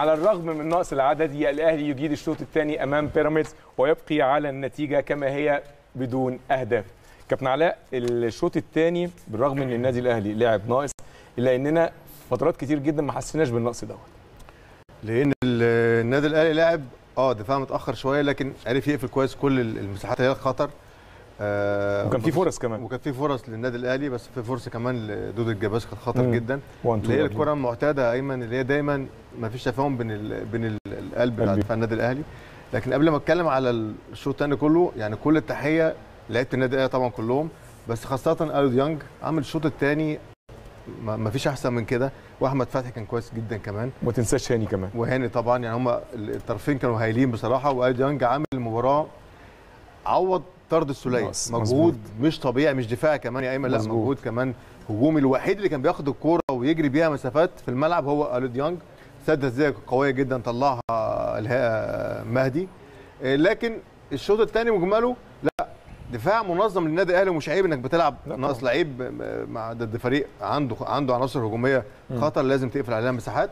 على الرغم من نقص العددي الاهلي يجيد الشوط الثاني امام بيراميدز ويبقي على النتيجه كما هي بدون اهداف كابتن علاء الشوط الثاني بالرغم ان النادي الاهلي لعب ناقص الا اننا فترات كتير جدا ما حسيناش بالنقص دوت لان ال- النادي الاهلي لعب اه دفاع متاخر شويه لكن عرف يقفل كويس كل ال- المساحات اللي هي الخطر آه وكان في فرص كمان وكان في فرص للنادي الاهلي بس في فرصه كمان لدود الجباس كانت خطر مم. جدا وان اللي هي تو الكره المعتاده ايمن اللي هي دايما ما فيش تفاهم بين ال بين ال- القلب بتاع قلبي. دفاع النادي الاهلي لكن قبل ما اتكلم على الشوط الثاني كله يعني كل التحيه لعيبه النادي الاهلي طبعا كلهم بس خاصه الو ديانج عامل الشوط الثاني ما فيش احسن من كده واحمد فتحي كان كويس جدا كمان وما تنساش هاني كمان وهاني طبعا يعني هم الطرفين كانوا هايلين بصراحه والو ديانج عامل المباراه عوض طرد السوليه ناقص، مجهود مش طبيعي مش دفاعي كمان يا ايمن لا مظبوط. مجهود كمان هجومي الوحيد اللي كان بياخد الكوره ويجري بيها مسافات في الملعب هو الو ديانج سدد ازاي قويه جدا طلعها الها مهدي إيه، لكن الشوط الثاني مجمله لا دفاع منظم للنادي الاهلي ومش عيب انك بتلعب لا ناقص طبعاً. لعيب مع ضد فريق عنده عنده عناصر هجوميه مم. خطر لازم تقفل عليها مساحات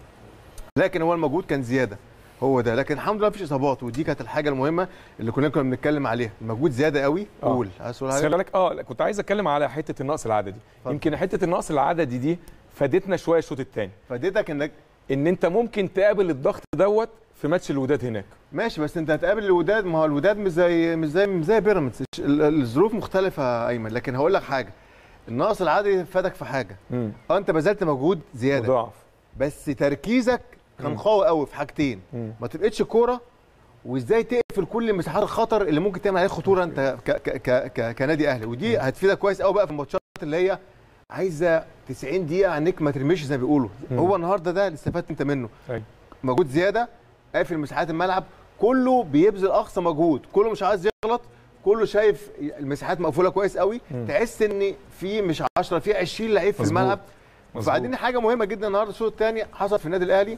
لكن هو المجهود كان زياده هو ده لكن الحمد لله مفيش اصابات ودي كانت الحاجه المهمه اللي كلنا كنا بنتكلم عليها المجهود زياده قوي آه. قول عايز تقول بس حاجه خلي بالك اه لا، كنت عايز اتكلم على حته النقص العددي اتفضل. يمكن حته النقص العددي دي فادتنا شويه الشوط الثاني فاديتك انك ان انت ممكن تقابل الضغط دوت في ماتش الوداد هناك ماشي بس انت هتقابل الوداد ما هو الوداد مش زي مش زي مش زي بيراميدز ال- ال- الظروف مختلفه يا ايمن لكن هقول لك حاجه النقص العددي فادك في حاجه امم اه انت بذلت مجهود زياده مضاعف بس تركيزك كان مم. قوي قوي في حاجتين مم. ما تبقتش كوره وازاي تقفل كل مساحات الخطر اللي ممكن تعمل عليها خطوره انت ك ك ك ك كنادي اهلي ودي هتفيدك كويس قوي بقى في الماتشات اللي هي عايزه 90 دقيقه عنك ما ترميش زي ما بيقولوا مم. هو النهارده ده اللي استفدت انت منه أيوة. مجهود زياده قافل مساحات الملعب كله بيبذل اقصى مجهود كله مش عايز يغلط كله شايف المساحات مقفوله كويس قوي مم. تحس ان في مش 10 في 20 لعيب في مظبوط. الملعب مظبوط. وبعدين حاجه مهمه جدا النهارده الشوط الثاني حصل في النادي الاهلي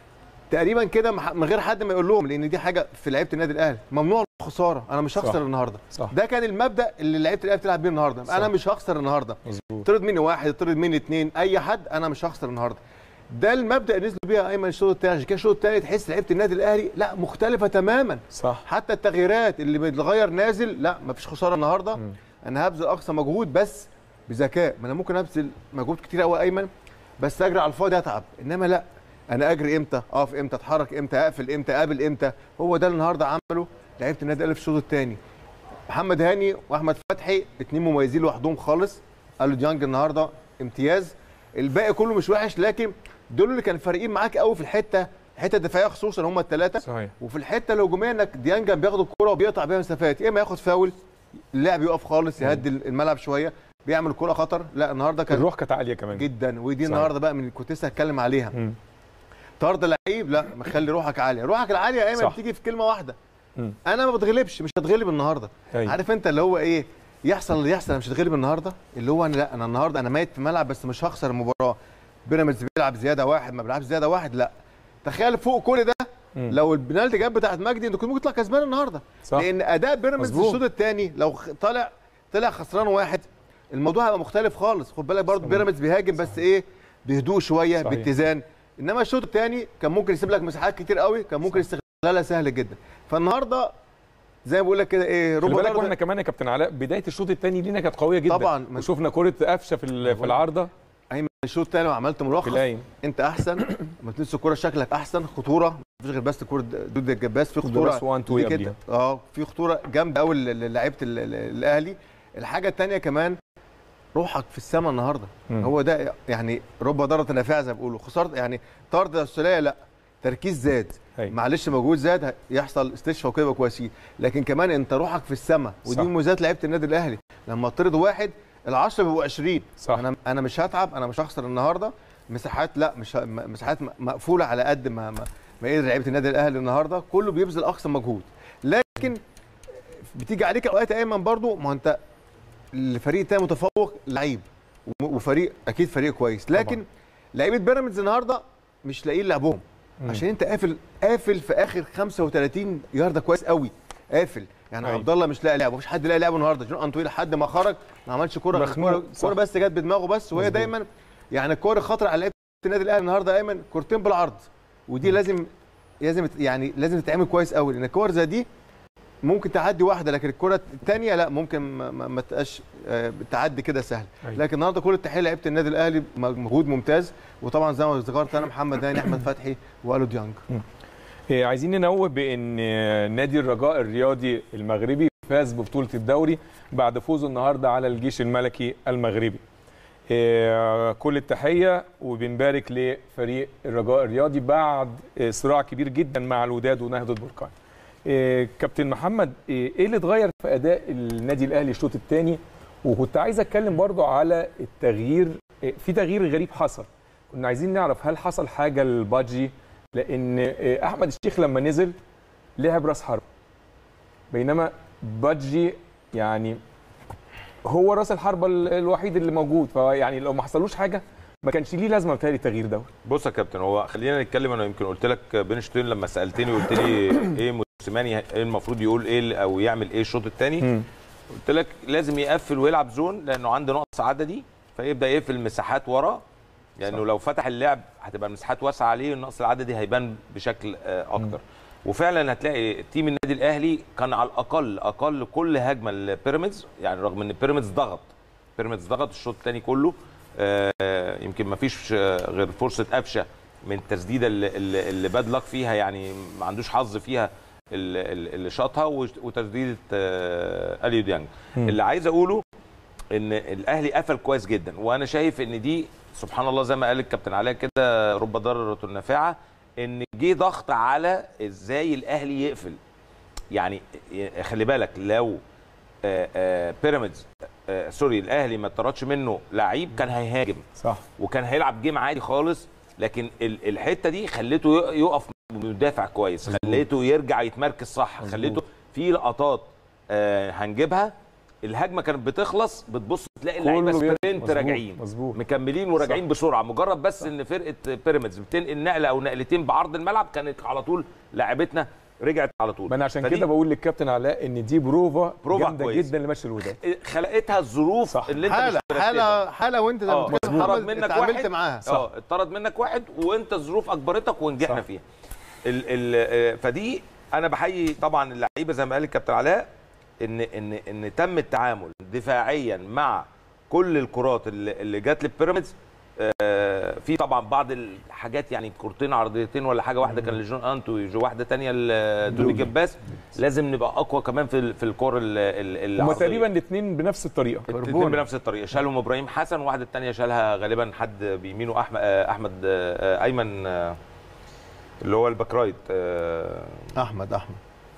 تقريبا كده مح- من غير حد ما يقول لهم لان دي حاجه في لعيبه النادي الاهلي ممنوع الخساره انا مش صح. هخسر النهارده صح ده كان المبدا اللي لعيبه الاهلي بتلعب بيه النهارده صح. انا مش هخسر النهارده مظبوط طرد مني واحد طرد مني اثنين اي حد انا مش هخسر النهارده ده المبدا اللي نزلوا بيها ايمن الشوط الثاني عشان كده الشوط الثاني تحس لعيبه النادي الاهلي لا مختلفه تماما صح حتى التغييرات اللي بيتغير نازل لا مفيش خساره النهارده مم. انا هبذل اقصى مجهود بس بذكاء ما انا ممكن ابذل مجهود كتير قوي ايمن بس اجري على الفاضي اتعب انما لا انا اجري امتى اقف امتى اتحرك امتى اقفل امتى اقابل امتى هو ده اللي النهارده عمله لعيبه النادي الاهلي في الشوط الثاني محمد هاني واحمد فتحي اتنين مميزين لوحدهم خالص قالوا ديانج النهارده امتياز الباقي كله مش وحش لكن دول اللي كانوا فارقين معاك قوي في الحته الحته الدفاعيه خصوصا هم الثلاثه صحيح وفي الحته الهجوميه انك ديانج كان بياخد الكره وبيقطع بيها مسافات يا اما ياخد فاول اللاعب يقف خالص يهدي الملعب شويه بيعمل كره خطر لا النهارده كان الروح كانت عاليه كمان جدا ودي صحيح. النهارده بقى من اللي كنت لسه هتكلم عليها مم. طرد لعيب لا مخلي روحك عاليه روحك العاليه يا ايمن صح. بتيجي في كلمه واحده مم. انا ما بتغلبش مش هتغلب النهارده أيوة. عارف انت اللي هو ايه يحصل اللي يحصل انا مش هتغلب النهارده اللي هو انا لا انا النهارده انا ميت في الملعب بس مش هخسر المباراه بيراميدز بيلعب زياده واحد ما بيلعبش زياده واحد لا تخيل فوق كل ده مم. لو البنالتي جت بتاعت مجدي انت كنت ممكن تطلع كسبان النهارده صح لان اداء بيراميدز في مظبوط. الشوط الثاني لو خ- طالع طلع خسران واحد الموضوع هيبقى مختلف خالص خد بالك برضه صحيح. بيراميدز بيهاجم بس ايه بهدوء شويه صحيح. باتزان انما الشوط الثاني كان ممكن يسيب لك مساحات كتير قوي كان ممكن استغلالها سهل جدا فالنهارده زي ما بقول لك كده ايه خلي ربع بالك ضربة- واحنا كمان يا كابتن علاء بدايه الشوط الثاني لينا كانت قويه جدا طبعاً. من- وشفنا كره قفشه في ال- في العارضه ايمن الشوط الثاني وعملت في ملخص العين انت احسن لما تنسى الكوره شكلك احسن خطوره مفيش غير بس كوره ضد الجباس في خطوره بس وان تو دي كده. قبليها. اه في خطوره جامده قوي للعيبه ال- ال- الاهلي الحاجه الثانيه كمان روحك في السماء النهارده مم. هو ده يعني رب ضاره نافعه زي ما بيقولوا خسرت يعني طرد السوليه لا تركيز زاد أيوة. معلش مجهود زاد ه- يحصل استشفاء وكده يبقى كويسين لكن كمان انت روحك في السماء ودي صح. مميزات لعيبه النادي الاهلي لما تطرد واحد ال10 بيبقوا 20 صح. انا انا مش هتعب انا مش هخسر النهارده مساحات لا مش ه- م- مساحات م- مقفوله على قد ما ما, ما قدر لعيبه النادي الاهلي النهارده كله بيبذل اقصى مجهود لكن بتيجي عليك اوقات يا ايمن برضو ما هو انت الفريق التاني متفوق لعيب وم- وفريق اكيد فريق كويس لكن طبعاً. لعيبه بيراميدز النهارده مش لاقيين لعبهم مم. عشان انت قافل قافل في اخر 35 يارده كويس قوي قافل يعني أيوة. عبد الله مش لاقي لعب مفيش حد لاقي لعبه النهارده جون انطوي لحد ما خرج ما عملش كوره مخنوق، كوره صح. كوره بس جت بدماغه بس وهي مظبوط. دايما يعني الكوره خطر على لعيبه النادي الاهلي النهارده ايمن كورتين بالعرض ودي لازم لازم يعني لازم تتعمل كويس قوي لان الكور زي دي ممكن تعدي واحده لكن الكره الثانيه لا ممكن ما, ما, ما تبقاش آه، تعدي كده سهل أيوة. لكن النهارده كل التحيه لعيبه النادي الاهلي مجهود ممتاز وطبعا زي ما ذكرت انا محمد هاني احمد فتحي والو ديانج إيه، عايزين ننوه بان آه، نادي الرجاء الرياضي المغربي فاز ببطوله الدوري بعد فوزه النهارده على الجيش الملكي المغربي إيه، كل التحيه وبنبارك لفريق الرجاء الرياضي بعد آه، صراع كبير جدا مع الوداد ونهضه بركان إيه، كابتن محمد ايه إيه اللي اتغير في اداء النادي الاهلي الشوط الثاني وكنت عايز اتكلم برضو على التغيير إيه، في تغيير غريب حصل كنا عايزين نعرف هل حصل حاجه لبادجي لان إيه، احمد الشيخ لما نزل لعب راس حرب بينما بادجي يعني هو راس الحربه ال- الوحيد اللي موجود فيعني لو ما حصلوش حاجه ما كانش ليه لازمه بتهيألي التغيير ده بص يا كابتن هو خلينا نتكلم انا يمكن قلت لك بين الشوطين لما سالتني قلت لي ايه موسيماني ايه المفروض يقول ايه او يعمل ايه الشوط الثاني قلت لك لازم يقفل ويلعب زون لانه عنده نقص عددي فيبدا يقفل مساحات ورا لانه صح. لو فتح اللعب هتبقى المساحات واسعه عليه النقص العددي هيبان بشكل آه، اكتر وفعلا هتلاقي تيم النادي الاهلي كان على الاقل اقل كل هجمه لبيراميدز يعني رغم ان بيراميدز ضغط بيراميدز ضغط الشوط الثاني كله آه، يمكن ما فيش آه، غير فرصه قفشه من التسديده اللي, اللي اللي باد لك فيها يعني ما عندوش حظ فيها اللي, اللي شاطها وش- وتسديده آه، اليو ديانج مم. اللي عايز اقوله ان الاهلي قفل كويس جدا وانا شايف ان دي سبحان الله زي ما قال الكابتن علاء كده رب ضاره نافعه ان جه ضغط على ازاي الاهلي يقفل يعني خلي بالك لو آه، آه، بيراميدز آه، سوري الاهلي ما طردش منه لعيب كان هيهاجم صح وكان هيلعب جيم عادي خالص لكن ال- الحته دي خليته ي- يقف مدافع كويس خليته يرجع يتمركز صح خليته في لقطات آه، هنجيبها الهجمه كانت بتخلص بتبص تلاقي اللعيبه كله بي- سبرنت مظبوط، راجعين مظبوط. مكملين وراجعين بسرعه مجرد بس ان فرقه بيراميدز بتنقل نقله او نقلتين بعرض الملعب كانت على طول لاعبتنا رجعت على طول ما انا عشان فدي كده بقول للكابتن علاء ان دي بروفا بروفا جامده كويس. جدا لماتش الوداد خلقتها الظروف صح. اللي انت حاله مش مرتبها. حاله حاله وانت زي اه ما بتتكلم اتطرد محمد منك اتعاملت واحد معاها اه اتطرد منك واحد وانت الظروف اجبرتك ونجحنا صح. فيها ال ال آه، فدي انا بحيي طبعا اللعيبه زي ما قال الكابتن علاء ان ان ان تم التعامل دفاعيا مع كل الكرات اللي, اللي جت للبيراميدز آه، في طبعا بعض الحاجات يعني كورتين عرضيتين ولا حاجه واحده كان لجون انتو وجو واحده ثانيه لدوبي جباس لازم نبقى اقوى كمان في ال- في الكور ال- ال- هما العرضية. تقريبا الاثنين بنفس الطريقه الاثنين بنفس الطريقه شالهم ابراهيم حسن وواحده الثانيه شالها غالبا حد بيمينه احمد آه، احمد آه، ايمن آه، اللي هو الباك رايت آه، احمد احمد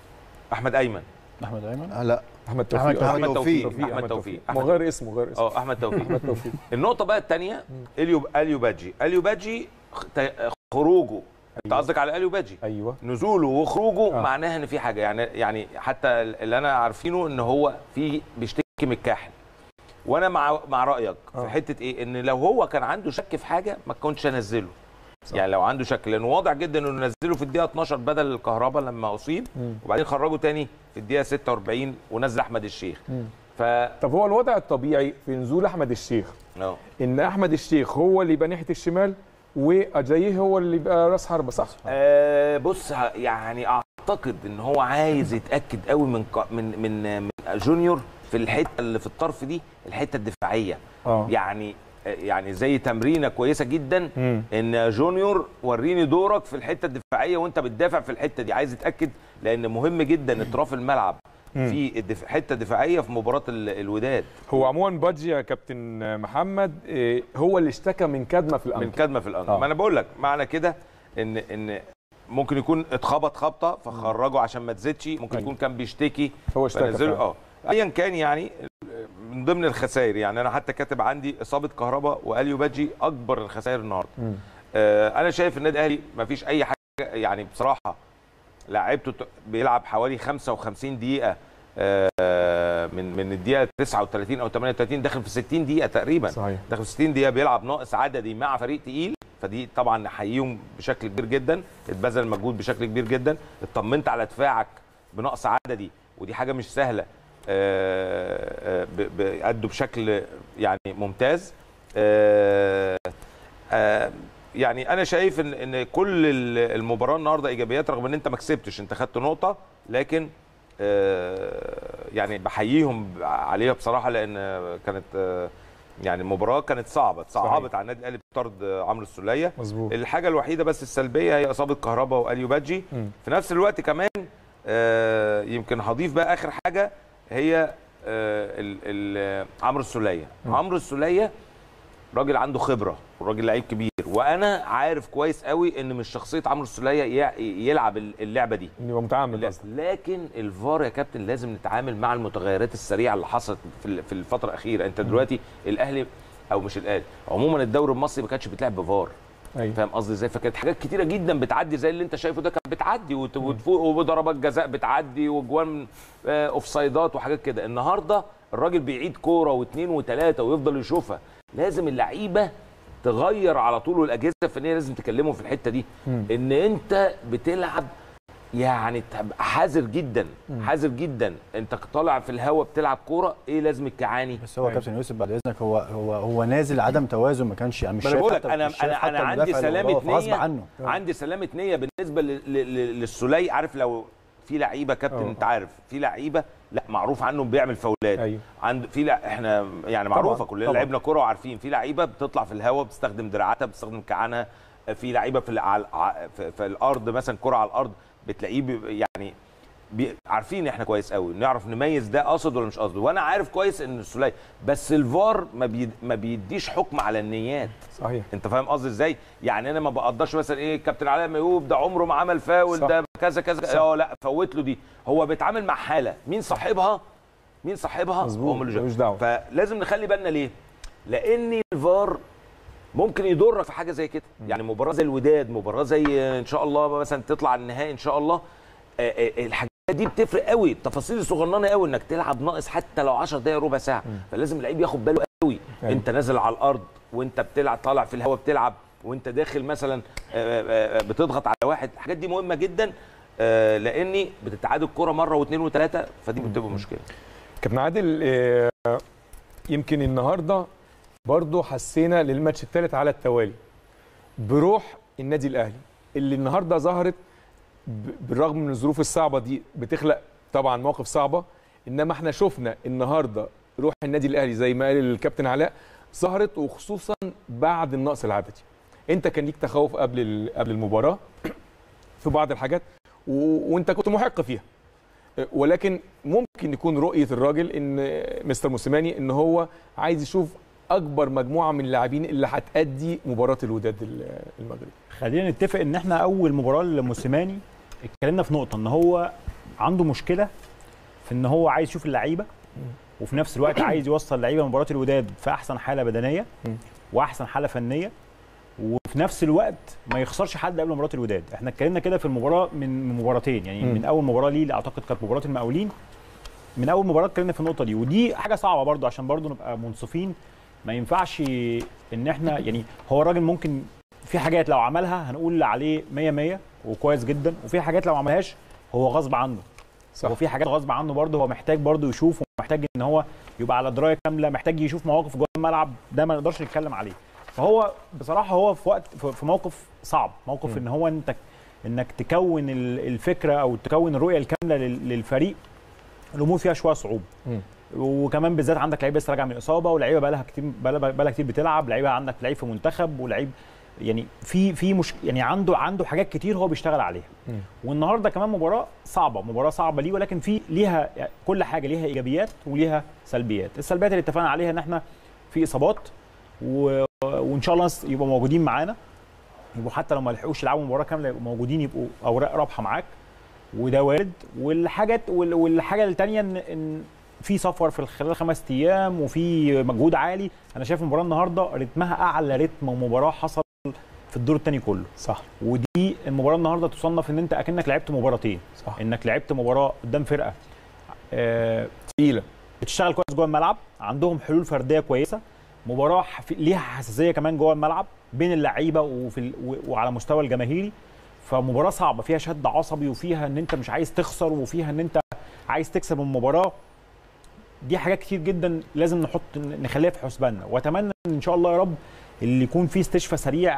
احمد ايمن احمد ايمن آه لا احمد توفيق أحمد احمد توفيق توفيق. احمد توفيق ما أحمد- غير اسمه غير اسمه اه احمد توفيق احمد توفيق النقطه بقى الثانيه اليو اليو باجي اليو باجي خ- ت- خروجه انت قصدك على اليو باجي ايوه نزوله وخروجه آه. آه. معناها ان في حاجه يعني يعني حتى اللي انا عارفينه ان هو في بيشتكي من الكاحل وانا مع مع رايك آه. في حته ايه ان لو هو كان عنده شك في حاجه ما كنتش انزله صح. يعني لو عنده شك لانه واضح جدا انه نزله في الدقيقه 12 بدل الكهرباء لما اصيب مم. وبعدين خرجه تاني في الدقيقه 46 ونزل احمد الشيخ مم. ف طب هو الوضع الطبيعي في نزول احمد الشيخ اه ان احمد الشيخ هو اللي يبقى ناحيه الشمال واجاييه هو اللي يبقى راس حربه صح؟ آه بص ه- يعني اعتقد ان هو عايز يتاكد قوي من ق- من من, من جونيور في الحته اللي في الطرف دي الحته الدفاعيه اه يعني يعني زي تمرينه كويسه جدا مم. ان يا جونيور وريني دورك في الحته الدفاعيه وانت بتدافع في الحته دي عايز يتاكد لان مهم جدا اطراف الملعب مم. في الدف... حته دفاعيه في مباراه ال- الوداد هو عموما بادجي يا كابتن محمد إيه، هو اللي اشتكى من كدمه في من الانكل كدمه في الانكل آه. ما انا بقول لك معنى كده ان ان ممكن يكون اتخبط خبطه فخرجه عشان ما تزيدش ممكن أيوة. يكون كان بيشتكي هو اشتكى فنزله فعلا. اه ايا كان يعني من ضمن الخسائر يعني انا حتى كاتب عندي اصابه كهرباء واليو باجي اكبر الخسائر النهارده مم. آه انا شايف النادي الاهلي ما فيش اي حاجه يعني بصراحه لعيبته ت- بيلعب حوالي 55 دقيقه آه من من الدقيقه 39 او 38 داخل في 60 دقيقه تقريبا صحيح داخل في 60 دقيقه بيلعب ناقص عددي مع فريق تقيل فدي طبعا نحييهم بشكل كبير جدا اتبذل مجهود بشكل كبير جدا اطمنت على دفاعك بنقص عددي ودي حاجه مش سهله آه، آه، ب- بيأدوا بشكل يعني ممتاز آه، آه، يعني انا شايف ان ان كل ال- المباراه النهارده ايجابيات رغم ان انت ما كسبتش انت خدت نقطه لكن آه، يعني بحييهم عليها بصراحه لان كانت آه، يعني المباراه كانت صعبه اتصعبت على النادي الاهلي بطرد آه، عمرو السوليه مظبوط الحاجه الوحيده بس السلبيه هي اصابه كهربا واليو بادجي مم. في نفس الوقت كمان آه، يمكن هضيف بقى اخر حاجه هي آه، ال- ال- عمرو السوليه مم. عمرو السوليه راجل عنده خبره وراجل لعيب كبير وانا عارف كويس قوي ان مش شخصيه عمرو السوليه ي- يلعب اللعبه دي انه يبقى متعمد لا، قصدك لكن الفار يا كابتن لازم نتعامل مع المتغيرات السريعه اللي حصلت في ال- في الفتره الاخيره انت دلوقتي الاهلي او مش الاهلي عموما الدوري المصري ما كانش بيتلعب بفار ايوه فاهم قصدي ازاي فكانت حاجات كتيره جدا بتعدي زي اللي انت شايفه ده كانت بتعدي وت- وتفوق وضربات جزاء بتعدي وجوان آه، اوفسايدات وحاجات كده النهارده الراجل بيعيد كوره واثنين وثلاثه ويفضل يشوفها لازم اللعيبه تغير على طول والاجهزه الفنيه لازم تكلمهم في الحته دي مم. ان انت بتلعب يعني تبقى حذر جدا حذر جدا انت طالع في الهواء بتلعب كوره ايه لازم الكعاني بس هو أيوة. كابتن يوسف بعد اذنك هو هو هو نازل عدم توازن ما كانش يعني مش ما انا شايف بقول لك حتى- انا مش شايف انا حتى انا عندي المدافع اللي سلامه وراه، غصب نيه عنه عندي سلامه نيه بالنسبه لل- لل- للسولي عارف لو في لعيبه كابتن أه. انت عارف في لعيبه لا معروف عنه بيعمل فاولات ايوه عند في لا احنا يعني معروفه طبعاً، كلنا طبعاً. لعبنا كوره وعارفين في لعيبه بتطلع في الهواء بتستخدم دراعاتها بتستخدم كعانها في لعيبه في على ع- في, في الارض مثلا كره على الارض بتلاقيه بي- يعني بي عارفين احنا كويس قوي نعرف نميز ده قصد ولا مش قصد وانا عارف كويس ان السولي بس الفار ما بي ما بيديش حكم على النيات صحيح انت فاهم قصدي ازاي يعني انا ما بقدرش مثلا ايه كابتن علاء ميوب ده عمره ما عمل فاول صح. ده كذا كذا اه لا فوت له دي هو بيتعامل مع حاله مين صاحبها مين صاحبها مظبوط، هو ملوش ملوش دعوة. فلازم نخلي بالنا ليه لان الفار ممكن يضرك في حاجه زي كده يعني مباراه زي الوداد مباراه زي ان شاء الله مثلا تطلع النهائي ان شاء الله آه، آه، الحاجات دي بتفرق قوي التفاصيل الصغننه قوي انك تلعب ناقص حتى لو 10 دقائق ربع ساعه فلازم اللعيب ياخد باله قوي أيوة. انت نازل على الارض وانت بتلعب طالع في الهواء بتلعب وانت داخل مثلا آه، آه، آه، بتضغط على واحد الحاجات دي مهمه جدا آه، لاني بتتعادل الكره مره واثنين وثلاثه فدي بتبقى مشكله كابتن عادل آه، يمكن النهارده برضه حسينا للماتش الثالث على التوالي بروح النادي الاهلي اللي النهارده ظهرت ب- بالرغم من الظروف الصعبه دي بتخلق طبعا مواقف صعبه انما احنا شفنا النهارده روح النادي الاهلي زي ما قال الكابتن علاء ظهرت وخصوصا بعد النقص العددي انت كان ليك تخوف قبل ال- قبل المباراه في بعض الحاجات و... وانت كنت محق فيها ولكن ممكن يكون رؤيه الراجل ان مستر موسيماني ان هو عايز يشوف اكبر مجموعه من اللاعبين اللي هتأدي مباراه الوداد المغربي خلينا نتفق ان احنا اول مباراه لموسيماني اتكلمنا في نقطه ان هو عنده مشكله في ان هو عايز يشوف اللعيبه وفي نفس الوقت عايز يوصل لعيبه مباراه الوداد في احسن حاله بدنيه مم. واحسن حاله فنيه وفي نفس الوقت ما يخسرش حد قبل مباراه الوداد احنا اتكلمنا كده في المباراه من من مباراتين يعني مم. من اول مباراه ليه اللي اعتقد كانت مباراه المقاولين من اول مباراه اتكلمنا في النقطه دي ودي حاجه صعبه برضو عشان برضو نبقى منصفين ما ينفعش ان احنا يعني هو الراجل ممكن في حاجات لو عملها هنقول عليه 100 100 وكويس جدا وفي حاجات لو ما عملهاش هو غصب عنه صح هو في حاجات غصب عنه برضه هو محتاج برضه يشوف ومحتاج ان هو يبقى على درايه كامله محتاج يشوف مواقف جوه الملعب ده ما نقدرش نتكلم عليه فهو بصراحه هو في وقت في في موقف صعب موقف م. ان هو انت انك تكون ال- الفكره او تكون الرؤيه الكامله لل- للفريق الامور فيها شويه صعوبه مم. وكمان بالذات عندك لعيبه لسه راجعه من اصابه ولعيبه بقى لها كتير بقى لها كتير بتلعب لعيبه عندك لعيب في منتخب ولعيب يعني في في مش يعني عنده عنده حاجات كتير هو بيشتغل عليها مم. والنهارده كمان مباراه صعبه مباراه صعبه ليه ولكن في ليها يعني كل حاجه ليها ايجابيات وليها سلبيات السلبيات اللي اتفقنا عليها ان احنا في اصابات و... وان شاء الله ناس يبقوا موجودين معانا يبقوا حتى لو ما لحقوش يلعبوا مباراه كامله يبقوا موجودين يبقوا اوراق رابحه معاك وده وارد والحاجات وال- والحاجه الثانيه ان ان في سفر في خلال خمس ايام وفي مجهود عالي انا شايف المباراه النهارده رتمها اعلى رتم مباراه حصل في الدور الثاني كله صح ودي المباراه النهارده تصنف ان انت اكنك لعبت مباراتين صح انك لعبت مباراه قدام فرقه آه، تقيله بتشتغل كويس جوه الملعب عندهم حلول فرديه كويسه مباراه ح- في- ليها حساسيه كمان جوه الملعب بين اللعيبه وفي ال... و- وعلى مستوى الجماهيري فمباراه صعبه فيها شد عصبي وفيها ان انت مش عايز تخسر وفيها ان انت عايز تكسب المباراه دي حاجات كتير جدا لازم نحط نخليها في حسباننا واتمنى ان شاء الله يا رب اللي يكون فيه استشفاء سريع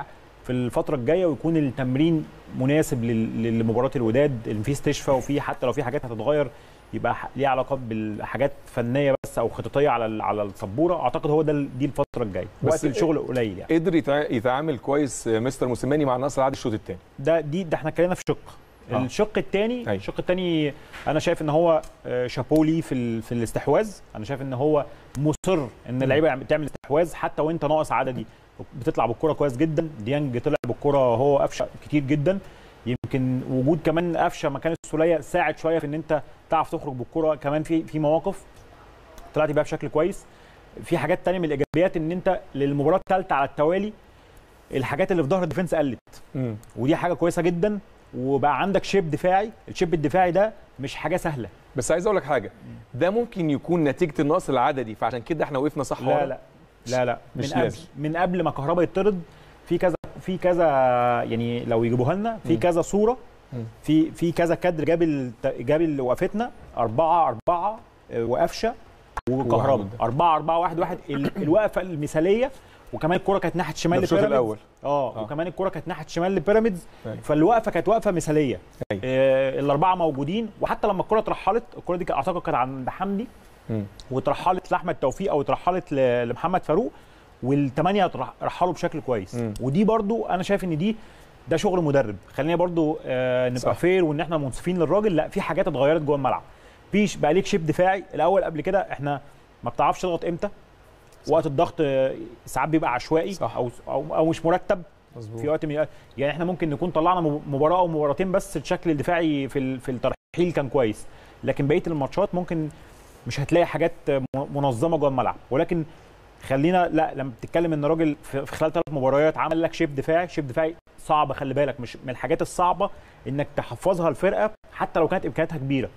في الفتره الجايه ويكون التمرين مناسب لل- لمباراه الوداد اللي فيه استشفاء وفيه حتى لو في حاجات هتتغير يبقى ح- ليها علاقه بالحاجات فنيه بس او خططيه على ال- على السبوره اعتقد هو ده ال- دي الفتره الجايه بس وقت الشغل قليل يعني قدر يتع- يتعامل كويس آه، مستر موسيماني مع النصر العادي الشوط الثاني ده دي ده احنا اتكلمنا في شق آه. الشق الثاني أيوة. الشق الثاني انا شايف ان هو آه، شابولي في ال- في الاستحواذ انا شايف ان هو مصر ان اللعيبه يعم- تعمل استحواذ حتى وانت ناقص عددي بتطلع بالكره كويس جدا ديانج طلع بالكره هو قفشه كتير جدا يمكن وجود كمان قفشه مكان السوليه ساعد شويه في ان انت تعرف تخرج بالكره كمان في في مواقف طلعت بيها بشكل كويس في حاجات تانية من الايجابيات ان انت للمباراه الثالثه على التوالي الحاجات اللي في ظهر الديفنس قلت مم. ودي حاجه كويسه جدا وبقى عندك شيب دفاعي الشيب الدفاعي ده مش حاجه سهله بس عايز اقول لك حاجه ده ممكن يكون نتيجه النقص العددي فعشان كده احنا وقفنا صح ورا. لا لا لا لا مش من قبل لازم. من قبل ما كهربا يطرد في كذا في كذا يعني لو يجيبوها لنا في مم. كذا صوره مم. في في كذا كادر جاب الت- جاب اللي وقفتنا أربعة أربعة آه، وقفشه وكهربا وعمود. أربعة أربعة واحد واحد ال- الوقفة المثالية وكمان الكرة كانت ناحية ده شمال في الشوط لبيراميدز. الاول اه آه. وكمان الكرة كانت ناحية شمال لبيراميدز أيوة. فالوقفة كانت وقفة مثالية أيوة. آه الأربعة موجودين وحتى لما الكرة اترحلت الكرة دي كانت- أعتقد كانت عند حمدي مم. واترحلت لاحمد توفيق او اترحلت ل- لمحمد فاروق والثمانيه اترح- رحلوا بشكل كويس مم. ودي برضو انا شايف ان دي ده شغل مدرب خلينا برضو آه نبقى صح. فير وان احنا منصفين للراجل لا في حاجات اتغيرت جوه الملعب فيش بقى ليك شيب دفاعي الاول قبل كده احنا ما بتعرفش تضغط امتى وقت الضغط آه، ساعات بيبقى عشوائي صح. او او, أو مش مرتب مظبوط في وقت من يعني احنا ممكن نكون طلعنا مب- مباراه او مباراتين بس الشكل الدفاعي في ال- في الترحيل كان كويس لكن بقيه الماتشات ممكن مش هتلاقي حاجات م- منظمه جوه الملعب ولكن خلينا لا لما بتتكلم ان راجل في في خلال ثلاث مباريات عمل لك شيب دفاعي شيب دفاعي صعب خلي بالك مش من الحاجات الصعبه انك تحفظها الفرقه حتى لو كانت امكانياتها كبيره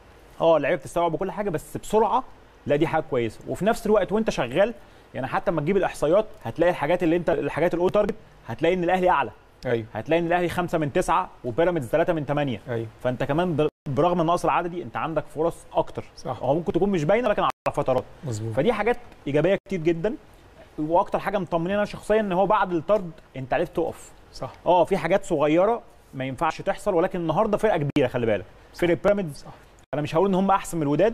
اه اللعيبه بتستوعب وكل حاجه بس بسرعه لا دي حاجه كويسه وفي نفس الوقت وانت شغال يعني حتى لما تجيب الاحصائيات هتلاقي الحاجات اللي انت الحاجات الاو تارجت هتلاقي ان الاهلي اعلى ايوه هتلاقي ان الاهلي خمسة من تسعة وبيراميدز ثلاثة من ثمانية ايوه فانت كمان بر- برغم النقص العددي انت عندك فرص اكتر صح هو ممكن تكون مش باينه لكن على فترات مظبوط فدي حاجات ايجابيه كتير جدا واكتر حاجه مطمنينا انا شخصيا ان هو بعد الطرد انت عرفت تقف صح اه في حاجات صغيره ما ينفعش تحصل ولكن النهارده فرقه كبيره خلي بالك فرقه بيراميدز صح. انا مش هقول ان هم احسن من الوداد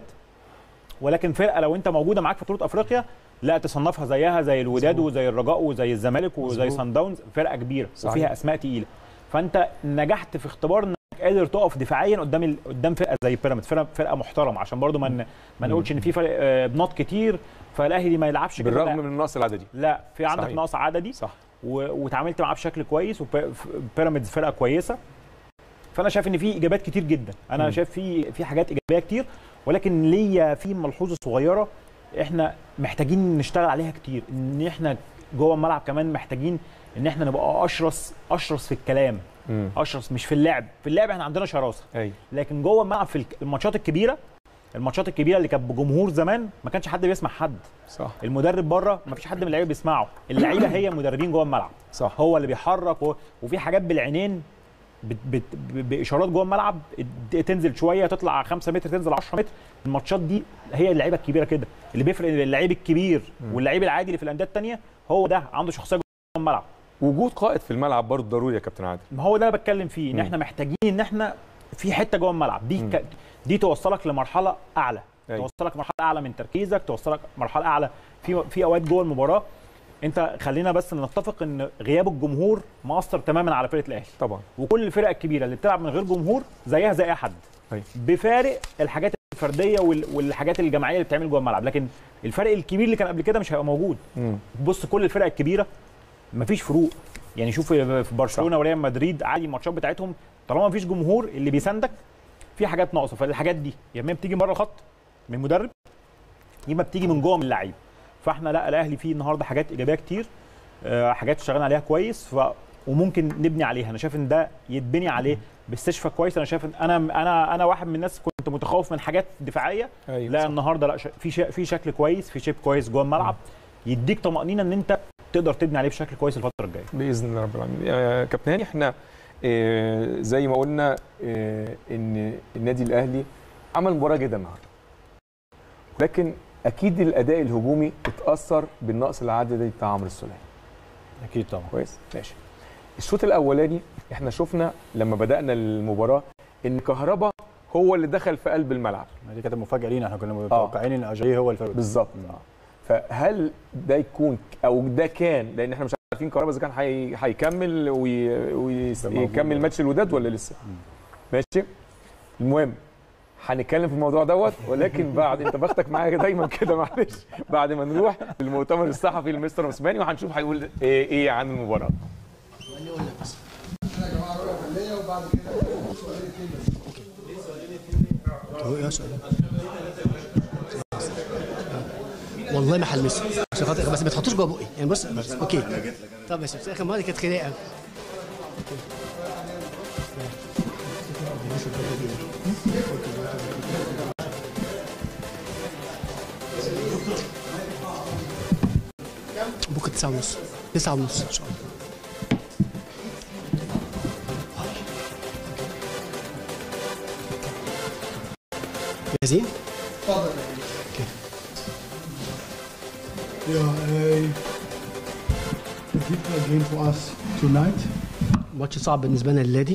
ولكن فرقه لو انت موجوده معاك في بطوله افريقيا لا تصنفها زيها زي الوداد مظبوط. وزي الرجاء وزي الزمالك وزي مظبوط. سان داونز فرقه كبيره صحيح. وفيها اسماء تقيله فانت نجحت في اختبار انك قادر تقف دفاعيا قدام ال... قدام فرقه زي بيراميدز فرقه فرقه محترمه عشان برضو ما ن... ما نقولش ان في فرق آه، بنات كتير فالاهلي ما يلعبش كده بالرغم لا. من النقص العددي لا في عندك صحيح. نقص عددي صح و... وتعاملت معاه بشكل كويس وبيراميدز فرقه كويسه فانا شايف ان في اجابات كتير جدا انا مم. شايف في في حاجات ايجابيه كتير ولكن ليا في ملحوظه صغيره احنا محتاجين نشتغل عليها كتير ان احنا جوه الملعب كمان محتاجين ان احنا نبقى اشرس اشرس في الكلام امم اشرس مش في اللعب في اللعب احنا عندنا شراسه ايوه لكن جوه الملعب في الك- الماتشات الكبيره الماتشات الكبيره اللي كانت بجمهور زمان ما كانش حد بيسمع حد صح المدرب بره ما فيش حد من اللعيبه بيسمعه اللعيبه هي مدربين جوه الملعب صح هو اللي بيحرك و... وفي حاجات بالعينين بت... بت... ب- باشارات جوه الملعب ت- تنزل شويه تطلع 5 متر تنزل 10 متر الماتشات دي هي اللعيبه الكبيره كده اللي بيفرق بين اللعيب الكبير واللعيب العادي اللي في الانديه الثانيه هو ده عنده شخصيه جوه الملعب وجود قائد في الملعب برضه ضروري يا كابتن عادل ما هو ده اللي بتكلم فيه ان مم. احنا محتاجين ان احنا في حته جوه الملعب دي مم. ك... دي توصلك لمرحله اعلى أيوة. توصلك مرحله اعلى من تركيزك توصلك مرحله اعلى في في اوقات جوه المباراه انت خلينا بس نتفق ان غياب الجمهور مأثر تماما على فرقه الاهلي طبعا وكل الفرق الكبيره اللي بتلعب من غير جمهور زيها زي اي حد أيوة. بفارق الحاجات الفرديه وال- والحاجات الجماعيه اللي بتتعمل جوه الملعب لكن الفرق الكبير اللي كان قبل كده مش هيبقى موجود امم بص كل الفرق الكبيره مفيش فروق يعني شوف في برشلونه وريال مدريد عادي الماتشات بتاعتهم طالما مفيش جمهور اللي بيساندك في حاجات ناقصه فالحاجات دي يا اما بتيجي بره الخط من مدرب يا اما بتيجي من جوه من اللعيب فاحنا لا الاهلي فيه النهارده حاجات ايجابيه كتير آه، حاجات اشتغلنا عليها كويس ف وممكن نبني عليها انا شايف ان ده يتبني عليه باستشفاء كويس انا شايف ان انا انا انا واحد من الناس كنت متخوف من حاجات دفاعيه ايوه لا صح. النهارده لا ش- في ش- في شكل كويس في شيب كويس جوه الملعب يديك طمانينه ان انت تقدر تبني عليه بشكل كويس الفتره الجايه باذن الله رب العالمين يا كابتن هاني احنا آه، زي ما قلنا آه، ان النادي الاهلي عمل مباراه جدا النهارده لكن اكيد الاداء الهجومي اتاثر بالنقص العددي بتاع عمرو السوليه اكيد طبعا كويس ماشي الشوط الاولاني احنا شفنا لما بدانا المباراه ان كهربا هو اللي دخل في قلب الملعب دي كانت مفاجاه لينا احنا كنا متوقعين ان اجاي هو الفرق بالظبط فهل ده يكون او ده كان لان احنا مش عارفين كهربا اذا كان هي- هيكمل وي- ويكمل ماتش الوداد ولا لسه ماشي المهم هنتكلم في الموضوع دوت ولكن بعد انت بختك معايا دايما كده معلش بعد ما نروح المؤتمر الصحفي لمستر عثماني وهنشوف هيقول ايه, ايه عن المباراه هو ايه سؤال والله ما هلمسه عشان خاطر بس ما تحطوش جوه بقي يعني بص بس اوكي طب ماشي بس اخر مره دي كانت خناقه بكره تسعة ونص تسعة ونص ان شاء الله جاهزين؟ Yeah, a, a difficult game for us tonight. ماتش صعب بالنسبه لنا الليله دي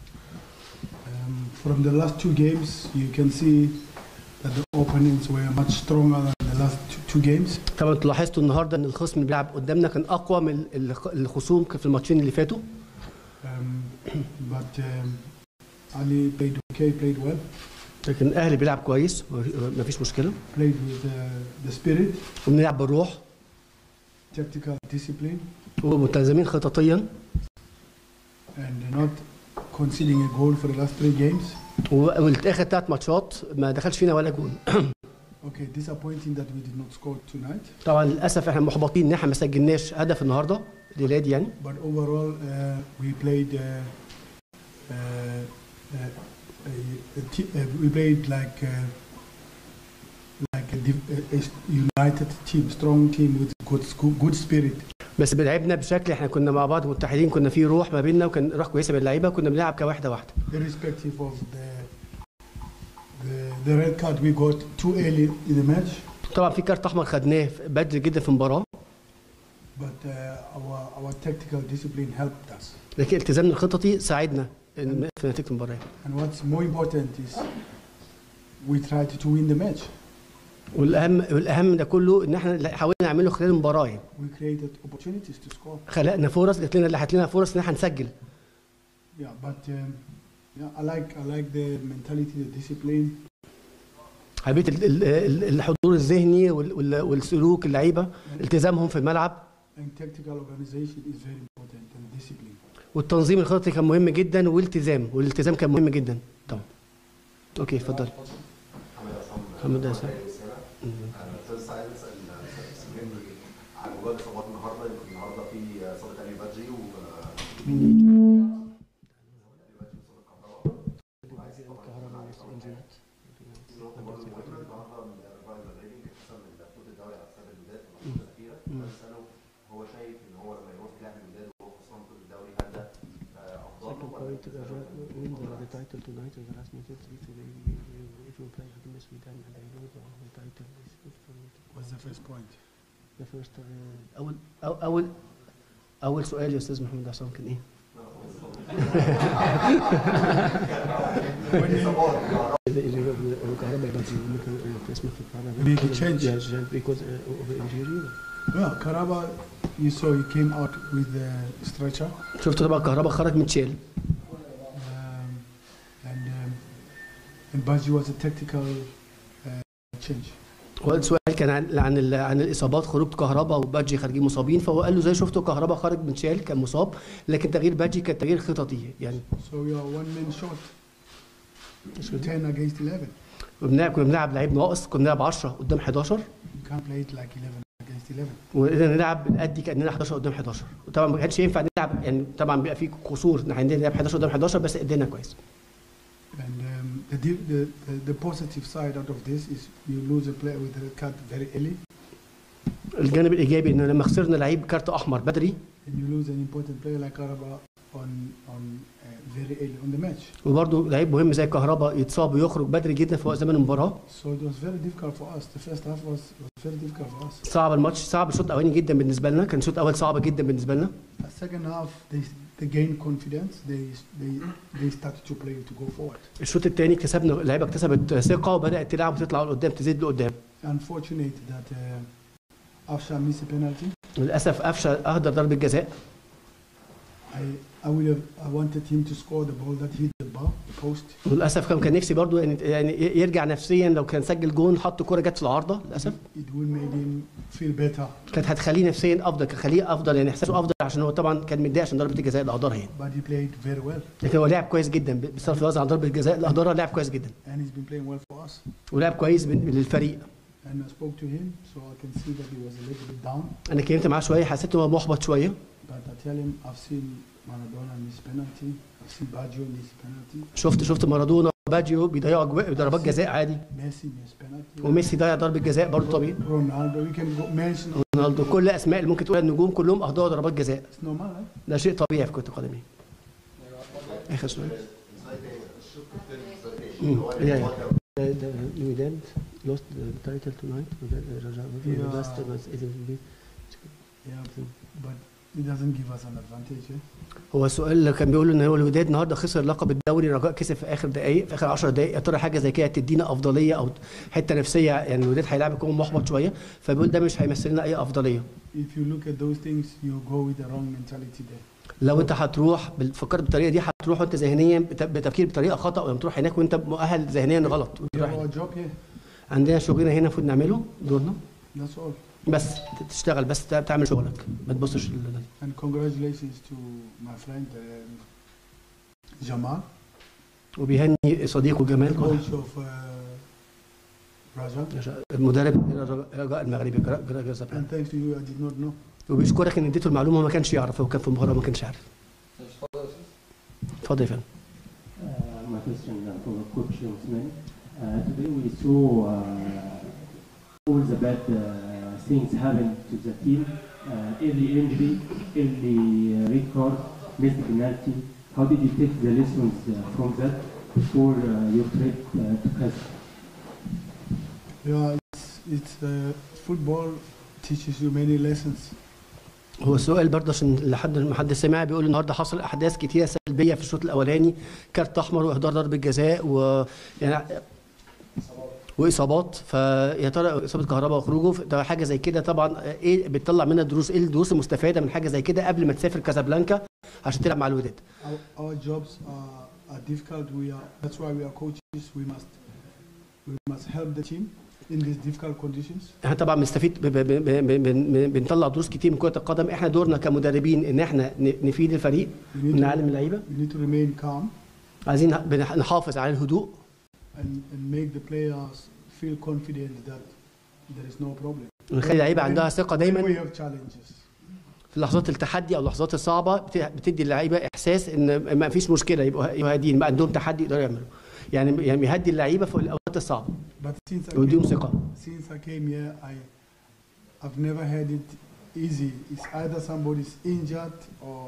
Um, from the last two games, you can see that the opponents were much stronger than the last two, two games. طبعا انتوا لاحظتوا النهارده ان الخصم اللي بيلعب قدامنا كان اقوى من الخ- الخصوم في الماتشين اللي فاتوا Um, but um, Ali played okay, played well, لكن الاهلي بيلعب كويس ما فيش مشكله played with uh, the spirit, وبنلعب بالروح tactical discipline, وملتزمين خططيا and not conceding a goal for the last three games. واخر ثلاث ماتشات ما دخلش فينا ولا جول Okay, disappointing that we did not score tonight, طبعا للاسف احنا محبطين ان احنا ما سجلناش هدف النهارده الليله دي يعني but overall uh, we played. Uh, uh, uh, a, a t- uh, we played like uh, like a, div- a, a united team, strong team with good sco- good spirit. بس بنلعبنا بشكل احنا كنا مع بعض متحدين كنا في روح ما بيننا وكان روح كويسه بين اللعيبه كنا بنلعب كواحده واحده irrespective of the, the the red card we got too early in the match. طبعا في كارت احمر خدناه بدري جدا في المباراه But uh, our our tactical discipline helped us. لكن التزامنا الخططي ساعدنا إن- في نتيجه المباراه And what's more important is we tried to win the match. والاهم والاهم ده كله ان احنا اللي حاولنا نعمله خلال المباراه يعني. We created opportunities to score. خلقنا فرص جات لنا اللي لنا فرص ان احنا نسجل Yeah, but um, yeah, I like I like the mentality, the discipline, حبيت ال- ال- ال- الحضور الذهني وال- وال- والسلوك اللعيبه التزامهم في الملعب and tactical organization is very important and discipline. والتنظيم الخططي كان مهم جدا والالتزام والالتزام كان مهم جدا طبعا اوكي اتفضل محمد حسام استاذ سعيد اسال سليم عن موضوع الاصابات النهارده يمكن النهارده في اصابه علي بدري و هو شايف ان هو لما يروح يلعب الوداد وهو خسران طول الدوري هل ده آه، افضل له ولا What's the first point? اول أو- اول اول سؤال يا استاذ محمد عصام كان ايه؟ Big change. Well, Karaba, you saw he came out with the stretcher, شفت طبعا كهربا خرج متشال um, and um, and Baji was a tactical uh, change. هو السؤال كان عن عن, ال- عن الاصابات خروج كهربا وبادجي خارجين مصابين فهو قال له زي شفتوا كهربا خارج متشال كان مصاب لكن تغيير بادجي كان تغيير خططي يعني So we are one man short, 10 against 11. وبنلعب كنا بنلعب لعيب ناقص كنا بنلعب 10 قدام 11 You can't play it like 11 against 11. وقدرنا نلعب بنأدي كاننا 11 قدام 11 وطبعا ما كانش ينفع نلعب يعني طبعا بيبقى في قصور ان احنا نلعب 11 قدام 11 بس ادينا كويس And um, the, di- the, the the positive side out of this is you lose a player with a red card very early. الجانب الايجابي ان لما خسرنا لعيب كارت احمر بدري and you lose an important player like Araba on on uh, very early on the match. وبرده لعيب مهم زي كهربا يتصاب ويخرج بدري جدا في وقت زمن المباراه So it was very difficult for us. The first half was, was very difficult for us. صعب الماتش صعب الشوط الاولاني جدا بالنسبه لنا كان شوط اول صعب جدا بالنسبه لنا The second half, they they gained confidence. They they they started to play to go forward. الشوط الثاني كسبنا اللعيبه اكتسبت ثقه وبدات تلعب وتطلع لقدام تزيد لقدام Unfortunate that uh, Afsha missed a penalty. للاسف قفشه اهدر ضربه جزاء I I would have I wanted him to score the ball that hit the bar, the post. وللاسف كان كان نفسي برضو يعني يعني يرجع نفسيا لو كان سجل جون حط كوره جت في العارضه للاسف It would made him feel better. كانت هتخليه نفسيا افضل كان خليه افضل يعني احساسه افضل عشان هو طبعا كان متضايق عشان ضربه الجزاء اللي اهدرها يعني But he played very well, لكن هو لعب كويس جدا بصرف النظر عن ضربه الجزاء اللي اهدرها لعب كويس جدا and he's been playing well for us. ولعب كويس بال- للفريق And I spoke to him, so I can see that he was a little bit down. انا اتكلمت معاه شويه حسيت ان هو محبط شويه But I tell him I've seen Maradona miss penalty. I've seen Baggio miss penalty. شفت شفت مارادونا وباجيو بيضيعوا أجواء- ضربات جزاء عادي Messi miss penalty. وميسي ضيع ضربه جزاء برضه طبيعي Ronaldo. We can go mention. رونالدو كل اسماء اللي ممكن تقولها النجوم كلهم اهدروا ضربات جزاء It's normal, right? ده شيء طبيعي في كره القدم يعني. اخر سؤال مم. يا يا The- the- Wydad lost the title tonight. Wydad, uh, Raja, Yeah. last was it will be- Yeah, but it doesn't give us an advantage. Eh? هو السؤال اللي كان بيقول ان هو الوداد النهارده خسر لقب الدوري رجاء كسب في اخر دقائق في اخر 10 دقائق يا ترى حاجه زي كده تدينا افضليه او حته نفسيه يعني الوداد هيلاعب يكون محبط شويه فبيقول ده مش هيمثل لنا اي افضليه If you look at those things, you go with the wrong mentality there. لو انت هتروح فكرت بالطريقه دي هتروح وانت ذهنيا بت- بتفكير بطريقه خطا ولما تروح هناك وانت مؤهل ذهنيا غلط وانت We رايح have هناك. our job here. عندنا شغلنا هنا المفروض نعمله دورنا That's all. بس تشتغل بس تعمل شغلك ما تبصش لل- And congratulations to my friend um, Jamal, وبيهني صديقه the جمال coach of uh, Raja. المدرب رجاء المغربي جرا- جرا- جرا زبان. And thanks to you, I did not know. وبيشكرك ان اديته المعلومه ما كانش يعرف هو كان في المباراه ما كانش عارف اتفضل يا فندم Uh, my question uh, for Coach Usman. Uh, today we saw uh, all the bad uh, things happen to the team. Uh, early injury, early uh, red card, missed penalty. How did you take the lessons uh, from that before uh, your trip uh, to Kazakhstan? Yeah, it's, it's uh, football teaches you many lessons. هو السؤال برضه عشان لحد ما حد سمع بيقول النهارده حصل احداث كتيره سلبيه في الشوط الاولاني كارت احمر واهدار ضربه جزاء و يعني واصابات فيا ترى اصابه كهرباء وخروجه ده حاجه زي كده طبعا ايه بتطلع منها دروس ايه الدروس المستفاده من حاجه زي كده قبل ما تسافر كازابلانكا عشان تلعب مع الوداد Our, our jobs are, are difficult. We are that's why we are coaches. We must we must help the team in these difficult conditions. احنا طبعا بنستفيد ب- ب- ب- ب- ب- بنطلع دروس كتير من كره القدم احنا دورنا كمدربين ان احنا ن- نفيد الفريق We need, نعلم to, اللعيبه we need to remain calm عايزين نح- نحافظ على الهدوء and, and make the players feel confident that there is no problem. ونخلي اللعيبه عندها ثقه When دايما we have challenges. في لحظات التحدي او اللحظات الصعبه بت- بتدي اللعيبه احساس ان ما فيش مشكله يبقوا يبقوا هاديين ما عندهم تحدي يقدروا يعملوا يعني يعني يهدي اللعيبه في الاوقات الصعبه But since I ويديهم came, ثقه since I came here, I I've never had it easy. It's either somebody's injured or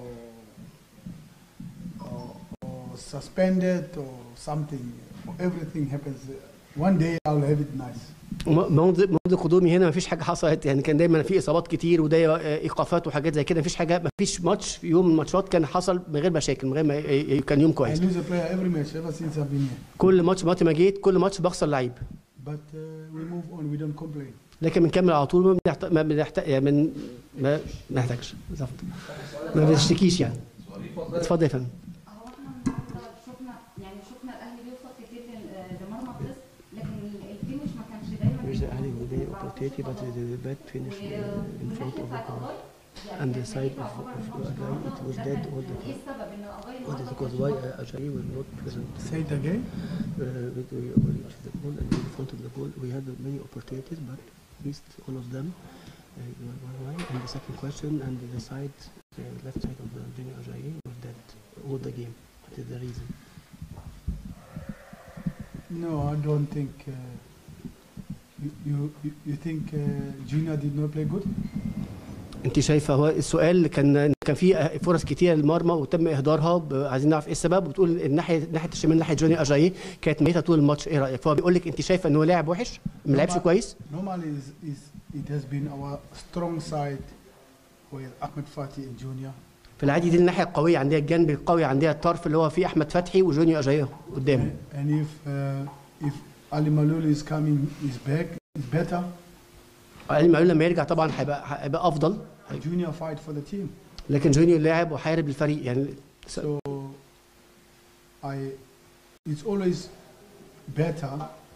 or, or suspended or something. Everything happens. One day I'll have it nice. وم- منذ منذ قدومي هنا ما فيش حاجه حصلت يعني كان دايما في اصابات كتير وده ايقافات وحاجات زي كده ما فيش حاجه ما فيش ماتش في يوم من الماتشات كان حصل من غير مشاكل من غير ما ي- ي- كان يوم I كويس lose a player every match ever since I've been here. كل ماتش وقت ما جيت كل ماتش بخسر لعيب But uh, we move on. We don't complain. لكن بنكمل على طول ما بنحت... ما بنحت... يعني من... ما بنحتاجش بالظبط ما بنشتكيش يعني اتفضل يا فندم هو احنا النهارده شفنا يعني شفنا الاهلي بيوصل كتير لل- لمرمى الخصم لكن ال- الفينش ما كانش دايما Here's the alley with the opportunity, but the, the bad finish uh, in front of the goal. And the side of, of Agai, it was dead all the ايه time. السبب ان اغاي What is because why uh, Ajayi was not present? Say it again. Uh, with we reached the goal and in front of the goal, we had many opportunities, but missed all of them. Uh, one way. And the second question, and the side, the left side of the Junior Ajayi was dead all the game. What is the reason? No, I don't think. Uh, you, you you- you think uh, Gina did not play good? انت شايفه هو السؤال كان كان في فرص كتيره للمرمى وتم اهدارها ب- عايزين نعرف ايه السبب وبتقول الناحيه ناحيه الشمال ناحيه جوني اجاي كانت ميته طول الماتش ايه رايك فهو بيقول لك انت شايفه ان هو لاعب وحش ما لعبش كويس Normally, is, is it has been our strong side with Ahmed Fatih and Junior. في العادي دي الناحيه القويه عندها الجانب القوي عندها الطرف اللي هو فيه احمد فتحي وجوني اجاي قدامه And if uh, if Ali Malulu is coming, is back, is better. علي معلول لما يرجع طبعا هيبقى هيبقى افضل Junior fight for the team. لكن جونيور لاعب وحارب الفريق يعني So I, it's always better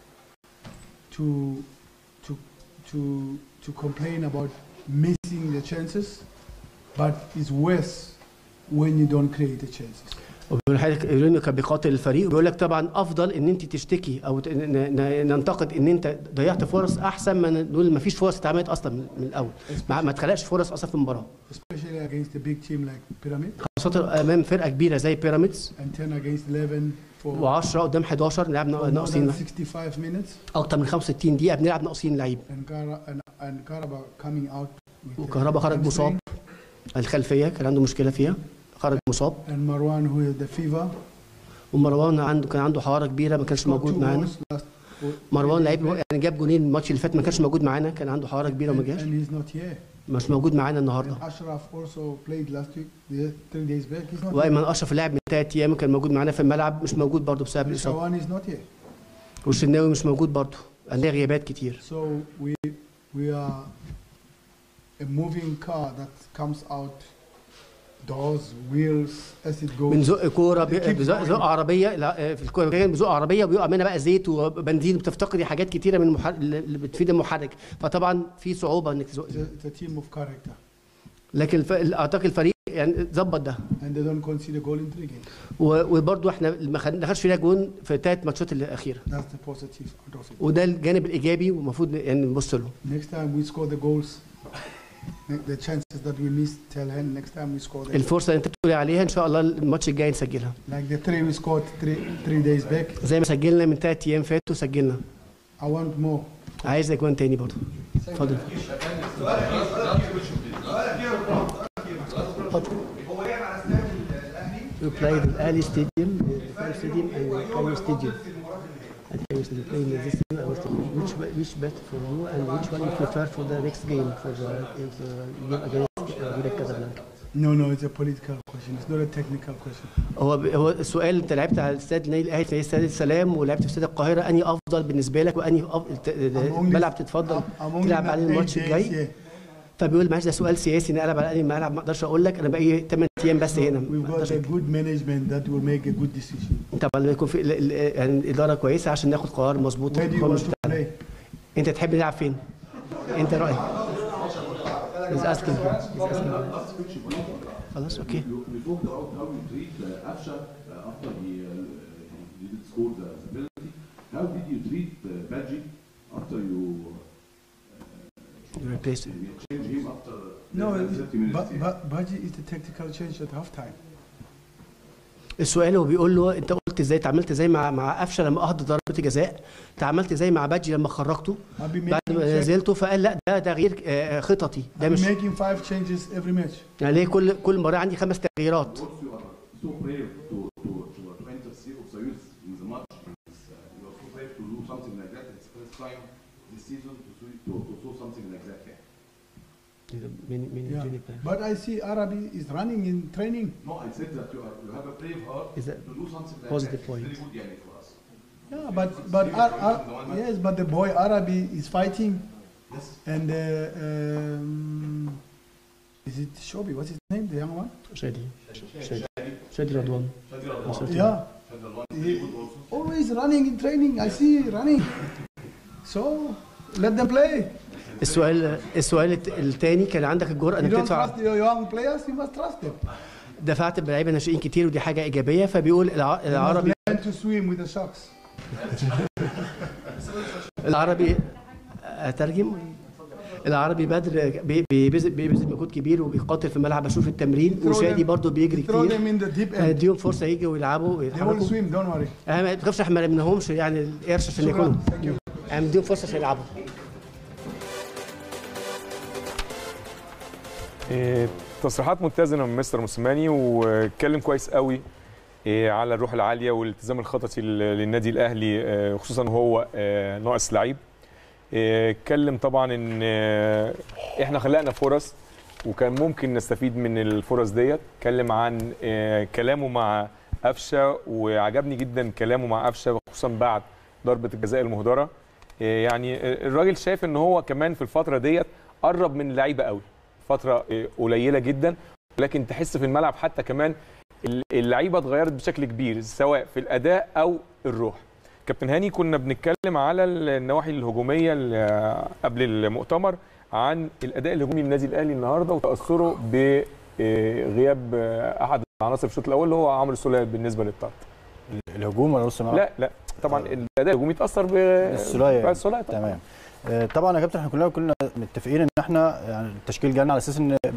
to to to to complain about missing the chances, but it's worse when you don't create the chances. وبيقول حضرتك جونيور كان بيقاتل الفريق وبيقول لك طبعا افضل ان انت تشتكي او ت- ن- ن- ننتقد ان انت ضيعت فرص احسن ما نقول ما فيش فرص اتعملت اصلا من من الاول ما, ما اتخلقش فرص اصلا في المباراه especially against a big team like Pyramid خاصه امام فرقه كبيره زي بيراميدز and 10 against 11 for و10 قدام 11 for لعبنا more ناقصين than 65 minutes اكتر من 65 دقيقه بنلعب ناقصين لعيب and Kara and, and Karaba coming out with وكهربا خرج مصاب الخلفيه كان عنده مشكله فيها خرج مصاب and Marwan who had the fever ومروان عنده كان عنده حراره كبيره ما كانش scored موجود two معانا goals last مروان لعيب يعني جاب جونين الماتش اللي فات ما كانش موجود معانا كان عنده حراره كبيره وما and, جاش and he's not here مش موجود معانا and النهارده Ashraf also played last week the three days back he's not وايمن اشرف لاعب من ثلاث ايام كان موجود معانا في الملعب مش موجود برضه بسبب here الاصابه Shawan is not here والشناوي مش موجود برضه عندنا غيابات كتير so we we are a moving car that comes out doors wheels as it goes بنزق كوره بي- It keeps بزق going. زق عربيه لا، في الكوره كان بزق عربيه وبيقع منها بقى زيت وبنزين بتفتقدي حاجات كتيره من المحرك اللي بتفيد المحرك فطبعا في صعوبه انك تزق it's a, it's a team of character لكن الف... اعتقد الفريق يعني ظبط ده and they don't concede a goal in three games و- وبرضه احنا ما خد- دخلش فينا جون في الثلاث ماتشات الاخيره that's the positive out of it وده الجانب الايجابي ومفروض يعني نبص له next time we score the goals the chances that we missed tell him next time we score them الفرصه اللي انت بتقولي عليها ان شاء الله الماتش الجاي نسجلها like the three we scored three three days back زي ما سجلنا من ثلاث ايام فاتوا سجلنا I want more عايز اجوان تاني برضه اتفضل We played at Ali Stadium, the Cairo Stadium and Cairo Stadium. At Cairo Stadium, playing in this stadium, I was thinking, which which better for you and which one you prefer for the next game for the, if, uh, game against uh, Wydad Casablanca? no no it's a political question it's not a technical question هو هو السؤال انت لعبت على استاد النادي الاهلي في استاد السلام ولعبت في استاد القاهره انهي افضل بالنسبه لك وانهي أف- ملعب تتفضل I'm only تلعب in عليه eight الماتش days الجاي here. فبيقول معلش ده سؤال سياسي نقلب على انهي ملعب ما اقدرش اقول لك انا بقى 8 ايام بس هنا ما we've got أقدرش a good management that will make a good decision طبعا لما يكون في ال- ال- يعني الاداره كويسه عشان ناخد قرار مظبوط where do you هو want مش to بتاعنا. play انت تحب نلعب فين؟ انت رايك؟ He's asking. He's asking. خلاص اوكي You, you talked about how you treat uh, Afsha uh, after he, uh, he did score the, the penalty. How did you treat uh, Badji after you You replace it. you change him after no less than 30 minutes? but but Baji is the tactical change at halftime السؤال هو بيقول له انت قلت ازاي اتعاملت ازاي مع مع قفشه لما اهدى ضربه جزاء تعاملت ازاي مع بادجي لما خرجته I've been بعد making, ما check- نزلته فقال لا ده تغيير آه، خططي ده I've مش been making five changes every match يعني ليه كل كل مباراه عندي خمس تغييرات Once you are so brave to, to, to, to enter Sea of Soyuz in the match, it's, uh, you are so brave to do something like that. It's the first time this season to, see- to, to do something like that. Yeah. مين مين yeah. الجوني بتاعي؟ but I see Arabi is running in training No, I said that you, are, you have a brave heart Is that to do something like positive that. point? It's very good yani, for us. yeah but but Ar- Ar- yes but the boy Arabi is fighting Yes. and uh, um, is it Shobi what's his name the young one شادي شادي شادي رضوان yeah He- always running in training I see running so let them play السؤال السؤال الت- التاني كان عندك الجرأة you انك don't تدفع trust your young players you must trust them دفعت بلعيبه ناشئين كتير ودي حاجه ايجابيه فبيقول الع- You العربي must learn to swim with the sharks العربي اترجم العربي بدر بي- بيبذل بيبذل مجهود كبير وبيقاتل في الملعب اشوف التمرين Throw وشادي them- برضه بيجري throw كتير them in the deep end اديهم فرصه يجوا ويلعبوا they will ويتحركوا swim don't worry انا ما تخافش احنا ما رميناهمش يعني القرش عشان ياكلوا شكرا thank you انا مديهم فرصه عشان يلعبوا إيه، تصريحات متزنه من مستر موسيماني واتكلم كويس قوي إيه، على الروح العاليه والالتزام الخططي لل- للنادي الاهلي آه، خصوصا وهو آه، ناقص لعيب إيه، اتكلم طبعا ان آه، احنا خلقنا فرص وكان ممكن نستفيد من الفرص ديت اتكلم عن آه، كلامه مع قفشه وعجبني جدا كلامه مع قفشه خصوصا بعد ضربه الجزاء المهدره آه، يعني الراجل شايف ان هو كمان في الفتره ديت قرب من اللعيبه قوي فتره آه، قليله جدا لكن تحس في الملعب حتى كمان اللعيبه اتغيرت بشكل كبير سواء في الاداء او الروح كابتن هاني كنا بنتكلم على النواحي الهجوميه اللي قبل المؤتمر عن الاداء الهجومي للنادي الاهلي النهارده وتاثره بغياب احد العناصر في الشوط الاول اللي هو عمرو السوليه بالنسبه للطرد الهجوم ولا نص الملعب؟ لا لا طبعا الاداء الهجومي اتاثر ب السوليه بالسوليه طبعا تمام آه، طبعا يا كابتن احنا كلنا كنا متفقين ان احنا يعني التشكيل جالنا على اساس ان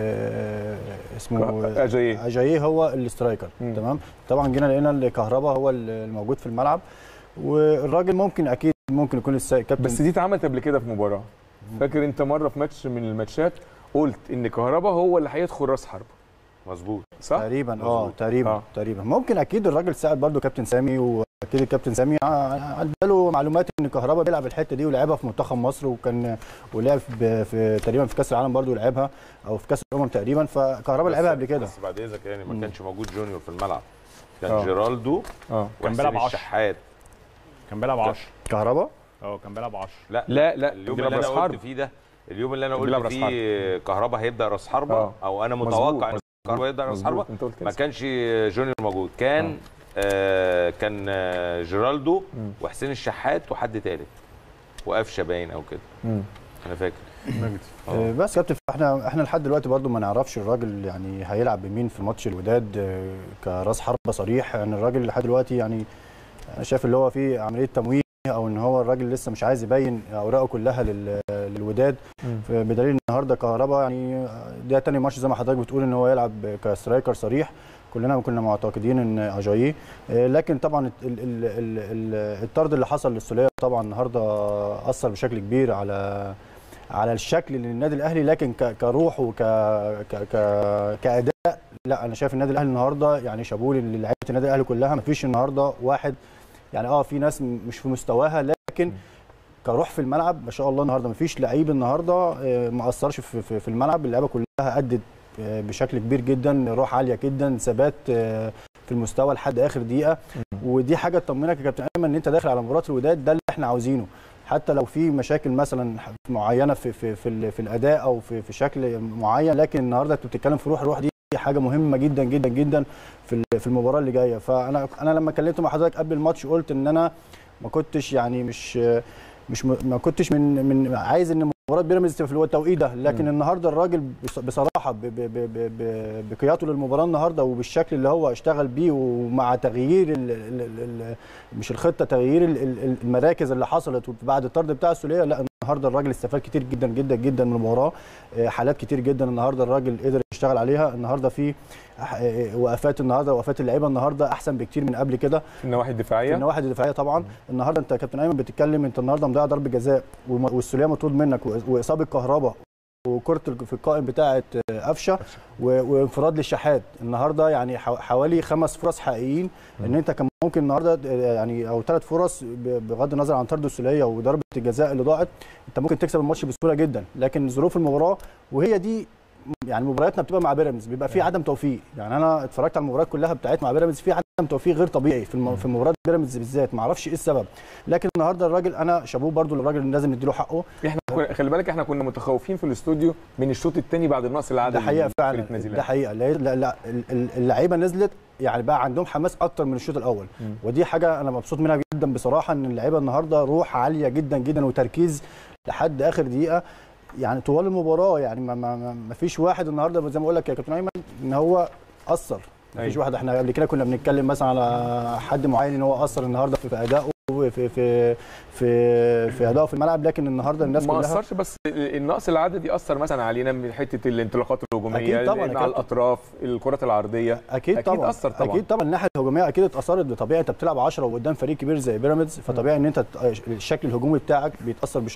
آه، اسمه اجاييه اجاييه هو الاسترايكر مم. تمام طبعا جينا لقينا الكهرباء هو الموجود في الملعب والراجل ممكن اكيد ممكن يكون الس- كابتن بس دي اتعملت قبل كده في مباراه فاكر انت مره في ماتش من الماتشات قلت ان كهربا هو اللي هيدخل راس حربه مظبوط صح تقريبا اه مظبوط. تقريبا آه. آه. تقريبا ممكن اكيد الراجل ساعد برضو كابتن سامي واكيد الكابتن سامي ع- اداله معلومات ان كهربا بيلعب الحته دي ولعبها في منتخب مصر وكان ولعب في, في تقريبا في كاس العالم برضو لعبها او في كاس الامم تقريبا فكهربا لعبها قبل كده بس بعد اذنك يعني ما مم. كانش موجود جونيور في الملعب كان آه. جيرالدو اه كان وحسين بيلعب عشرة. الشحات كان بيلعب 10 كهربا اه كان بيلعب 10 لا لا لا اليوم بيلعب اللي انا راس قلت حرب. فيه ده اليوم اللي انا بيلعب قلت راس فيه كهربا هيبدا راس حربه آه. او انا مظبوط، متوقع ان مظبوط، كهربا هيبدا راس مظبوط، حربه انت قلت كده ما كانش جونيور موجود كان آه كان آه جيرالدو مم. وحسين الشحات وحد تالت وقفشه باين او كده مم. انا فاكر آه، بس يا كابتن احنا احنا لحد دلوقتي برضو ما نعرفش الراجل يعني هيلعب بمين في ماتش الوداد آه، كراس حربه صريح يعني الراجل لحد دلوقتي يعني انا شايف اللي هو في عمليه تمويه او ان هو الراجل لسه مش عايز يبين اوراقه كلها لل- للوداد مم. بدليل النهارده كهربا يعني ده تاني ماتش زي ما حضرتك بتقول ان هو يلعب كسترايكر صريح كلنا كنا معتقدين ان اجاييه آه، لكن طبعا ال- ال- ال- ال- الطرد اللي حصل للسوليه طبعا النهارده اثر بشكل كبير على على الشكل للنادي الاهلي لكن ك- كروح وك ك ك كاداء لا انا شايف النادي الاهلي النهارده يعني شابوه للعيبه النادي الاهلي كلها مفيش النهارده واحد يعني اه في ناس م- مش في مستواها لكن كروح في الملعب ما شاء الله النهارده مفيش لعيب النهارده آه، ما اثرش في, في, في الملعب اللعيبه كلها ادت آه، بشكل كبير جدا روح عاليه جدا ثبات آه، في المستوى لحد اخر دقيقه ودي حاجه تطمنك يا كابتن ايمن ان انت داخل على مباراه الوداد ده اللي احنا عاوزينه حتى لو في مشاكل مثلا معينه في في في, ال- في الاداء او في في شكل معين لكن النهارده انت بتتكلم في روح الروح دي حاجه مهمه جدا جدا جدا في ال- في المباراه اللي جايه فانا انا لما اتكلمت مع حضرتك قبل الماتش قلت ان انا ما كنتش يعني مش مش م- ما كنتش من من عايز ان مباراه بيراميدز تبقى في التوقيت ده لكن مم. النهارده الراجل بص- بصراحه ب- ب- ب- ب- ب- بقيادته للمباراه النهارده وبالشكل اللي هو اشتغل بيه ومع تغيير ال ال ال ال مش الخطه تغيير ال- ال- المراكز اللي حصلت بعد الطرد بتاع السوليه لا النهارده الراجل استفاد كتير جدا جدا جدا من المباراه آه، حالات كتير جدا النهارده الراجل قدر يشتغل عليها النهارده في أح- آه، وقفات النهارده وقفات اللعيبه النهارده احسن بكتير من قبل كده في النواحي في الدفاعيه النواحي الدفاعيه طبعا النهارده انت يا كابتن ايمن بتتكلم انت النهارده مضيع ضربه جزاء وم- والسوليه مطرود منك و- واصابه كهرباء وكره الج- في القائم بتاعه آه، قفشه و- وانفراد للشحات النهارده يعني حو- حوالي خمس فرص حقيقيين ان انت كان ممكن النهارده آه، يعني او ثلاث فرص ب- بغض النظر عن طرد السوليه وضربه الجزاء اللي ضاعت انت ممكن تكسب الماتش بسهوله جدا لكن ظروف المباراه وهي دي يعني مبارياتنا بتبقى مع بيراميدز بيبقى في عدم توفيق يعني انا اتفرجت على المباريات كلها بتاعتنا مع بيراميدز في عدم توفيق غير طبيعي في الم... في مباراه بيراميدز بالذات ما اعرفش ايه السبب لكن النهارده الراجل انا شابوه برده للراجل اللي لازم نديله حقه احنا كنا- خلي بالك احنا كنا متخوفين في الاستوديو من الشوط الثاني بعد النقص العددي ده حقيقه فعلا لفرقة نادي ده الأهلي. حقيقه لا لا, لا ال- ال- اللعيبه نزلت يعني بقى عندهم حماس اكتر من الشوط الاول مم. ودي حاجه انا مبسوط منها جدا بصراحه ان اللعيبه النهارده روح عاليه جدا جدا وتركيز لحد اخر دقيقه يعني طوال المباراه يعني ما, ما, ما- ما فيش واحد النهارده زي ما اقول لك يا كابتن ايمن ان هو اثر ما فيش أيوة. واحد احنا قبل كده كنا بنتكلم مثلا على حد معين ان هو اثر النهارده في ادائه في في في في, في ادائه في الملعب لكن النهارده الناس ما كلها اثرش بس النقص العددي اثر مثلا علينا من حته الانطلاقات الهجوميه أكيد طبعاً، على أكيد. الاطراف الكرات العرضيه اكيد, أكيد طبعا أثر طبعاً. اكيد طبعا الناحيه الهجوميه اكيد اتاثرت بطبيعي انت بتلعب 10 وقدام فريق كبير زي بيراميدز فطبيعي ان انت ت- الشكل الهجومي بتاعك بيتاثر بشكل كبير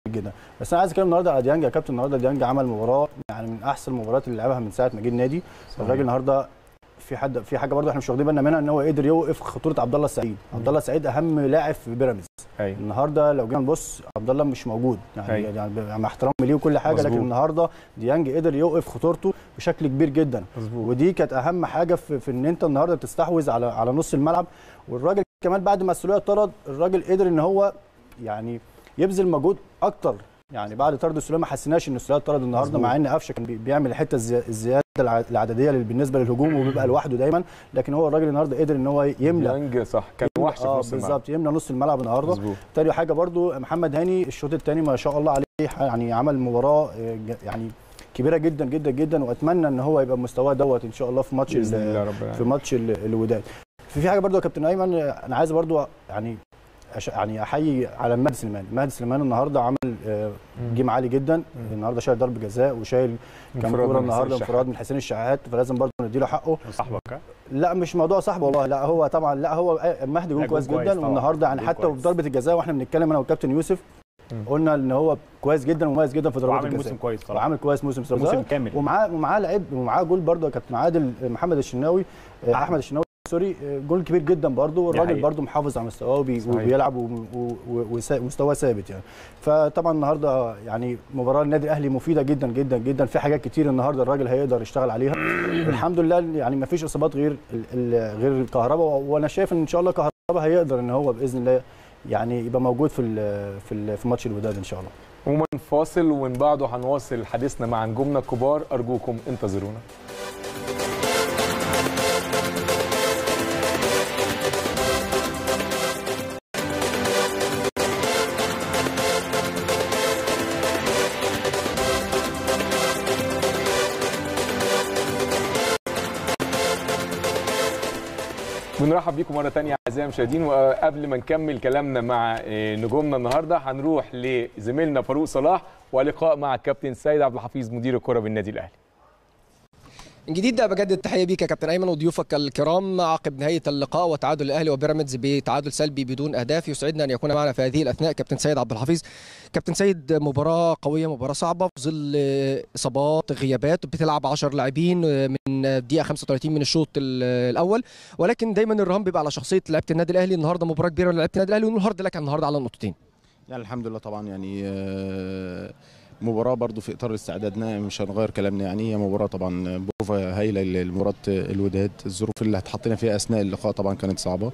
جدا بس انا عايز اتكلم النهارده على ديانج يا كابتن النهارده ديانج عمل مباراه يعني من احسن المباريات اللي لعبها من ساعه ما جه النادي الراجل النهارده في حد في حاجه برضه احنا مش واخدين بالنا منها ان هو قدر يوقف خطوره عبد الله السعيد عبد الله السعيد اهم لاعب في بيراميدز أيوة. النهارده لو جينا نبص عبد الله مش موجود يعني, أيوة. يعني مع احترامي ليه وكل حاجه مظبوط. لكن النهارده ديانج قدر يوقف خطورته بشكل كبير جدا مظبوط. ودي كانت اهم حاجه في, في ان انت النهارده تستحوذ على على نص الملعب والراجل كمان بعد ما السوليه اتطرد الراجل قدر ان هو يعني يبذل مجهود اكتر يعني بعد طرد السوليه ما حسيناش ان السوليه اتطرد النهارده مظبوط. مع ان قفشه كان بي- بيعمل الحته الزي- الزياده الع- العدديه اللي بالنسبه للهجوم وبيبقى لوحده دايما لكن هو الراجل النهارده قدر ان هو يملى ديانج صح كان يملى- وحش في اه نص الملعب بالظبط يملى نص الملعب النهارده مظبوط تاني حاجه برضو محمد هاني الشوط الثاني ما شاء الله عليه يعني عمل مباراه آه، ج- يعني كبيره جدا جدا جدا واتمنى ان هو يبقى مستواه دوت ان شاء الله في ماتش باذن ال- الله رب في العالمين ماتش ال- الوداد في في حاجه برضو يا كابتن ايمن آه، انا عايز برضو يعني أش- يعني احيي على مهدي سليمان مهدي سليمان النهارده عمل آه، جيم عالي جدا النهارده شايل ضرب جزاء وشايل كام انفراد كوره من النهارده حسين انفراد من حسين الشحات فلازم برضو نديله حقه صاحبك ها؟ لا مش موضوع صاحبه والله لا هو طبعا لا هو مهدي جون لا، كويس جون كويس جدا طبعا. والنهارده يعني جون حتى كويس. في ضربه الجزاء واحنا بنتكلم انا والكابتن يوسف مم. قلنا ان هو كويس جدا ومميز جدا في ضربات وعامل الجزاء موسم كويس صراحه وعامل كويس موسم موسم صراحة. كامل ومعاه ومعاه لعيب ومعاه جول برضه يا كابتن عادل محمد الشناوي آه، احمد الشناوي سوري آه، جول كبير جدا برضه والراجل حقيقة. برضه محافظ على مستواه وبي- صحيح. وبيلعب و- و- و- وسا- ومستواه ثابت يعني فطبعا النهارده يعني مباراه النادي الاهلي مفيده جدا جدا جدا في حاجات كتير النهارده الراجل هيقدر يشتغل عليها الحمد لله يعني ما فيش اصابات غير ال- ال- غير الكهرباء وانا شايف ان ان شاء الله كهرباء هيقدر ان هو باذن الله يعني يبقى موجود في ال- في ال- في ماتش الوداد ان شاء الله عموما فاصل ومن بعده هنواصل حديثنا مع نجومنا الكبار ارجوكم انتظرونا بنرحب بيكم مره تانية اعزائي المشاهدين وقبل ما نكمل كلامنا مع آه، نجومنا النهارده هنروح لزميلنا فاروق صلاح ولقاء مع الكابتن سيد عبد الحفيظ مدير الكره بالنادي الاهلي من جديد ده بجدد التحيه بيك يا كابتن ايمن وضيوفك الكرام عقب نهايه اللقاء وتعادل الاهلي وبيراميدز بتعادل سلبي بدون اهداف يسعدنا ان يكون معنا في هذه الاثناء كابتن سيد عبد الحفيظ كابتن سيد مباراه قويه مباراه صعبه في ظل اصابات غيابات بتلعب 10 لاعبين من دقيقه 35 من الشوط ال- الاول ولكن دايما الرهان بيبقى على شخصيه لعيبه النادي الاهلي النهارده مباراه كبيره لعيبه النادي الاهلي والنهارده لك النهارده على النقطتين يعني الحمد لله طبعا يعني آه، مباراة برضو في إطار استعدادنا مش هنغير كلامنا يعني هي مباراة طبعا بروفا هايلة لمباراة الوداد الظروف اللي اتحطينا فيها أثناء اللقاء طبعا كانت صعبة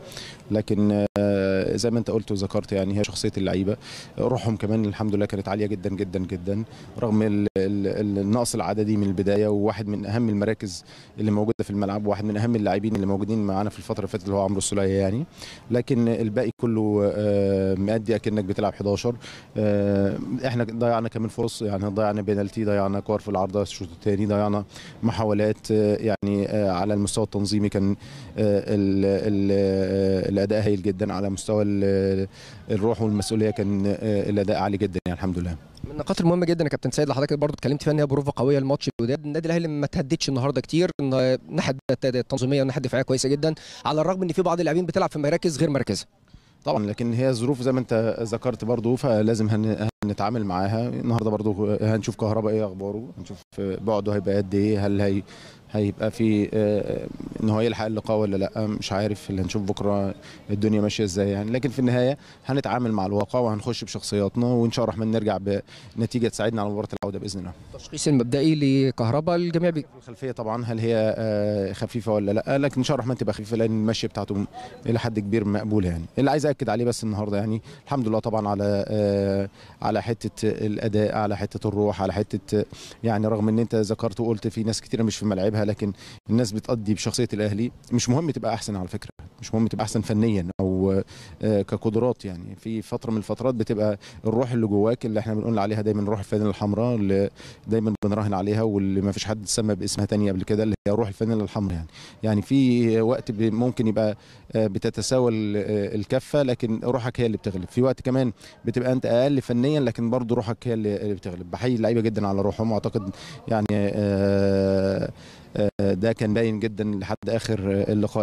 لكن آه، زي ما أنت قلت وذكرت يعني هي شخصية اللعيبة روحهم كمان الحمد لله كانت عالية جدا جدا جدا رغم ال- ال- النقص العددي من البداية وواحد من أهم المراكز اللي موجودة في الملعب وواحد من أهم اللاعبين اللي موجودين معانا في الفترة اللي فاتت اللي هو عمرو السولية يعني لكن الباقي كله آه، مأدي أكنك بتلعب 11 آه، احنا ضيعنا كمان فرص يعني ضيعنا بينالتي ضيعنا كور في العارضه الشوط الثاني ضيعنا محاولات آه، يعني آه، على المستوى التنظيمي كان آه، ال- ال- آه، الاداء هايل جدا على مستوى ال- الروح والمسؤوليه كان آه، الاداء عالي جدا يعني الحمد لله من النقاط المهمه جدا يا كابتن سيد اللي حضرتك برضو اتكلمت فيها ان هي بروفه قويه الماتش الوداد النادي الاهلي ما تهددش النهارده كتير إن الناحيه التنظيميه والناحيه الدفاعيه كويسه جدا على الرغم ان في بعض اللاعبين بتلعب في مراكز غير مركزها طبعا لكن هي ظروف زي ما انت ذكرت برضو فلازم هن- هنتعامل معاها النهارده برضو هنشوف كهرباء ايه اخباره هنشوف بعده هيبقى قد ايه هل هي هيبقى في آه، ان هو يلحق اللقاء ولا لا مش عارف اللي هنشوف بكره الدنيا ماشيه ازاي يعني لكن في النهايه هنتعامل مع الواقع وهنخش بشخصياتنا وان شاء الله الرحمن نرجع بنتيجه تساعدنا على مباراه العوده باذن الله التشخيص المبدئي لكهرباء الجميع بي... الخلفيه طبعا هل هي آه، خفيفه ولا لا لكن ان شاء الله الرحمن تبقى خفيفه لان المشي بتاعته الى حد كبير مقبوله يعني اللي عايز اكد عليه بس النهارده يعني الحمد لله طبعا على آه، على حته الاداء على حته الروح على حته آه، يعني رغم ان انت ذكرت وقلت في ناس كتيره مش في ملعبها لكن الناس بتأدي بشخصيه الاهلي مش مهم تبقى احسن على فكره مش مهم تبقى احسن فنيا او آه، كقدرات يعني في فتره من الفترات بتبقى الروح اللي جواك اللي احنا بنقول عليها دايما روح الفانيلا الحمراء اللي دايما بنراهن عليها واللي ما فيش حد سمى باسمها تانية قبل كده اللي هي روح الفانيلا الحمراء يعني يعني في وقت ب- ممكن يبقى آه، بتتساوى ال- آه، الكفه لكن روحك هي اللي بتغلب في وقت كمان بتبقى انت اقل فنيا لكن برضه روحك هي اللي اللي بتغلب بحيي اللعيبه جدا على روحهم واعتقد يعني آه، آه، ده كان باين جدا لحد اخر اللقاء يعني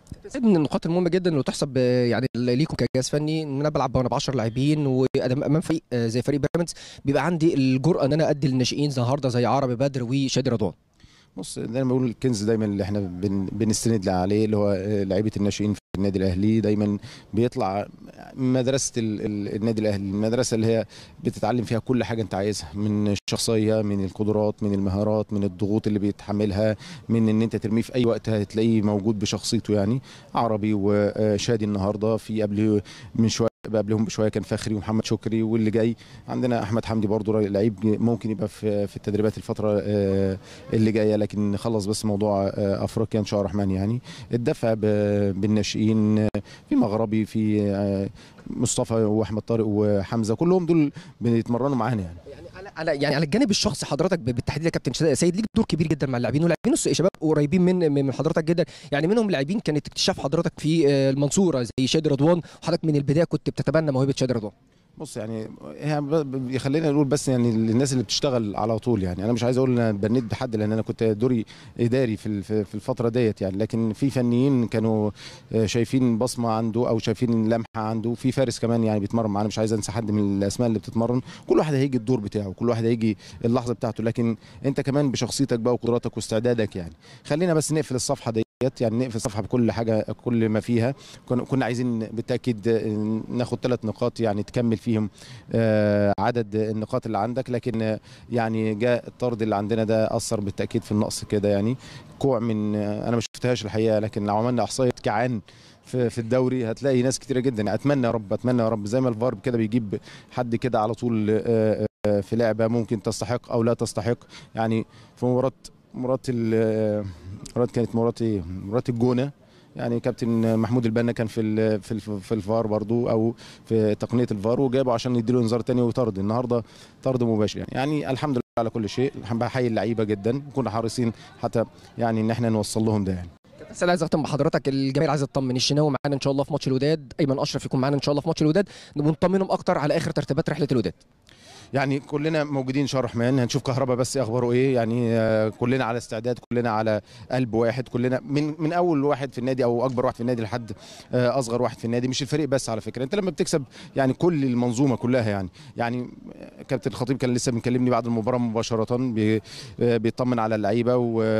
سيد من النقاط المهمه جدا اللي تحسب آه، يعني ليكم كجهاز فني ان انا بلعب وانا ب 10 لاعبين وادام امام فريق آه، زي فريق بيراميدز بيبقى عندي الجرأه ان انا ادي للناشئين النهارده زي عربي بدر وشادي رضوان بص دايما بقول الكنز دايما اللي احنا بن بنستند عليه اللي هو آه، لعيبه الناشئين في النادي الاهلي دايما بيطلع من مدرسه ال- ال- النادي الاهلي المدرسه اللي هي بتتعلم فيها كل حاجه انت عايزها من الشخصيه من القدرات من المهارات من الضغوط اللي بيتحملها من ان انت ترميه في اي وقت هتلاقيه موجود بشخصيته يعني عربي وشادي النهارده في قبل من شويه قبلهم بشويه كان فخري ومحمد شكري واللي جاي عندنا احمد حمدي برضو لعيب ممكن يبقى في في التدريبات الفتره آه، اللي جايه لكن نخلص بس موضوع آه، افريقيا ان شاء الله الرحمن يعني الدفع ب- بالناشئين آه، في مغربي في آه، مصطفى واحمد طارق وحمزه كلهم دول بيتمرنوا معانا يعني على يعني على الجانب الشخصي حضرتك ب- بالتحديد يا كابتن سيد ليك دور كبير جدا مع اللاعبين ولاعبين الس- شباب قريبين من من حضرتك جدا يعني منهم لاعبين كانت اكتشاف حضرتك في آه، المنصوره زي شادي رضوان وحضرتك من البدايه كنت بتتبنى موهبه شادي رضوان بص يعني هي ب- ب- يخلينا نقول بس يعني الناس اللي بتشتغل على طول يعني انا مش عايز اقول ان انا بنيت بحد لان انا كنت دوري اداري في ال- في في الفتره ديت يعني لكن في فنيين كانوا آه، شايفين بصمه عنده او شايفين لمحه عنده في فارس كمان يعني بيتمرن معانا مش عايز انسى حد من الاسماء اللي بتتمرن كل واحد هيجي الدور بتاعه كل واحد هيجي اللحظه بتاعته لكن انت كمان بشخصيتك بقى وقدراتك واستعدادك يعني خلينا بس نقفل الصفحه ديت يعني نقفل الصفحه بكل حاجه كل ما فيها كنا كنا عايزين بالتاكيد آه، ناخد ثلاث نقاط يعني تكمل فيهم آه، عدد النقاط اللي عندك لكن آه، يعني جاء الطرد اللي عندنا ده اثر بالتاكيد في النقص كده يعني كوع من آه، انا ما شفتهاش الحقيقه لكن لو عملنا احصائيه كعان في في الدوري هتلاقي ناس كتيره جدا اتمنى يا رب اتمنى يا رب زي ما الفار كده بيجيب حد كده على طول آه، آه، في لعبه ممكن تستحق او لا تستحق يعني في مباراه مباراه ال- آه، مباراه كانت مباراه ايه مباراه الجونه يعني كابتن محمود البنا كان في ال في ال في الفار برضو او في تقنيه الفار وجابه عشان يديله انذار تاني وطرد النهارده طرد مباشر يعني يعني الحمد لله على كل شيء بحيي اللعيبه جدا كنا حريصين حتى يعني ان احنا نوصل لهم ده يعني بس انا عايز اختم بحضرتك الجماهير عايزه تطمن الشناوي معانا ان شاء الله في ماتش الوداد ايمن اشرف يكون معانا ان شاء الله في ماتش الوداد ونطمنهم اكتر على اخر ترتيبات رحله الوداد يعني كلنا موجودين ان شاء الله الرحمن هنشوف كهربا بس اخباره ايه يعني آه، كلنا على استعداد كلنا على قلب واحد كلنا من من اول واحد في النادي او اكبر واحد في النادي لحد آه، اصغر واحد في النادي مش الفريق بس على فكره انت لما بتكسب يعني كل المنظومه كلها يعني يعني آه، كابتن الخطيب كان لسه بيكلمني بعد المباراه مباشره بي- آه، بيطمن على اللعيبه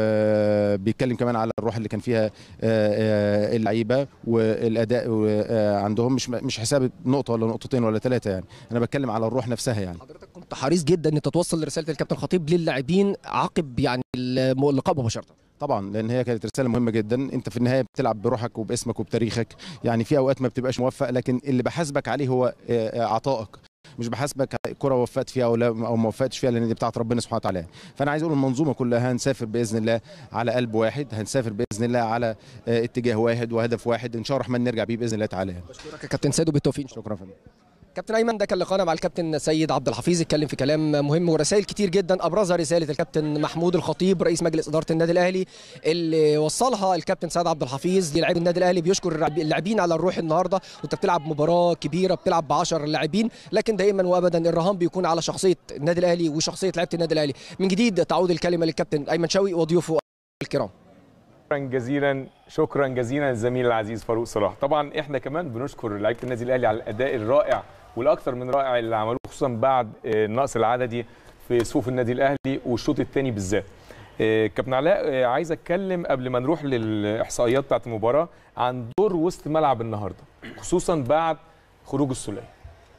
وبيتكلم كمان على الروح اللي كان فيها آه، آه، اللعيبه والاداء آه، عندهم مش مش حساب نقطه ولا نقطتين ولا ثلاثه يعني انا بتكلم على الروح نفسها يعني كنت حريص جدا ان تتوصل لرساله الكابتن خطيب للاعبين عقب يعني الم- اللقاء مباشره طبعا لان هي كانت رساله مهمه جدا انت في النهايه بتلعب بروحك وباسمك وبتاريخك يعني في اوقات ما بتبقاش موفق لكن اللي بحاسبك عليه هو آه، آه، عطائك مش بحاسبك كره وفقت فيها او لا او ما وفقتش فيها لان دي بتاعت ربنا سبحانه وتعالى فانا عايز اقول المنظومه كلها هنسافر باذن الله على قلب واحد هنسافر باذن الله على آه، اتجاه واحد وهدف واحد ان شاء الله الرحمن نرجع بيه باذن الله تعالى بشكرك يا كابتن سيد وبالتوفيق شكرا فندم كابتن ايمن ده كان لقاءنا مع الكابتن سيد عبد الحفيظ اتكلم في كلام مهم ورسائل كتير جدا ابرزها رساله الكابتن محمود الخطيب رئيس مجلس اداره النادي الاهلي اللي وصلها الكابتن سيد عبد الحفيظ للاعبي النادي الاهلي بيشكر اللاعب- اللاعبين على الروح النهارده وانت بتلعب مباراه كبيره بتلعب ب 10 لاعبين لكن دائما وابدا الرهان بيكون على شخصيه النادي الاهلي وشخصيه لعيبه النادي الاهلي من جديد تعود الكلمه للكابتن ايمن شوقي وضيوفه الكرام شكرا جزيلا شكرا جزيلا للزميل العزيز فاروق صلاح طبعا احنا كمان بنشكر لعيبه النادي الاهلي على الاداء الرائع والاكثر من رائع اللي عملوه خصوصا بعد آه، النقص العددي في صفوف النادي الاهلي والشوط الثاني بالذات آه، كابتن علاء آه، عايز اتكلم قبل ما نروح للاحصائيات بتاعت المباراه عن دور وسط ملعب النهارده خصوصا بعد خروج السوليه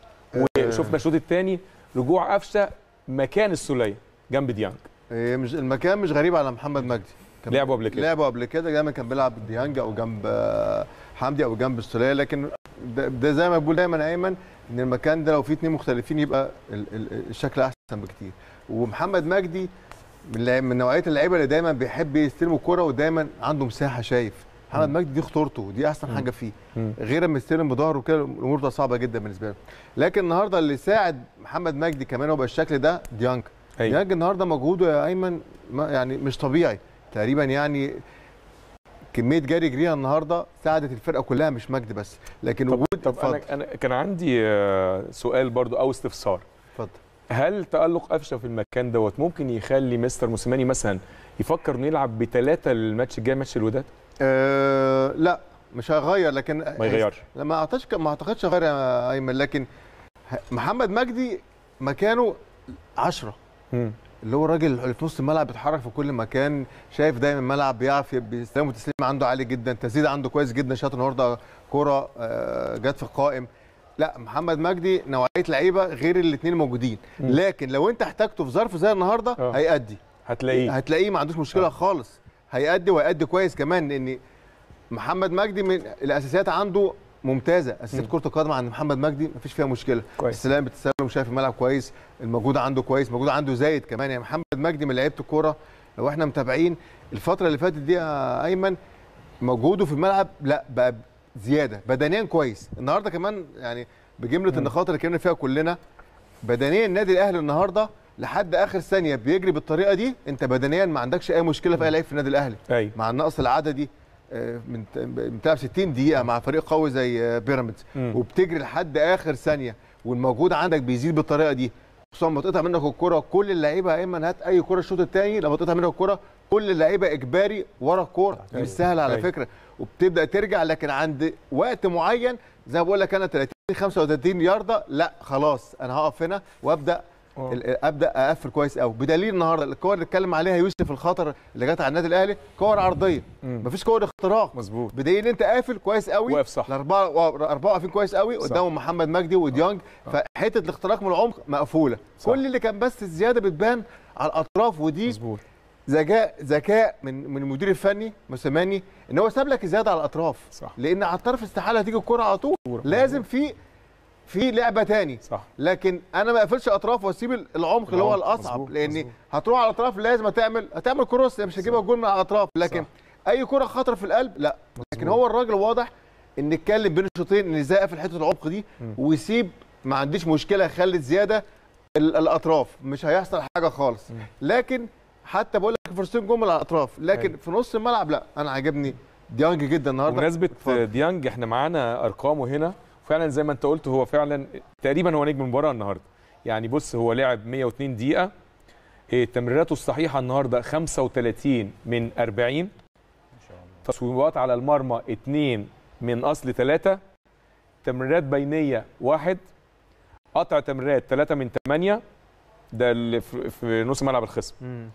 وشفنا الشوط الثاني رجوع قفشه مكان السوليه جنب ديانج إيه مش المكان مش غريب على محمد مجدي كان لعبوا قبل كده. لعبوا قبل كده دايما كان بيلعب ديانج او جنب آه، حمدي او جنب السوليه لكن ده, ده زي ما بقول دايما ايمن ان المكان ده لو فيه اتنين مختلفين يبقى ال ال الشكل احسن بكتير ومحمد مجدي من اللع- من نوعيه اللعيبه اللي دايما بيحب يستلم الكوره ودايما عنده مساحه شايف محمد مجدي دي خطورته دي احسن حاجه فيه غير اما يستلم بظهره كده الامور ده صعبه جدا بالنسبه له لكن النهارده اللي ساعد محمد مجدي كمان هو بقى الشكل ده ديانج أيوة. ديانج النهارده مجهوده يا ايمن ما يعني مش طبيعي تقريبا يعني كميه جري جريها النهارده ساعدت الفرقه كلها مش مجدي بس لكن وجود طب انا انا كان عندي آه، سؤال برضو او استفسار اتفضل هل تألق قفشه في المكان دوت ممكن يخلي مستر موسيماني مثلا يفكر انه يلعب بثلاثه الماتش الجاي ماتش الوداد؟ أه لا مش هيغير لكن ما يغيرش. لما اعتقدش ما اعتقدش هيغير يا ايمن لكن ه- محمد مجدي مكانه 10 مم. اللي هو الراجل اللي في نص الملعب بيتحرك في كل مكان شايف دايما الملعب بيعرف بيستلم وتسليم عنده عالي جدا تسديد عنده كويس جدا شاط النهارده كوره آه، جت في القائم لا محمد مجدي نوعيه لعيبه غير الاثنين الموجودين مم. لكن لو انت احتاجته في ظرف زي النهارده آه. هيأدي هتلاقيه هتلاقيه ما عندوش مشكله خالص هيأدي وهيأدي كويس كمان لان محمد مجدي من الاساسيات عنده ممتازه اساسيات مم. كره القدم عند محمد مجدي مفيش فيها مشكله كويس. السلام بالتسلم شايف الملعب كويس المجهود عنده كويس المجهود عنده زايد كمان يعني محمد مجدي من لعيبه الكوره لو احنا متابعين الفتره اللي فاتت دي يا ايمن مجهوده في الملعب لا بقى زياده بدنيا كويس النهارده كمان يعني بجمله النقاط اللي اتكلمنا فيها كلنا بدنيا النادي الاهلي النهارده لحد اخر ثانيه بيجري بالطريقه دي انت بدنيا ما عندكش اي مشكله في اي لعيب في النادي الاهلي ايوه مع النقص العددي آه، من من بتلعب 60 دقيقه مع فريق قوي زي آه، بيراميدز مم. وبتجري لحد اخر ثانيه والموجود عندك بيزيد بالطريقه دي خصوصا لما تقطع منك الكره كل اللعيبه يا ايمن هات اي كره الشوط الثاني لما تقطع منك الكره كل اللعيبه اجباري ورا الكوره أيوة. مش سهل على أيوة. فكره وبتبدا ترجع لكن عند وقت معين زي ما بقول لك انا 30 35 يارده لا خلاص انا هقف هنا وابدا آه. ال- ابدا اقفل كويس قوي بدليل النهارده الكور اللي اتكلم عليها يوسف الخطر اللي جت على النادي الاهلي كور عرضيه مم. مفيش كور اختراق مظبوط بدليل ان انت قافل كويس قوي واقف صح. الاربعه اربعه واقفين كويس قوي صح. قدامهم محمد مجدي وديانج فحته الاختراق من العمق مقفوله صح. كل اللي كان بس الزياده بتبان على الاطراف ودي مظبوط ذكاء ذكاء من من المدير الفني موسيماني ان هو ساب لك الزياده على الاطراف صح. لان على الطرف استحاله تيجي الكره على طول كورة. لازم في في لعبه تاني صح لكن انا ما اقفلش اطراف واسيب العمق اللي هو العمق، الاصعب مظبوط، لان مظبوط. هتروح على الاطراف لازم هتعمل هتعمل كروس مش هتجيبها جول من على الاطراف لكن صح. اي كره خطر في القلب لا لكن هو الراجل واضح ان اتكلم بين الشوطين ان ازاي قافل حته العمق دي مم. ويسيب ما عنديش مشكله يخلي زياده ال- الاطراف مش هيحصل حاجه خالص مم. لكن حتى بقول لك فرصتين جم على الاطراف لكن أيوة. في نص الملعب لا انا عجبني ديانج جدا النهارده بمناسبه اتفضل. ديانج احنا معانا ارقامه هنا فعلا زي ما انت قلت هو فعلا تقريبا هو نجم المباراه النهارده يعني بص هو لعب 102 دقيقه إيه، تمريراته الصحيحه النهارده 35 من 40 تصويبات على المرمى 2 من اصل 3 تمريرات بينيه واحد قطع تمريرات 3 من 8 ده اللي في في نص ملعب الخصم مم.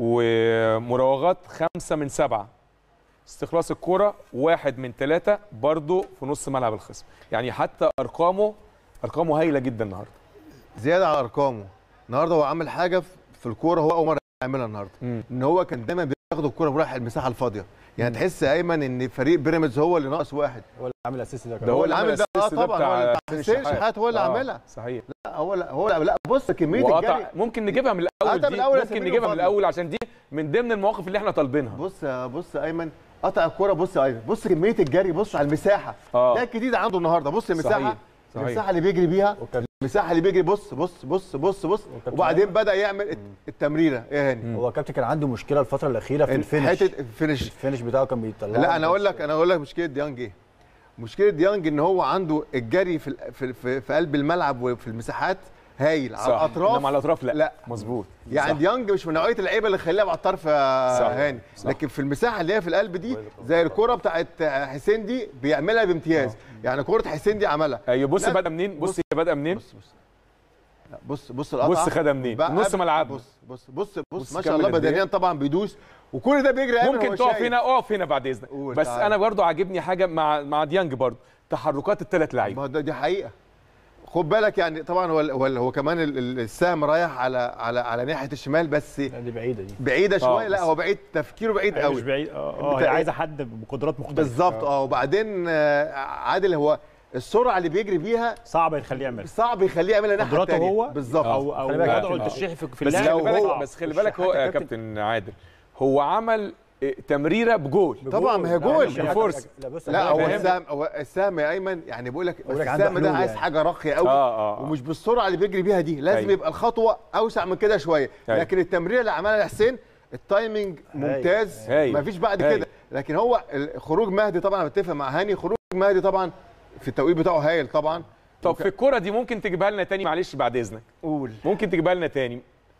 ومراوغات خمسة من سبعة استخلاص الكرة واحد من ثلاثة برضه في نص ملعب الخصم يعني حتى أرقامه أرقامه هايلة جدا النهاردة زياده على ارقامه النهارده هو عامل حاجه في- في الكوره هو اول مره يعملها النهارده مم. ان هو كان دايما بياخد الكوره وراح المساحه الفاضيه يعني تحس يا ايمن ان فريق بيراميدز هو اللي ناقص واحد هو اللي عامل اساسي ده ده كمان. هو اللي عامل ده اه الأسيست طبعا هو اللي حسين حسين شحات هو اللي آه، عاملها صحيح لا هو لا هو لا, لا بص كميه وقطع الجري ممكن نجيبها من الأول قطع من دي الأول يا ممكن سمير نجيبها من وفضل. الأول عشان دي من ضمن المواقف اللي احنا طالبينها بص يا بص يا ايمن قطع الكوره بص يا ايمن بص كميه الجري بص على المساحه آه. ده الجديد عنده النهارده بص المساحه صحيح. صحيح. المساحه اللي بيجري بيها وكان- المساحه اللي بيجري بص بص بص بص بص وكابتن وبعدين أيمن. بدا يعمل الت- التمريره ايه هاني هو كابتن كان عنده مشكله الفتره الاخيره في الفينش حته الفينش الفينش بتاعه كان بيطلع لا انا اقول لك انا اقول لك مشكله ديانج ايه مشكله ديانج ان هو عنده الجري في ال- في في, في قلب الملعب وفي المساحات هايل على صح. الاطراف إنما على الأطراف لا لا مظبوط يعني صح. ديانج مش من نوعيه اللعيبه اللي خليها على الطرف يا صح. هاني صح. لكن في المساحه اللي هي في القلب دي زي الكره بتاعت حسين دي بيعملها بامتياز يعني كره حسين دي عملها أيوه بص لا، بدأ منين بص بص. هي بدأ منين بص بص لا بص بص القطعه بص خدها منين بقى نص قبل- ملعب بص بص بص بص بص ما شاء كمل الله قد إيه؟ بدنيا طبعا بيدوس وكل ده بيجري أيمن ممكن هو تقف شايف. هنا اقف هنا بعد اذنك قول، بس تعال. انا برضو عاجبني حاجه مع مع ديانج برضو تحركات الثلاث ما لعيبه هو ده دي حقيقه خد بالك يعني طبعا هو هو, هو كمان ال- ال- السهم رايح على على على ناحيه الشمال بس دي بعيده دي بعيده شويه لا بس- هو بعيد تفكيره بعيد هي قوي مش بعيد اه اه هي بتاع- عايزه حد بقدرات مختلفه بالظبط اه وبعدين آه، عادل هو السرعه اللي بيجري بيها صعب يخليه يعمل صعب يخليه يعملها الناحيه قدراته الثانيه هو بالظبط او او خلي بالك يا وضعه كابتن. التشريحي في في بس اللعب خلي بالك صعب. بس خلي بالك هو يا كابتن عادل هو عمل إيه، تمريره بجول طبعا ما هي لا، جول مش الفرصة. لا بص لا أنا هو فاهم. السهم هو السهم يا ايمن يعني بقول لك بقول بس لك عنده السهم ده حلول عايز يعني. حاجه راقيه قوي اه اه ومش بالسرعه اللي بيجري بيها دي لازم أيوة. يبقى الخطوه اوسع من كده شويه أيوة. لكن التمريره اللي عملها حسين التايمنج ممتاز هايل. مفيش بعد هايل. كده لكن هو ال- خروج مهدي طبعا أنا بتفق مع هاني خروج مهدي طبعا في التوقيت بتاعه هايل طبعا طب في الكره دي ممكن تجيبها لنا تاني معلش بعد اذنك قول ممكن تجيبها لنا تاني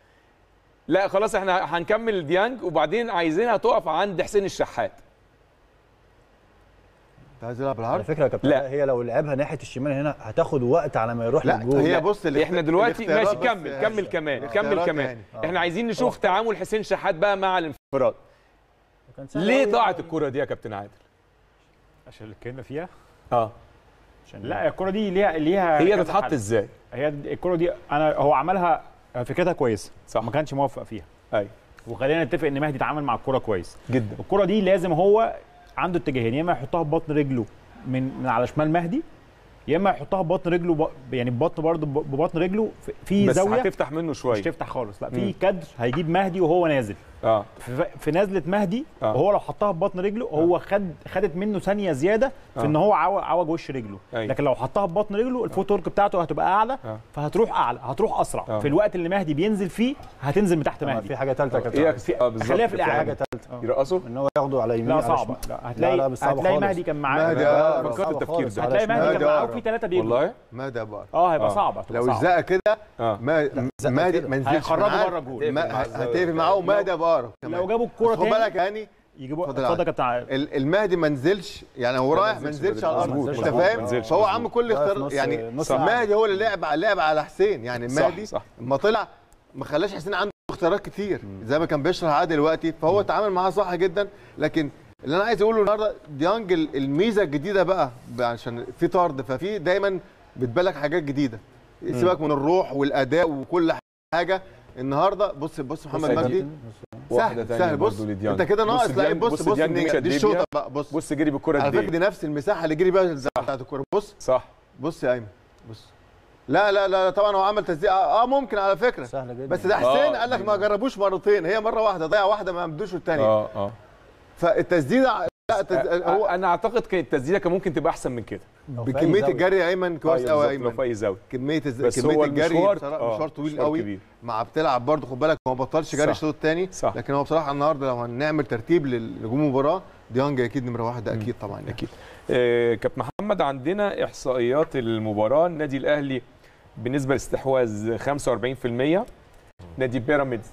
لا خلاص احنا هنكمل ديانج وبعدين عايزينها تقف عند حسين الشحات انت عايز يلعب على بالعرض فكره يا كابتن لا. هي لو لعبها ناحيه الشمال هنا هتاخد وقت على ما يروح لا للجول هي لا. بص الاخت- احنا دلوقتي الاختيارات ماشي بس كمل يا كمل هاشم. كمان الاختيارات كمل كمان يعني. احنا عايزين نشوف تعامل حسين شحات بقى مع الانفراد كان سهل ليه أوي. ضاعت الكرة دي يا كابتن عادل عشان اللي اتكلمنا فيها اه عشان لا الكره دي ليها ليها هي كذا تتحط حل. ازاي هي الكره دي انا هو عملها فكرتها كويسه صح. ما كانش موفق فيها ايوه وخلينا نتفق ان مهدي اتعامل مع الكره كويس جدا الكره دي لازم هو عنده اتجاهين يا اما يحطها ببطن رجله من من على شمال مهدي يا اما يحطها ببطن رجله ب... يعني ببطن برضه ب- ببطن رجله في- في بس زاويه هتفتح منه مش شويه تفتح خالص لا مم. في كادر هيجيب مهدي وهو نازل اه في, في نزله مهدي آه. وهو لو حطها ببطن رجله هو خد خدت منه ثانيه زياده في آه. ان هو عوج, عوج وش رجله أيوة. لكن لو حطها ببطن رجله الفوت ورك بتاعته هتبقى اعلى آه. فهتروح اعلى هتروح اسرع آه. في الوقت اللي مهدي بينزل فيه هتنزل من تحت آه، مهدي في حاجه ثالثه يا كابتن ايه عادل. في اه بالظبط خليها في في الإعادة. حاجه ثالثه يرقصوا ان هو ياخده على يمين لا على صعبه شمال. لا هتلاقي لا، مش صعبة هتلاقي خالص. مهدي كان معاه مهدي آه، أقرب. فكرت صعبة التفكير خالص. ده. هتلاقي مهدي كان مهدي معاه أقرب. وفي ثلاثه بيجروا والله مهدي ابو عرض. اه هيبقى آه. صعبه هتبقى لو صعبة. الزقه كده اه ما زقة مهدي كده. ما نزلش هيخرجوا معاه. بره الجول. ما- هتقفل معاه ومهدي ابو عرض كمان. لو جابوا بس الكوره خد تاني بالك يا هاني يجيبوا اتفضل اتفضل يا يا كابتن عادل. ال- المهدي ما نزلش يعني هو رايح ما نزلش نزلش على الارض مظبوط، انت مظبوط، فاهم ما نزلش، فهو مظبوط. عم كل واقف اختيار نص- يعني نص مهدي هو اللي لعب لعب على حسين يعني صح، مهدي صح. لما طلع ما خلاش حسين عنده اختيارات كتير زي ما كان بيشرح عادل دلوقتي فهو اتعامل معاه صح جدا لكن اللي انا عايز اقوله النهارده ديانج ال- الميزه الجديده بقى عشان في طرد ففي دايما بتبالك حاجات جديده سيبك من الروح والاداء وكل حاجه النهارده بص بص محمد بص يا مجدي واحدة سهل تانية سهل بص برضو لديانج. انت كده بص ناقص لا ديانج- بص بص بص ديانج دي, مشى دي ليبيا. الشوطه بقى بص بص جري بالكرة على قد فكره دي ايه نفس المساحه اللي جري بيها بتاعت الكوره بص صح بص يا ايمن بص لا لا لا طبعا هو عمل تسديد اه آه، ممكن على فكره سهله جدا بس ده آه، حسين قال لك ما جربوش مرتين هي مره واحده ضيع واحده ما مدوش الثانيه اه اه فالتسديده لا التسديد هو هو انا اعتقد كانت التسديده كان ممكن تبقى احسن من كده أو في أي بكميه زاوية. الجري يا ايمن كويس أيوة قوي يا بالظبط، لو في ايمن اي زاويه كميه الز... بس كميه هو الجري المشوار- بصراحة آه، مشوار طويل مشوار قوي كبير. مع بتلعب برضه خد بالك هو ما بطلش جري صح. الشوط الثاني صح. لكن هو بصراحه النهارده لو هنعمل ترتيب لنجوم المباراه ديانج اكيد نمره واحد ده اكيد طبعا يعني. اكيد آه، كابتن محمد عندنا احصائيات المباراه النادي الاهلي بالنسبه للاستحواذ 45% نادي بيراميدز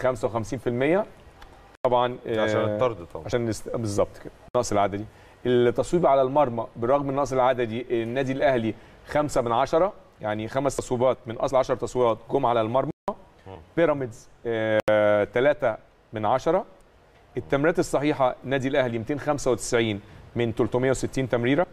55% طبعا آه، عشان الطرد طبعا عشان الاست... بالظبط كده النقص العددي التصويب على المرمى بالرغم من النقص العددي النادي الاهلي 5 من 10 يعني خمس تصويبات من اصل 10 تصويبات جم على المرمى بيراميدز 3 من 10 التمريرات الصحيحه النادي الاهلي 295 من 360 تمريره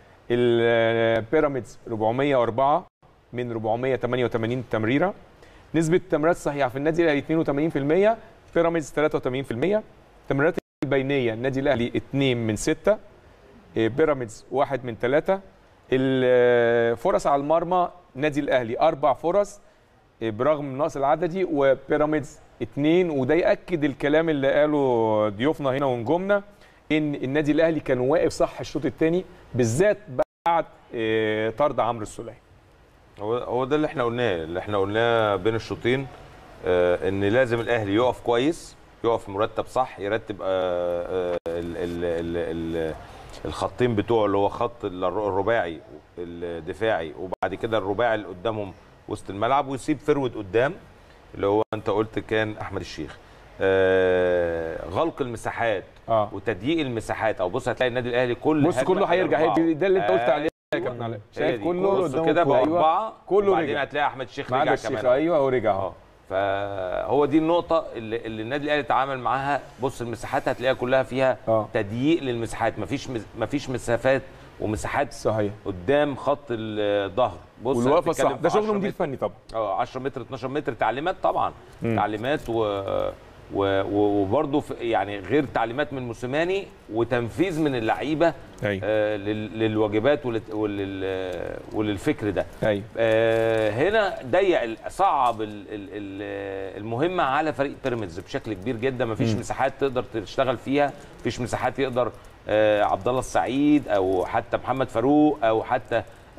البيراميدز 404 من 488 تمريره نسبه التمريرات الصحيحه في النادي الاهلي 82% بيراميدز 83% التمريرات البينيه النادي الاهلي 2 من 6 بيراميدز 1 من 3 الفرص على المرمى النادي الاهلي اربع فرص برغم النقص العددي وبيراميدز اثنين وده ياكد الكلام اللي قاله ضيوفنا هنا ونجومنا ان النادي الاهلي كان واقف صح الشوط الثاني بالذات بعد آه، طرد عمرو السوليه هو هو ده اللي احنا قلناه اللي احنا قلناه بين الشوطين آه ان لازم الاهلي يقف كويس يقف مرتب صح يرتب آه آه ال ال ال ال الخطين بتوعه اللي هو خط الر- الرباعي الدفاعي وبعد كده الرباعي اللي قدامهم وسط الملعب ويسيب فرود قدام اللي هو انت قلت كان احمد الشيخ آه غلق المساحات اه وتضييق المساحات او بص هتلاقي النادي الاهلي كل بص هجمة كله هيرجع هي أربعة. دي- ده اللي انت قلت أيوة. عليه يا كابتن علاء هي شايف دي. كله بص قدامه كده كله. أيوة. باربعه كله وبعدين رجع. هتلاقي احمد الشيخ ما عدا رجع الشيخ كمان ايوه ورجع اه فهو دي النقطة اللي, اللي النادي الأهلي اتعامل معاها بص المساحات هتلاقيها كلها فيها اه تضييق للمساحات مفيش مس- مفيش مسافات ومساحات صحيح قدام خط الظهر بص والوقفه هتتكلم صح في ده 10 شغل مدير متر. فني طبعا اه 10 متر 12 متر تعليمات طبعا مم. تعليمات و و- و- وبرضه في- يعني غير تعليمات من موسيماني وتنفيذ من اللعيبه ايوه آه لل- للواجبات ولل- ولل- وللفكر ده ايوه آه، هنا ضيق ال- صعب ال- ال- ال- المهمه على فريق بيراميدز بشكل كبير جدا مفيش مم. مساحات تقدر تشتغل فيها مفيش مساحات يقدر آه، عبد الله السعيد او حتى محمد فاروق او حتى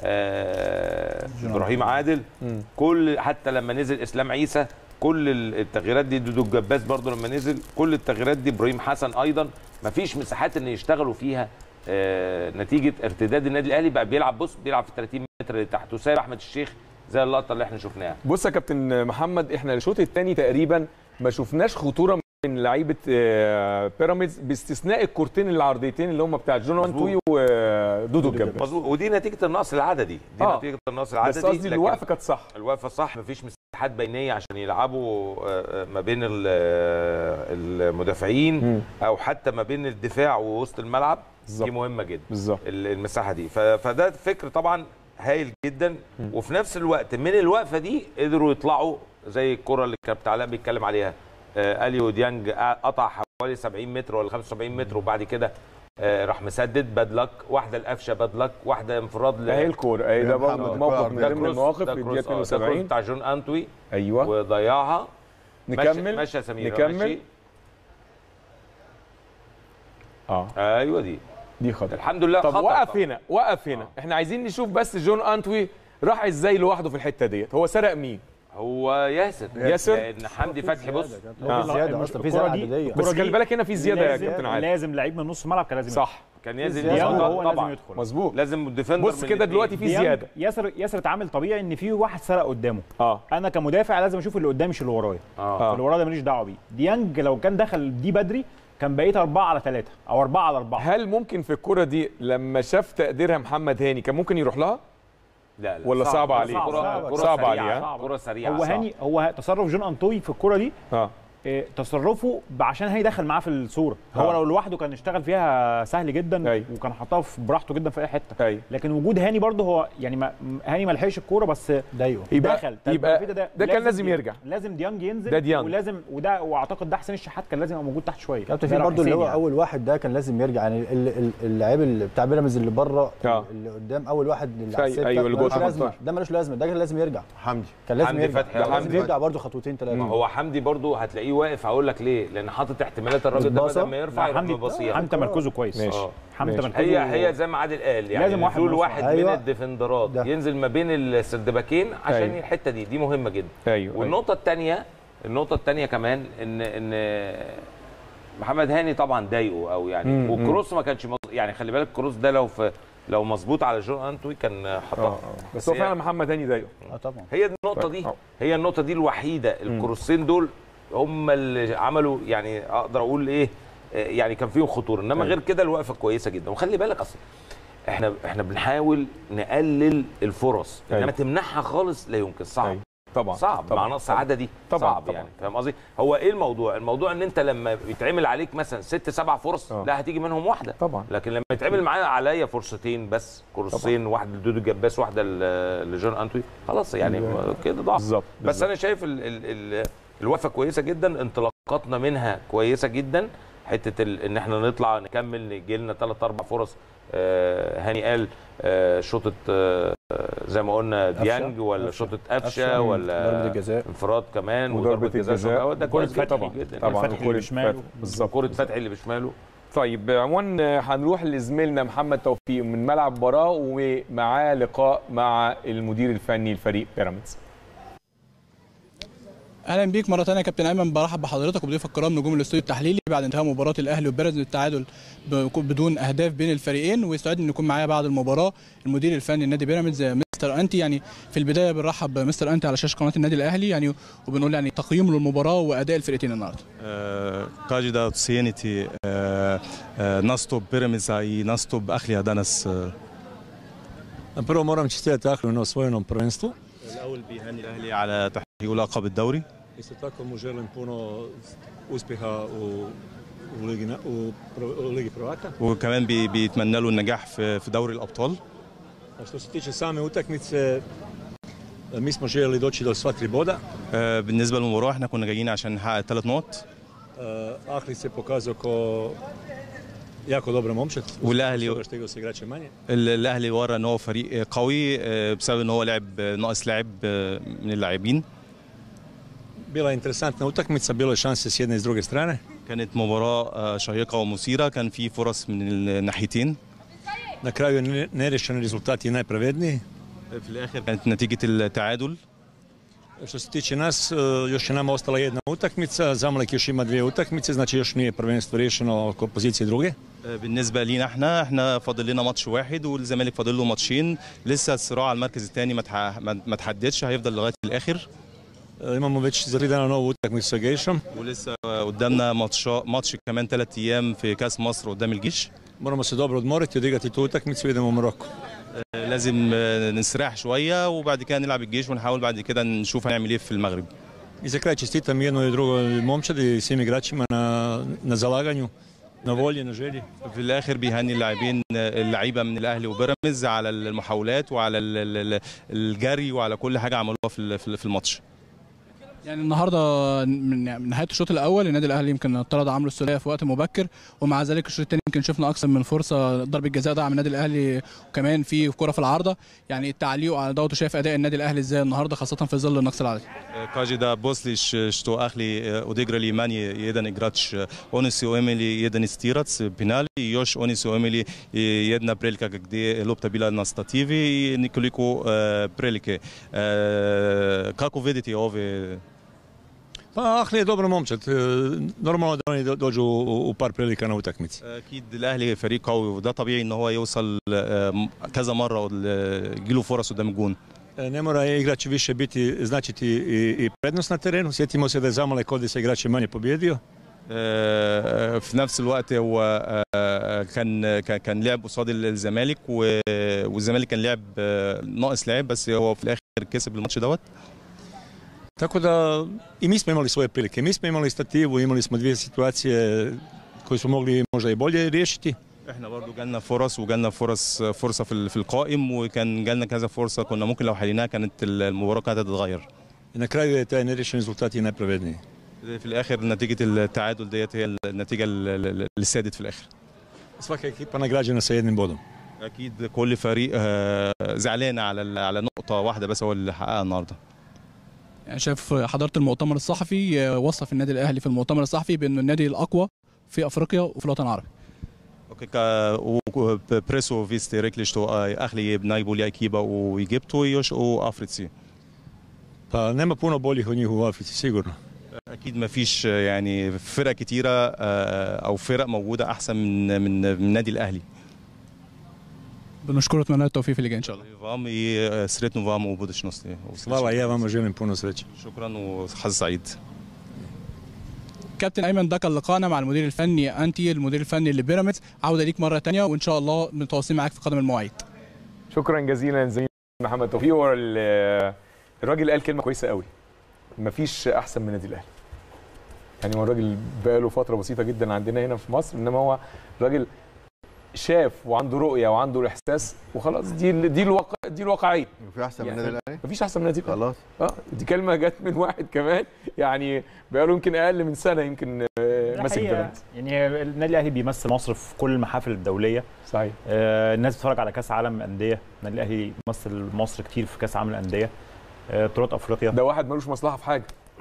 آه، ابراهيم عادل مم. كل حتى لما نزل اسلام عيسى كل ال- التغييرات دي دودو الجباس برضه لما نزل كل التغييرات دي ابراهيم حسن ايضا مفيش مساحات ان يشتغلوا فيها آه، نتيجه ارتداد النادي الاهلي بقى بيلعب بص بيلعب في 30 متر اللي تحت وسايب احمد الشيخ زي اللقطه اللي احنا شفناها بص يا كابتن محمد احنا الشوط الثاني تقريبا ما شفناش خطوره من لعيبه آه، بيراميدز باستثناء الكورتين العرضيتين اللي هم بتاع جون مظبوط. توي و- آه، دودو الجباس مظبوط ودي نتيجه النقص العددي دي آه. نتيجه النقص العددي بس قصدي لكن الوقفه كانت صح الوقفه صح مفيش مساحات بينيه عشان يلعبوا آه، آه، ما بين ال- آه، المدافعين او حتى ما بين الدفاع ووسط الملعب دي مهمه جدا بالظبط ال- المساحه دي ف- فده فكر طبعا هايل جدا وفي نفس الوقت من الوقفه دي قدروا يطلعوا زي الكره اللي كابتن علاء بيتكلم عليها آه، اليو ديانج قطع حوالي 70 متر ولا 75 متر وبعد كده آه، راح مسدد باد لك واحده القفشه باد لك واحده انفراد ل- اهي الكوره اهي ده برضه موقف من ده ضمن كروس- المواقف ده في كروس- الدقيقه آه، ده كروس 72 بتاع جون انتوي ايوه وضيعها نكمل ماشي ماشي يا سمير نكمل ماشي. اه ايوه دي دي خطأ الحمد لله طب خطأ وقف طبعا. هنا وقف هنا احنا عايزين نشوف بس جون انتوي راح ازاي لوحده في الحته ديت هو سرق مين هو ياسر ياسر؟ لان حمدي فتحي بص آه. زيادة أصلاً، في الكرة زيادة دي- عددية. الكرة بس دي خلي بالك هنا في زياده يا لازم- كابتن علي لازم لعيب من نص الملعب كان لازم صح كان ينزل زيادة ياسر وهو لازم طبعا يدخل مظبوط لازم ديفندر بص كده دلوقتي في ديانج- زياده ياسر ياسر اتعامل طبيعي ان في واحد سرق قدامه اه انا كمدافع لازم اشوف اللي قدامي مش اللي ورايا اه اللي ورايا ده ماليش دعوه بيه ديانج لو كان دخل دي بدري كان بقيت أربعة على ثلاثة أو أربعة على أربعة هل ممكن في الكره دي لما شاف تقديرها محمد هاني كان ممكن يروح لها لا لا ولا صعب عليه؟ صعب, صعب- كرة صعب سريعة، عليه، ها؟ كرة سريعة هو صعب. هاني هو تصرف جون أنطوي في الكرة دي اه إيه، تصرفه عشان هاني دخل معاه في الصوره هو آه. لو لوحده كان اشتغل فيها سهل جدا أيوة. وكان حطها في براحته جدا في اي حته ايوه لكن وجود هاني برضه هو يعني ما هاني ما لحقش الكوره بس ضايقه يبقى دخل طب يبقى في ده كان لازم يرجع لازم ديانج ينزل ده ديانج. ولازم وده واعتقد ده حسين الشحات كان لازم يبقى موجود تحت شويه كابتن ده في لو برضه اللي حسين هو يعني. اول واحد ده كان لازم يرجع يعني ال- ال- اللاعب اللي بتاع بيراميدز اللي بره آه. اللي قدام اول واحد اللي أي- على السته أيوة، اللي ملوش جوه لازمه 18. ده ملوش لازمه ده كان لازم يرجع حمدي كان لازم حمدي يرجع فتحي، ده آه. لازم يرجع برضه خطوتين ثلاثه هو حمدي برضو هتلاقيه واقف هقول لك ليه لان حاطط احتمالات الراجل ده بتباصة؟ بدل ما يرفع يروح حمدي مباصيها حمدي تمركزه كويس ماشي. آه. حمدي ماشي. تمركزه هي هي زي ما عادل قال يعني لازم واحد نزول من واحد أيوة. من الديفندرات ده. ينزل ما بين السردباكين عشان أيوة. الحته دي دي مهمه جدا ايوه والنقطه الثانيه النقطه الثانيه كمان ان ان محمد هاني طبعا ضايقه او يعني مم، والكروس ما كانش مظ... يعني خلي بالك الكروس ده لو في لو مظبوط على جون انتوي كان اه حطها آه. بس هو هي- فعلا محمد هاني ضايقه اه طبعا هي النقطه طيب، دي آه. هي النقطه دي الوحيده الكروسين دول هم اللي عملوا يعني اقدر اقول ايه آه، يعني كان فيهم خطوره انما أيوة. غير كده الوقفه كويسه جدا وخلي بالك اصلا احنا احنا بنحاول نقلل الفرص انما أيوة. تمنعها خالص لا يمكن صعب أيوة. طبعا صعب طبعا. مع نقص عددي طبعا، صعب طبعا. يعني فاهم قصدي هو ايه الموضوع الموضوع ان انت لما يتعمل عليك مثلا ست سبع فرص آه. لا هتيجي منهم واحده طبعا لكن لما يتعمل معايا عليا فرصتين بس كورسين واحده لدودو جباس واحده ل- لجون انتوي خلاص يعني أيوة. كده ضاع بالظبط بس بالظبط. انا شايف ال ال ال الوقفه كويسه جدا انطلاقاتنا منها كويسه جدا حته ال ان احنا نطلع نكمل نجي لنا ثلاث اربع فرص آه هاني قال آه شوطه آه زي ما قلنا ديانج ولا قفشة. شوطه قفشه قفشة. ولا ضربة الجزاء. انفراد كمان وضربه الجزاء ده كرة كويس جدا طبعا جدا طبعا فتحي اللي وكرة بشماله. فتحي. بالظبط كره فتحي اللي بشماله طيب عموما هنروح لزميلنا محمد توفيق من ملعب مباراه ومعاه لقاء مع المدير الفني لفريق بيراميدز اهلا بيك مره ثانيه يا كابتن ايمن برحب بحضرتك وبضيوف الكرام نجوم الاستوديو التحليلي بعد انتهاء مباراه الاهلي وبيراميدز بالتعادل ب- بدون اهداف بين الفريقين ويسعدني ان يكون معايا بعد المباراه المدير الفني لنادي بيراميدز مستر انتي يعني في البدايه بنرحب بمستر انتي على شاشه قناه النادي الاهلي يعني وبنقول يعني تقييم للمباراه واداء الفرقتين النهارده Kaže da ocijeniti e, e, nastup Piramiza i nastup Ahlija danas. e, Prvo moram čestitati Ahlu na osvojenom prvenstvu. الأول بيهني الأهلي على تحقيق لقب الدوري Isto tako mu želim puno uspjeha u, u, Ligi, na- u, Pro- u Ligi prvaka. وكمان بي بيتمنى له النجاح في في دوري الأبطال A što se tiče same utakmice, mi smo željeli doći do sva tri boda. آه، بالنسبة للمباراة احنا كنا جايين عشان نحقق ثلاث نقط Uh, Ahli se pokazao kao jako dobra momčad. والأهلي Toga što igrao sa igračem manje. ال- الأهلي ورى إن هو فريق قوي آه، بسبب إن هو لعب ناقص لاعب آه، من اللاعبين Bila je interesantna utakmica, bilo je šanse s jedne i s druge strane. كانت مباراة آه، شيقة ومثيرة كان في فرص من الناحيتين Na kraju je ne- nerešen rezultat je najpravedniji. في الآخر كانت نتيجة التعادل Što se tiče nas, e, još je nama ostala jedna utakmica, Zamalek još ima dvije utakmice, znači još nije prvenstvo riješeno oko pozicije druge. آه، بالنسبة لينا احنا احنا فاضل لنا ماتش واحد والزمالك فاضل له ماتشين لسه الصراع على المركز الثاني ما تح- ما- ما تحددش هيفضل لغاية الآخر E, Imamo već za tri dana novu utakmicu sa Gejšom. ولسه قدامنا ماتش ماتش كمان ثلاث ايام في كاس مصر قدام الجيش Moramo se dobro odmoriti, odigrati tu utakmicu i idemo u Maroko. آه، لازم آه، نستريح شويه وبعد كده نلعب الجيش ونحاول بعد كده نشوف هنعمل ايه في المغرب I za kraj čestitam jednoj i drugoj momčadi i svim igračima na, na zalaganju, na volji, na želji. في الاخر بيهني اللاعبين اللعيبه من الاهلي وبيراميدز على المحاولات وعلى ال- ال- ال- الجري وعلى كل حاجه عملوها في ال- في ال- في الماتش يعني النهارده من من نهايه الشوط الاول النادي الاهلي يمكن طرد عمرو السوليه في وقت مبكر ومع ذلك الشوط الثاني يمكن شفنا اكثر من فرصه ضربه جزاء ضاع من النادي الاهلي وكمان في كره في العارضه يعني التعليق على دوت شايف اداء النادي الاهلي ازاي النهارده خاصه في ظل النقص العددي Kaže da Boslić što Ahli e, odigrali manje jedan igrač, e, oni su imali jedan istirac, penali i još oni su imali e, jedna prilika gdje je lopta bila na stativi i nekoliko e, prilike. E, kako vidite ove Pa Ahli je dobro momčad. e, Normalno da oni do- dođu u, u par prilika na utakmici. اكيد الاهلي فريق قوي وده طبيعي ان هو يوصل آه، م- كذا مره ويجيله فرص قدام الجون E, Ne mora igrač više biti, značiti i, i prednost na terenu. Sjetimo se da je Zamalek ovdje sa igračem manje pobjedio. آه، في نفس الوقت هو آه، كان كان- كان لعب قصاد الزمالك و- والزمالك كان لعب آه، ناقص لعب بس هو في الاخر كسب الماتش دوت Tako da i mi smo imali svoje prilike. Mi smo imali stativu, imali smo dvije situacije koje smo mogli možda i bolje riješiti. احنا برضو جالنا فرص وجالنا فرص فرصه في ال- في القائم وكان جالنا كذا فرصه كنا ممكن لو حليناها كانت المباراه كانت هتتغير I na kraju je taj neriješen rezultat i najpravedniji. في الاخر نتيجه التعادل ديت هي النتيجه ال- ال- اللي سادت في الاخر Svaka ekipa nagrađena sa jednim bodom. اكيد كل فريق آه، زعلان على ال- على نقطه واحده بس هو اللي حققها النهارده يعني شاف حضرت المؤتمر الصحفي آه، وصف النادي الاهلي في المؤتمر الصحفي بانه النادي الاقوى في افريقيا وفي الوطن العربي Ok, ka, u u- presu vi ste rekli što a, Ahli je najbolja ekipa u Egiptu i još u Africi. Pa nema puno boljih od njih u Africi, sigurno. اكيد ما فيش يعني فرق كتيره آه، او فرق موجوده احسن من من من النادي الاهلي بنشكره ونتمنى التوفيق في اللي جاي ان شاء الله Vam i e, sretnu vam u budućnosti. Hvala, ja vama želim puno sreće. شكرا وحظ سعيد كابتن ايمن ده كان لقاءنا مع المدير الفني انتي المدير الفني لبيراميدز عوده ليك مره تانية وان شاء الله متواصلين معاك في قدم المواعيد شكرا جزيلا زميلي محمد توفيق هو ال- الراجل قال كلمه كويسه قوي مفيش احسن من النادي الاهلي يعني هو الراجل بقاله فتره بسيطه جدا عندنا هنا في مصر انما هو راجل شاف وعنده رؤيه وعنده الاحساس وخلاص دي دي الواقع دي الواقعيه في احسن من النادي الاهلي مفيش احسن من النادي الاهلي خلاص اه دي كلمه جت من واحد كمان يعني بقاله يمكن اقل من سنه يمكن آه، ده ماسك حقيقة. بيراميدز يعني النادي الاهلي بيمثل مصر في كل المحافل الدوليه صحيح آه الناس بتتفرج على كاس عالم انديه النادي الاهلي بيمثل مصر كتير في كاس عالم الانديه آه، بطولات افريقيا ده واحد ملوش مصلحه في حاجه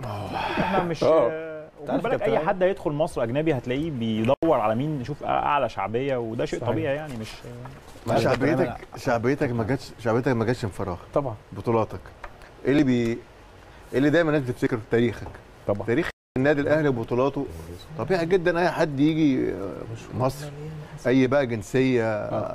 احنا مش آه. آه، وخد تعرف بالك كابتن اي حد هيدخل مصر اجنبي هتلاقيه بيدور على مين يشوف اعلى شعبيه وده شيء صحيح. طبيعي يعني مش ما شعبيتك شعبيتك ما جاتش شعبيتك ما جاتش من فراغ طبعا بطولاتك ايه اللي بي ايه اللي دايما الناس بتفتكر تاريخك طبعا تاريخ النادي الاهلي وبطولاته طبيعي جدا اي حد يجي مصر اي بقى جنسيه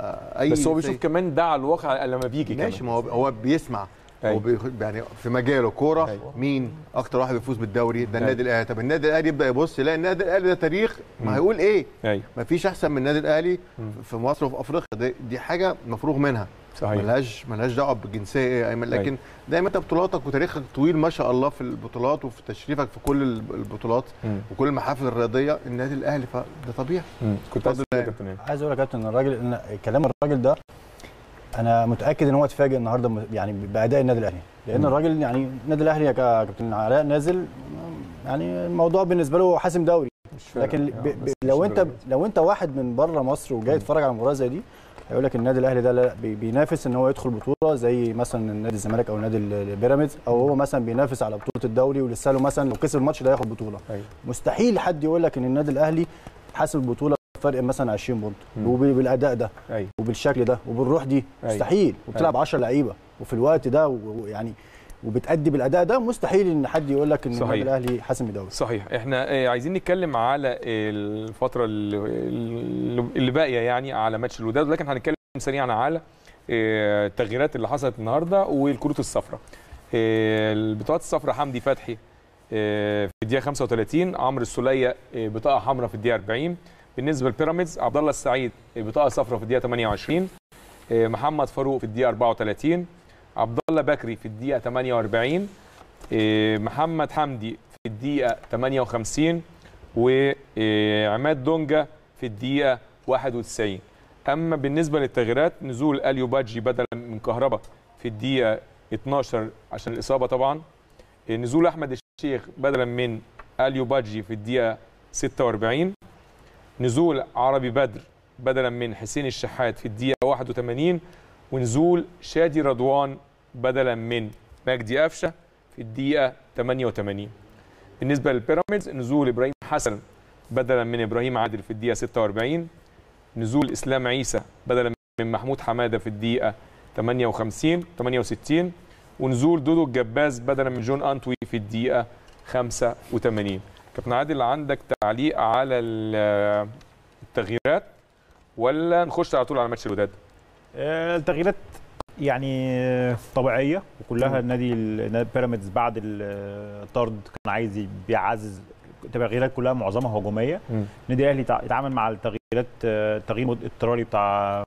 اي بس هو جنسية. بيشوف كمان ده على الواقع لما بيجي ماشي كمان ما هو هو بيسمع هو بيخ- يعني في مجاله كوره مين اكتر واحد بيفوز بالدوري ده النادي الاهلي طب النادي الاهلي يبدا يبص يلاقي النادي الاهلي ده تاريخ ما هيقول ايه ايوه ما فيش احسن من النادي الاهلي في مصر وفي افريقيا دي, دي حاجه مفروغ منها صحيح. ملهاش ملهاش دعوه بالجنسيه ايه يا ايمن لكن أيوة. دايما انت بطولاتك وتاريخك طويل ما شاء الله في البطولات وفي تشريفك في كل الب- البطولات مم. وكل المحافل الرياضيه النادي الاهلي فده طبيعي كنت عايز اتفضل تقول يا يا كابتن إيه؟ عايز اقول يا كابتن ان الراجل ان كلام الراجل ده انا متاكد ان هو اتفاجئ النهارده م- يعني باداء النادي الاهلي لان مم. الراجل يعني النادي الاهلي يا كا- كابتن علاء نازل يعني الموضوع بالنسبه له حاسم دوري فارق. لكن ب... آه، ب... بس لو مش انت درجة. لو انت واحد من بره مصر وجاي تتفرج على مباراه زي دي هيقول لك النادي الاهلي ده لا بي- بينافس ان هو يدخل بطوله زي مثلا النادي الزمالك او نادي ال- البيراميدز او هو مثلا بينافس على بطوله الدوري ولسه له مثلا لو كسب الماتش ده ياخد بطوله أيوة. مستحيل حد يقول لك ان النادي الاهلي حاسب البطوله فرق مثلا 20 بونت مم. وبالاداء ده ايوه وبالشكل ده وبالروح دي أيوة. مستحيل وبتلعب أيوة. 10 لعيبه وفي الوقت ده و- ويعني وبتأدي بالاداء ده مستحيل ان حد يقول لك ان صحيح. النادي الاهلي حاسم الدوري صحيح احنا آه، عايزين نتكلم على الفتره اللي, اللي باقيه يعني على ماتش الوداد لكن هنتكلم سريعا على آه، التغييرات اللي حصلت النهارده والكروت الصفراء آه، البطاقات الصفراء حمدي فتحي آه، في الدقيقه 35 عمرو السوليه آه، بطاقه حمراء في الدقيقه 40 بالنسبه لبيراميدز عبد الله السعيد آه، بطاقه صفراء في الدقيقه 28 آه، محمد فاروق في الدقيقه 34 عبد الله بكري في الدقيقه 48 آه، محمد حمدي في الدقيقه 58 وعماد دونجا في الدقيقه 91 اما بالنسبه للتغييرات نزول اليو بادجي بدلا من كهربا في الدقيقه 12 عشان الاصابه طبعا نزول احمد الشيخ بدلا من اليو بادجي في الدقيقه 46 نزول عربي بدر بدلا من حسين الشحات في الدقيقه 81 ونزول شادي رضوان بدلا من مجدي قفشه في الدقيقه 88 بالنسبه للبيراميدز نزول ابراهيم حسن بدلا من ابراهيم عادل في الدقيقه 46 نزول اسلام عيسى بدلا من محمود حماده في الدقيقه 58 68 ونزول دودو الجباز بدلا من جون انتوي في الدقيقه 85 كابتن عادل عندك تعليق على ال- التغييرات ولا نخش على طول على ماتش الوداد آه، التغييرات يعني آه، طبيعيه وكلها مم. النادي نادي بيراميدز بعد الطرد كان عايز بيعزز التغييرات كلها معظمها هجوميه مم. النادي الاهلي تع- اتعامل مع التغييرات آه، التغيير مد- اضطراري بتاع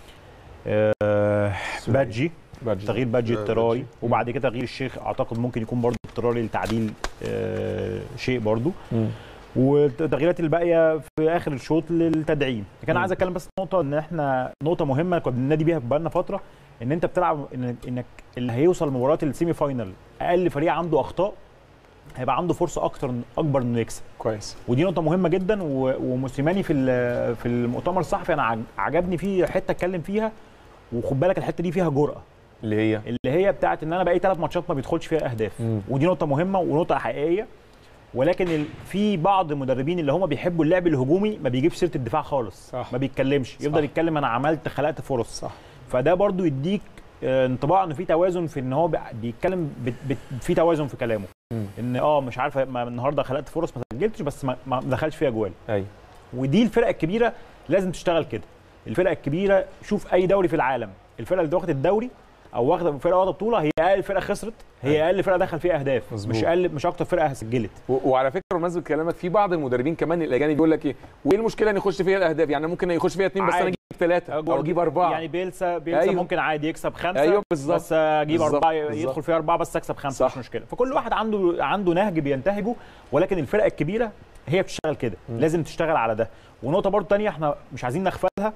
آه، بادجي بادجي. تغيير بادجي آه، اضطراري بادجي. وبعد كده تغيير الشيخ اعتقد ممكن يكون برضه اضطراري لتعديل آه، شيء برضه والتغييرات الباقيه في اخر الشوط للتدعيم كان مم. عايز اتكلم بس نقطه ان احنا نقطه مهمه كنا بننادي بيها بقالنا فتره ان انت بتلعب انك, إنك اللي هيوصل مباراه السيمي فاينل اقل فريق عنده اخطاء هيبقى عنده فرصه اكتر اكبر انه يكسب كويس ودي نقطه مهمه جدا و- وموسيماني في ال- في المؤتمر الصحفي انا عج- عجبني فيه حته اتكلم فيها وخد بالك الحته دي فيها جرأه اللي هي اللي هي بتاعت ان انا بقالي ثلاث ماتشات ما بيدخلش فيها اهداف مم. ودي نقطه مهمه ونقطه حقيقيه ولكن ال- في بعض المدربين اللي هم بيحبوا اللعب الهجومي ما بيجيبش سيره الدفاع خالص صح. ما بيتكلمش يفضل صح. يتكلم انا عملت خلقت فرص صح. فده برضو يديك آه، انطباع انه في توازن في ان هو بي- بيتكلم بت- بت- في توازن في كلامه مم. ان اه مش عارف ما النهارده خلقت فرص ما سجلتش بس ما, ما دخلش فيها جوال ايوه ودي الفرق الكبيره لازم تشتغل كده الفرق الكبيره شوف اي دوري في العالم الفرقه اللي واخده الدوري او واخده فرقه واخده بطوله هي اقل فرقه خسرت هي اقل فرقه دخل فيها اهداف مظبوط. مش اقل مش اكتر فرقه سجلت و- وعلى فكره بمناسبه كلامك في بعض المدربين كمان الاجانب بيقول لك ايه وايه المشكله ان يخش فيها الاهداف يعني ممكن يخش فيها اثنين بس انا عادي. اجيب ثلاثه او اجيب اربعه يعني بيلسا بيلسا أيوه. ممكن عادي يكسب خمسه أيوه بالظبط. بس اجيب بالظبط. اربعه بالظبط. يدخل فيها اربعه بس اكسب خمسه مش مشكله فكل واحد عنده عنده نهج بينتهجه ولكن الفرقه الكبيره هي بتشتغل كده لازم تشتغل على ده ونقطه برضو تانية احنا مش عايزين نغفلها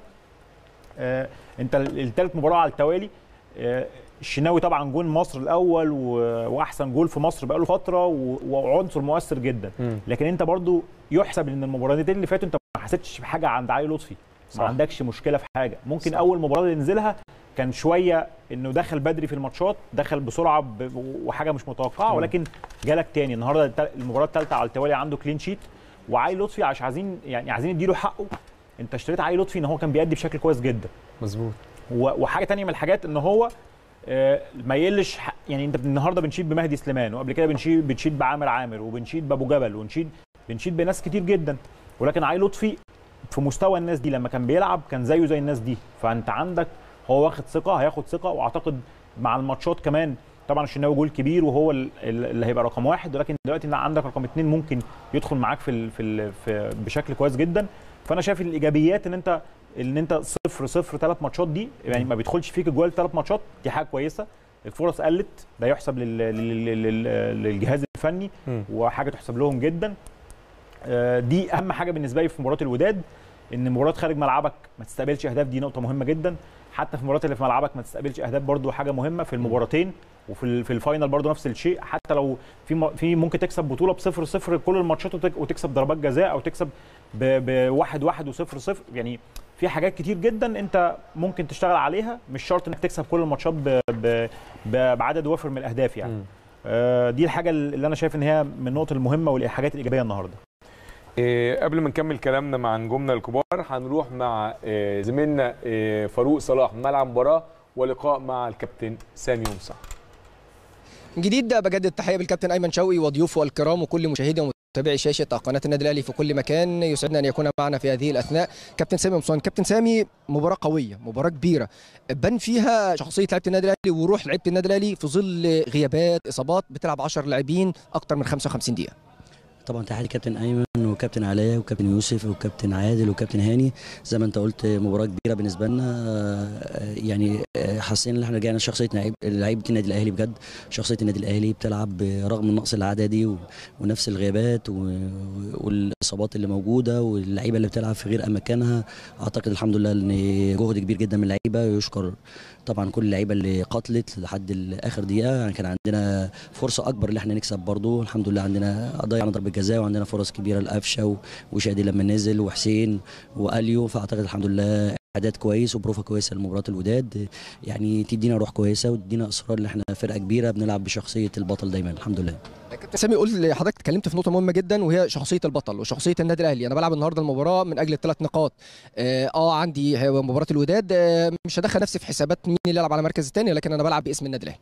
آه انت الثالث مباراه على التوالي آه الشناوي طبعا جون مصر الاول و... واحسن جول في مصر بقاله فتره و... وعنصر مؤثر جدا مم. لكن انت برضو يحسب ان المباراتين اللي فاتوا انت ما حسيتش بحاجه عند علي لطفي صح. ما عندكش مشكله في حاجه ممكن صح. اول مباراه اللي نزلها كان شويه انه دخل بدري في الماتشات دخل بسرعه ب... وحاجه مش متوقعه مم. ولكن جالك تاني النهارده الت- المباراه الثالثه على التوالي عنده كلين شيت وعلي لطفي عشان عايزين يعني عايزين نديله حقه انت اشتريت علي لطفي ان هو كان بيأدي بشكل كويس جدا مظبوط و- وحاجه تانية من الحاجات ان هو آه، ما يقلش ح- يعني انت النهارده بنشيد بمهدي سليمان وقبل كده بنشيد بنشيد بعامر عامر وبنشيد بابو جبل ونشيد بنشيد بناس كتير جدا ولكن علي لطفي في مستوى الناس دي لما كان بيلعب كان زيه زي الناس دي فانت عندك هو واخد ثقه هياخد ثقه واعتقد مع الماتشات كمان طبعا الشناوي جول كبير وهو ال- ال- اللي هيبقى رقم واحد ولكن دلوقتي لا عندك رقم اثنين ممكن يدخل معاك في ال في, ال في بشكل كويس جدا فانا شايف الايجابيات ان انت ان انت صفر صفر ثلاث ماتشات دي يعني ما بيدخلش فيك جوال ثلاث ماتشات دي حاجه كويسه الفرص قلت ده يحسب لل- لل- لل- للجهاز الفني مم. وحاجه تحسب لهم جدا آه، دي اهم حاجه بالنسبه لي في مباراه الوداد ان مباراه خارج ملعبك ما تستقبلش اهداف دي نقطه مهمه جدا حتى في المباريات اللي في ملعبك ما تستقبلش اهداف برضو حاجه مهمه في المباراتين وفي ال- في الفاينل برضو نفس الشيء حتى لو في م- في ممكن تكسب بطوله بصفر صفر كل الماتشات وتك- وتكسب ضربات جزاء او تكسب ب- بواحد واحد وصفر صفر يعني في حاجات كتير جدا انت ممكن تشتغل عليها مش شرط انك تكسب كل الماتشات ب- ب- ب- بعدد وافر من الاهداف يعني آه، دي الحاجه اللي انا شايف ان هي من النقط المهمه والحاجات الايجابيه النهارده إيه قبل ما نكمل كلامنا مع نجومنا الكبار هنروح مع إيه زميلنا إيه فاروق صلاح ملعب مباراه ولقاء مع الكابتن سامي مصعب من جديد بجدد التحيه بالكابتن ايمن شوقي وضيوفه الكرام وكل مشاهدي متابعي شاشه قناه النادي الاهلي في كل مكان يسعدنا ان يكون معنا في هذه الاثناء كابتن سامي قمصان كابتن سامي مباراه قويه مباراه كبيره بان فيها شخصيه لعيبه النادي الاهلي وروح لعيبه النادي الاهلي في ظل غيابات اصابات بتلعب 10 لاعبين اكتر من 55 دقيقه طبعا تحياتي كابتن ايمن وكابتن علاء وكابتن يوسف وكابتن عادل وكابتن هاني زي ما انت قلت مباراه كبيره بالنسبه لنا آه، يعني آه، حاسين ان احنا رجعنا شخصيه لعيب- لعيبه النادي الاهلي بجد شخصيه النادي الاهلي بتلعب رغم النقص العددي و- ونفس الغيابات و- والاصابات اللي موجوده واللعيبه اللي بتلعب في غير اماكنها اعتقد الحمد لله ان جهد كبير جدا من اللعيبه يشكر طبعا كل اللعيبه اللي قاتلت لحد اخر دقيقه يعني كان عندنا فرصه اكبر ان احنا نكسب برضو الحمد لله عندنا ضيعنا ضربه جزاء وعندنا فرص كبيره لقفشه و- وشادي لما نزل وحسين واليو فاعتقد الحمد لله اعداد كويس وبروفه كويسه لمباراه الوداد يعني تدينا روح كويسه وتدينا اصرار ان احنا فرقه كبيره بنلعب بشخصيه البطل دايما الحمد لله كابتن سامي قلت حضرتك اتكلمت في نقطه مهمه جدا وهي شخصيه البطل وشخصيه النادي الاهلي انا بلعب النهارده المباراه من اجل الثلاث نقاط اه آه، عندي مباراه الوداد آه مش هدخل نفسي في حسابات مين اللي يلعب على المركز الثاني لكن انا بلعب باسم النادي الاهلي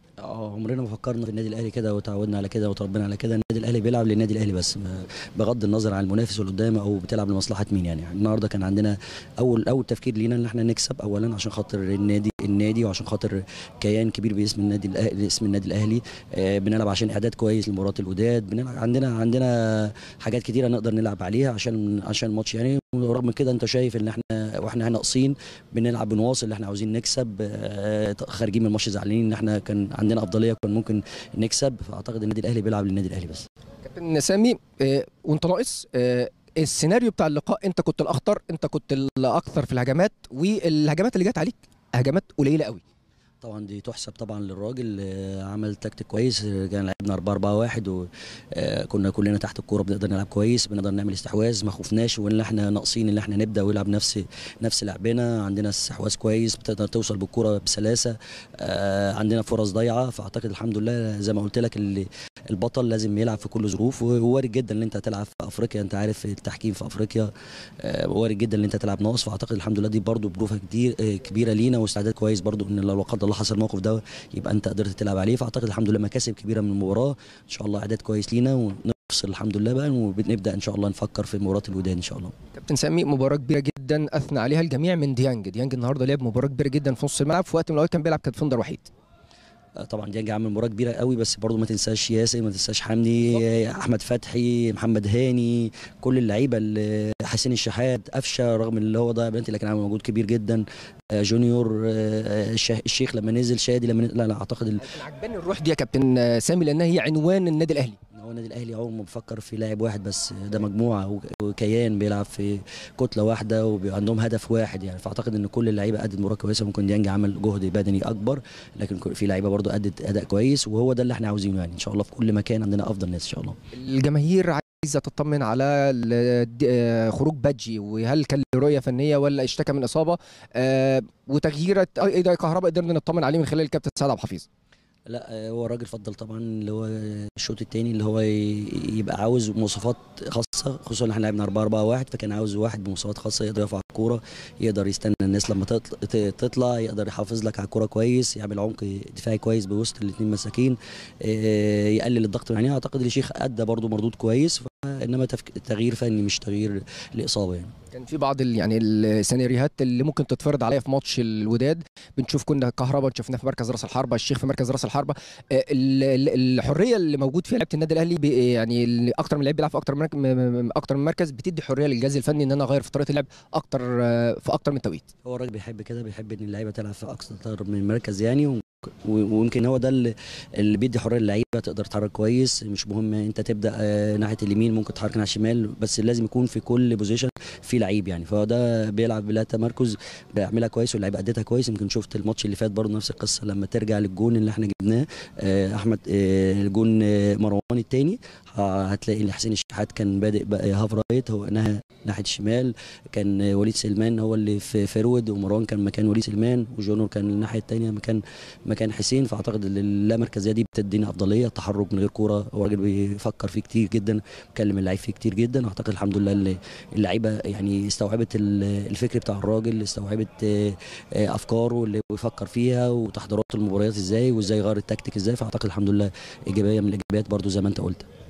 اه عمرنا ما فكرنا في النادي الاهلي كده وتعودنا على كده وتربينا على كده النادي الاهلي بيلعب للنادي الاهلي بس ما- بغض النظر عن المنافس اللي قدامه او بتلعب لمصلحه مين يعني النهارده كان عندنا اول اول تفكير لينا ان احنا نكسب اولا عشان خاطر النادي النادي وعشان خاطر كيان كبير باسم النادي الاهلي اسم النادي الاهلي آه بنلعب عشان اعداد كويس لمباراه الوداد بنلعب عندنا عندنا حاجات كتيره نقدر نلعب عليها عشان عشان الماتش يعني ورغم من كده انت شايف ان احنا واحنا ناقصين بنلعب بنواصل ان احنا عاوزين نكسب آه، خارجين من الماتش زعلانين ان احنا كان عندنا افضليه كان ممكن نكسب فاعتقد النادي الاهلي بيلعب للنادي الاهلي بس كابتن سامي آه وانت ناقص آه السيناريو بتاع اللقاء انت كنت الاخطر انت كنت الاكثر في الهجمات والهجمات اللي جت عليك هجمات قليله قوي طبعا دي تحسب طبعا للراجل آه، عمل تكتيك كويس آه، كان لعبنا 4 4 1 وكنا كلنا تحت الكوره بنقدر نلعب كويس بنقدر نعمل استحواذ ما خفناش وان احنا ناقصين ان احنا نبدا ويلعب نفس نفس لعبنا عندنا استحواذ كويس بتقدر توصل بالكوره بسلاسه آه، عندنا فرص ضايعه فاعتقد الحمد لله زي ما قلت لك اللي البطل لازم يلعب في كل ظروف ووارد جدا ان انت تلعب في افريقيا انت عارف التحكيم في افريقيا آه، وارد جدا ان انت تلعب ناقص فاعتقد الحمد لله دي برضو بروفه كتير آه، كبيره لينا واستعداد كويس برضو ان لو لا قدر الله حصل الموقف ده يبقى انت قدرت تلعب عليه فاعتقد الحمد لله مكاسب كبيره من المباراه ان شاء الله اعداد كويس لينا ونفصل الحمد لله بقى وبنبدا ان شاء الله نفكر في مباراه الوداد ان شاء الله كابتن سامي مباراه كبيره جدا اثنى عليها الجميع من ديانج ديانج النهارده لعب مباراه كبيره جدا في نص الملعب في وقت من الاوقات كان بيلعب كدفندر وحيد آه، طبعا ديانج عامل مباراه كبيره قوي بس برضو ما تنساش ياسر ما تنساش حمدي آه، احمد فتحي محمد هاني كل اللعيبه اللي- حسين الشحات قفشه رغم اللي هو ضيع بلنتي لكن عامل مجهود كبير جدا آه، جونيور آه، الشه- الشيخ لما نزل شادي لما نزل لا لا اعتقد ال- عجباني الروح دي يا كابتن سامي لانها هي عنوان النادي الاهلي هو النادي الاهلي عمره ما بيفكر في لاعب واحد بس ده مجموعه و- وكيان بيلعب في كتله واحده وبيبقى عندهم هدف واحد يعني فاعتقد ان كل اللعيبه ادت مباراه كويسه ممكن ديانج عمل جهد بدني اكبر لكن كل- في لعيبه برضو ادت اداء كويس وهو ده اللي احنا عاوزينه يعني ان شاء الله في كل مكان عندنا افضل ناس ان شاء الله الجماهير عايزه تطمن على ال- د- آه، خروج بادجي وهل كان له رؤيه فنيه ولا اشتكى من اصابه آه، وتغيير ايضا كهرباء قدرنا نطمن عليه من خلال الكابتن سعد عبد الحفيظ لا آه، هو الراجل فضل طبعا اللي هو الشوط الثاني اللي هو ي- يبقى عاوز مواصفات خاصه خصوصا ان احنا لعبنا 4 4 1 فكان عاوز واحد بمواصفات خاصه يقدر يقف على الكوره يقدر يستنى الناس لما تطل- ت- تطلع يقدر يحافظ لك على الكوره كويس يعمل عمق دفاعي كويس بوسط الاثنين مساكين آه، يقلل الضغط من عليه اعتقد الشيخ ادى برضو مردود كويس انما تفك- تغيير فني مش تغيير لاصابه يعني كان في بعض ال- يعني السيناريوهات اللي ممكن تتفرض عليا في ماتش الوداد بنشوف كنا كهربا شفناه في مركز راس الحربه الشيخ في مركز راس الحربه آه، ال- ال- الحريه اللي موجود فيها لعيبه النادي الاهلي بي- يعني اللي اكتر من لعيب بيلعب في اكتر من مرك- م- م- اكتر من مركز بتدي حريه للجهاز الفني ان انا اغير في طريقه اللعب اكتر آه، في اكتر من توقيت هو الراجل بيحب كده بيحب ان اللعيبه تلعب في اكثر من مركز يعني و- و- ويمكن هو ده اللي, اللي بيدي حريه للعيبه تقدر تتحرك كويس مش مهم انت تبدا آه، ناحيه اليمين ممكن تتحرك ناحيه الشمال بس لازم يكون في كل بوزيشن في لعيب يعني فهو ده بيلعب بلا تمركز بيعملها كويس واللعيبه ادتها كويس يمكن شفت الماتش اللي فات برضه نفس القصه لما ترجع للجون اللي احنا جبناه آه، احمد آه، الجون آه، مروان الثاني هتلاقي ان حسين الشحات كان بادئ بقى هاف رايت هو نهى ناحيه الشمال كان آه، وليد سلمان هو اللي في فيرود ومروان كان مكان وليد سلمان وجونور كان الناحيه الثانيه مكان مكان حسين فاعتقد ان اللامركزيه دي بتدينا افضليه التحرك من غير كوره هو راجل بيفكر فيه كتير جدا بيكلم اللعيب فيه كتير جدا واعتقد الحمد لله اللي- اللعيبه يعني استوعبت ال- الفكر بتاع الراجل استوعبت آه، آه، افكاره اللي بيفكر فيها وتحضيرات المباريات ازاي وازاي يغير التكتيك ازاي فاعتقد الحمد لله ايجابيه من الايجابيات برضو زي ما انت قلت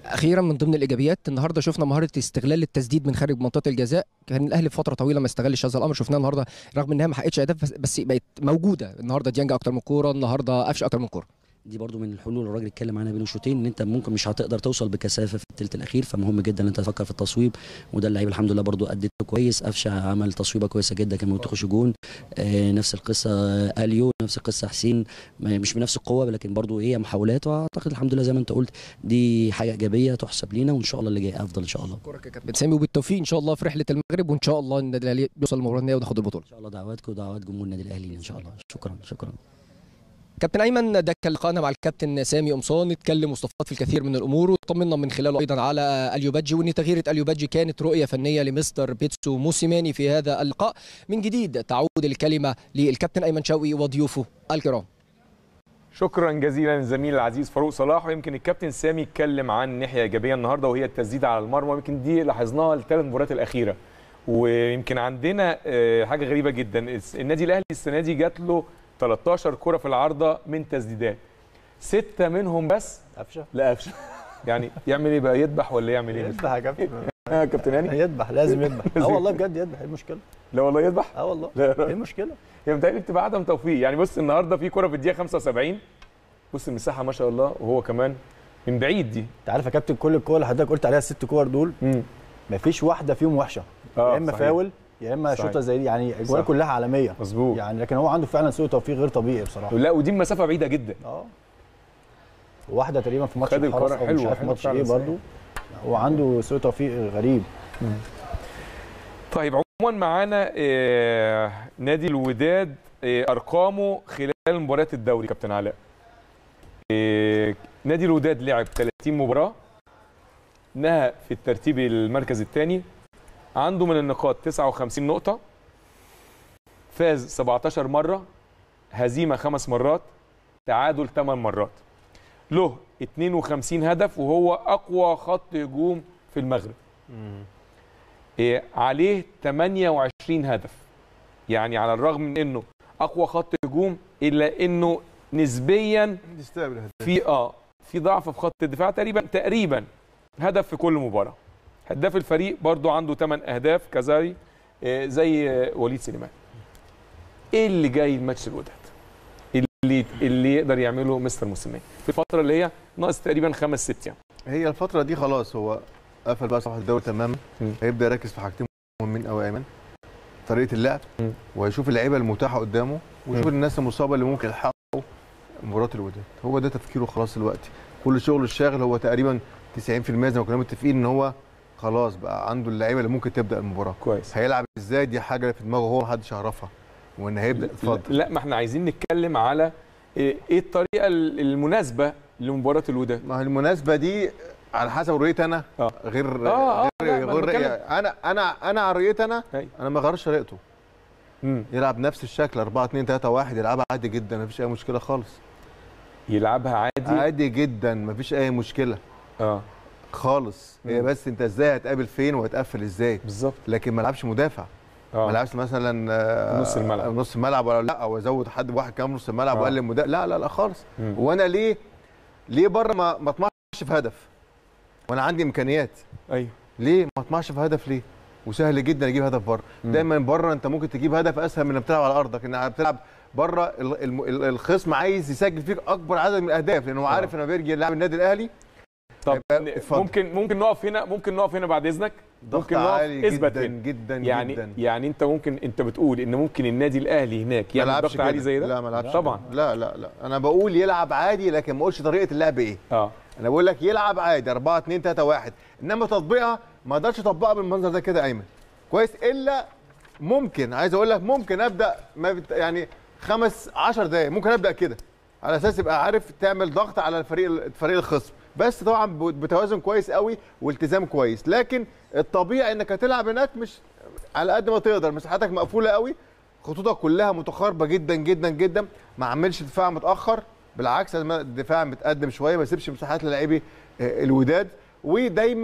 اخيرا من ضمن الايجابيات النهارده شفنا مهاره استغلال التسديد من خارج منطقه الجزاء كان الاهلي فتره طويله ما استغلش هذا الامر شفناه النهارده رغم انها ما حققتش اهداف بس- بس بقت موجوده النهارده ديانج اكتر من كوره النهارده قفشه اكتر من كوره دي برضو من الحلول اللي الراجل اتكلم عنها بين الشوطين ان انت ممكن مش هتقدر توصل بكثافه في الثلث الاخير فمهم جدا ان انت تفكر في التصويب وده اللعيب الحمد لله برضو اديته كويس قفشه عمل تصويبه كويسه جدا كان ممكن تخش جون آه نفس القصه آه، اليو نفس القصه حسين ما- مش بنفس القوه لكن برضو هي محاولات واعتقد الحمد لله زي ما انت قلت دي حاجه ايجابيه تحسب لينا وان شاء الله اللي جاي افضل ان شاء الله كابتن سامي وبالتوفيق ان شاء الله في رحله المغرب وان شاء الله النادي الاهلي يوصل للمباراه النهائيه وناخد البطوله ان شاء الله دعواتكم ودعوات جمهور النادي الاهلي ان شاء الله شكرا شكرا كابتن ايمن ده كان لقاءنا مع الكابتن سامي قمصان اتكلم واستفاض في الكثير من الامور وطمنا من خلاله ايضا على اليو بادجي وان تغيير اليو بادجي كانت رؤيه فنيه لمستر بيتسو موسيماني في هذا اللقاء من جديد تعود الكلمه للكابتن ايمن شوقي وضيوفه الكرام شكرا جزيلا زميل العزيز فاروق صلاح ويمكن الكابتن سامي اتكلم عن ناحيه ايجابيه النهارده وهي التسديد على المرمى يمكن دي لاحظناها الثلاث مباريات الاخيره ويمكن عندنا آه، حاجه غريبه جدا الس- النادي الاهلي السنه دي جات له 13 كره في العارضه من تسديدات سته منهم بس قفشه لا قفشه يعني يعمل ايه بقى يذبح ولا يعمل ايه يذبح يا كابتن آه، كابتن هاني يذبح لازم يذبح اه والله بجد يذبح ايه المشكله لا والله يذبح اه والله لا ايه المشكله هي متهيألي بتبقى عدم توفيق يعني بص النهارده في كره في الدقيقه 75 بص المساحه ما شاء الله وهو كمان من بعيد دي انت عارف يا كابتن كل الكور اللي حضرتك قلت عليها الست كور دول مفيش واحده فيهم وحشه آه، يا اما صحيح. فاول يا اما صحيح. شوطه زي دي يعني الاجوال صح. كلها عالميه مظبوط يعني لكن هو عنده فعلا سوء توفيق غير طبيعي بصراحه لا ودي مسافه بعيده جدا اه واحده تقريبا في ماتش خد الكرة الحرس او مش حلوة، عارف حلوة ماتش فعلا، ايه صحيح. برضو هو عنده سوء توفيق غريب طيب عموما معانا آه، نادي الوداد آه، ارقامه خلال مباريات الدوري كابتن علاء آه، نادي الوداد لعب 30 مباراه نهى في الترتيب المركز الثاني عنده من النقاط 59 نقطه فاز 17 مره هزيمه خمس مرات تعادل 8 مرات له 52 هدف وهو اقوى خط هجوم في المغرب إيه، عليه 28 هدف يعني على الرغم من انه اقوى خط هجوم الا انه نسبيا يستقبل هدف. في اه في ضعف في خط الدفاع تقريبا تقريبا هدف في كل مباراه هداف الفريق برضو عنده 8 اهداف كزاري آه، زي آه، وليد سليمان ايه اللي جاي الماتش الوداد اللي اللي يقدر يعمله مستر موسيماني في الفتره اللي هي ناقص تقريبا خمس ست ايام هي الفترة دي خلاص هو قفل بقى صفحة الدوري تماما هيبدأ يركز في حاجتين مهمين قوي ايمن طريقة اللعب وهيشوف اللعيبة المتاحة قدامه ويشوف مم. الناس المصابة اللي ممكن يلحقوا مباراة الوداد هو ده تفكيره خلاص دلوقتي كل شغله الشاغل هو تقريبا 90% زي ما كنا متفقين ان هو خلاص بقى عنده اللعيبة اللي ممكن تبدأ المباراة كويس هيلعب ازاي دي حاجة في دماغه هو محدش يعرفها وان هيبدأ اتفضل لا ما احنا عايزين نتكلم على ايه إيه الطريقه المناسبه لمباراه الوداد ما هي المناسبة دي على حسب رؤيتي انا آه. غير آه، آه، لا، غير ما غير بتكلم- رؤية انا انا انا على رؤيتي انا أي. انا ما غيرش طريقته مم. يلعب نفس الشكل 4 2 3 1 يلعبها عادي جدا مفيش اي مشكله خالص يلعبها عادي عادي جدا مفيش اي مشكله اه خالص هي مم. بس انت ازاي هتقابل فين وهتقفل ازاي بالظبط لكن ما لعبش مدافع آه. ما لعبش مثلا آه، نص الملعب. نص الملعب ولا لا او ازود حد واحد كمان نص الملعب آه. واقلل مدافع لا لا لا خالص مم. وانا ليه ليه بره ما ما اطمعش في هدف وانا عندي امكانيات ايوه ليه ما اطمعش في هدف ليه وسهل جدا اجيب هدف بره مم. دايما بره انت ممكن تجيب هدف اسهل من انك بتلعب على ارضك انك بتلعب بره ال- الم- ال- الخصم عايز يسجل فيك اكبر عدد من الاهداف لانه هو عارف انه بيرجع يلعب النادي الاهلي طب هيبقى- اتفضل. ممكن ممكن نقف هنا ممكن نقف هنا بعد اذنك ضغط ممكن نقف عالي اثبت جدا هنا. جدا يعني جدا يعني انت ممكن انت بتقول ان ممكن النادي الاهلي هناك ما يعمل لعبش ضغط عالي كده. زي ده لا ما لعبش طبعا كده. لا لا لا انا بقول يلعب عادي لكن ما اقولش طريقه اللعب ايه اه انا بقول لك يلعب عادي 4 2 3 1 انما تطبيقها ما اقدرش اطبقها بالمنظر ده كده ايمن كويس الا ممكن عايز اقول لك ممكن ابدا ما بت... يعني خمس 10 دقائق ممكن ابدا كده على اساس يبقى عارف تعمل ضغط على الفريق الفريق الخصم بس طبعا ب- بتوازن كويس قوي والتزام كويس لكن الطبيعي انك هتلعب هناك مش على قد ما تقدر مساحاتك مقفوله قوي خطوطك كلها متقاربه جدا جدا جدا ما اعملش دفاع متاخر بالعكس لازم الدفاع متقدم شويه ما اسيبش مساحات للاعبي آه، الوداد ودايما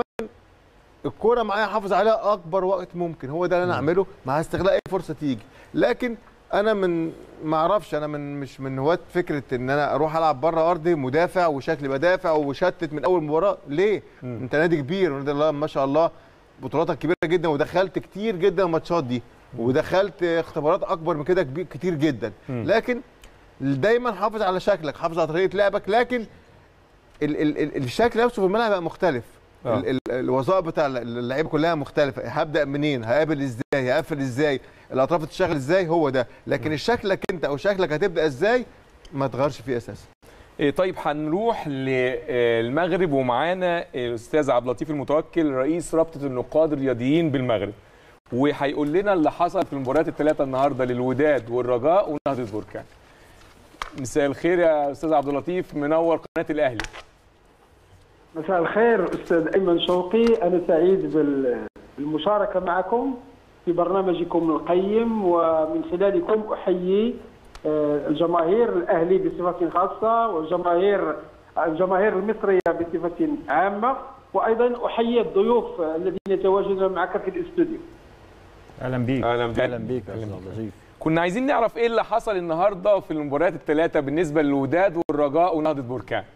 الكوره معايا احافظ عليها اكبر وقت ممكن هو ده اللي انا اعمله مع استغلاء اي فرصه تيجي لكن انا من ما اعرفش انا من مش من هواة فكره ان انا اروح العب بره ارضي مدافع وشكلي بدافع وشتت من اول مباراه ليه مم. انت نادي كبير ونادي الله ما شاء الله بطولاتك كبيره جدا ودخلت كتير جدا الماتشات دي ودخلت اختبارات اكبر من كده كبير- كتير جدا مم. لكن دايما حافظ على شكلك حافظ على طريقه لعبك لكن ال ال ال الشكل نفسه في الملعب بقى مختلف آه. ال- ال- الوظائف بتاع اللعيبه كلها مختلفه هبدا منين هقابل ازاي هقفل ازاي الاطراف تشتغل ازاي هو ده لكن شكلك انت او شكلك هتبدا ازاي ما تغيرش فيه اساسا إيه طيب هنروح للمغرب ومعانا الاستاذ عبد اللطيف المتوكل رئيس رابطه النقاد الرياضيين بالمغرب وهيقول لنا اللي حصل في المباريات الثلاثه النهارده للوداد والرجاء ونهضه بركان مساء الخير يا استاذ عبد اللطيف منور قناه الاهلي مساء الخير استاذ ايمن شوقي انا سعيد بال- بالمشاركه معكم في برنامجكم القيم ومن خلالكم احيي آه، الجماهير الاهلي بصفه خاصه والجماهير الجماهير المصريه بصفه عامه وايضا احيي الضيوف الذين يتواجدون معك في الاستوديو اهلا بيك اهلا بيك اهلا بيك يا استاذ عبد اللطيف كنا عايزين نعرف ايه اللي حصل النهارده في المباريات الثلاثه بالنسبه للوداد والرجاء ونهضه بركان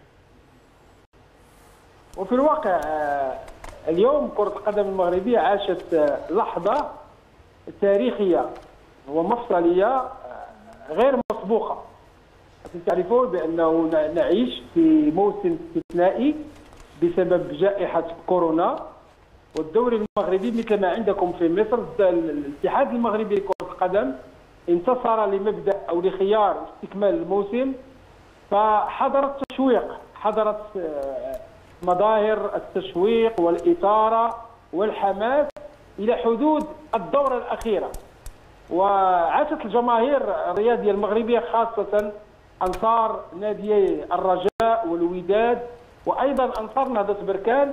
وفي الواقع آه، اليوم كرة القدم المغربية عاشت آه، لحظة تاريخية ومفصلية آه، غير مسبوقة أنتم تعرفون بأنه ن- نعيش في موسم استثنائي بسبب جائحة كورونا والدوري المغربي مثل ما عندكم في مصر ال- الاتحاد المغربي لكرة القدم انتصر لمبدأ أو لخيار استكمال الموسم فحضر التشويق حضرت آه، مظاهر التشويق والإثارة والحماس إلى حدود الدورة الأخيرة وعاشت الجماهير الرياضية المغربية خاصة أنصار ناديي الرجاء والوداد وأيضا أنصار نهضة بركان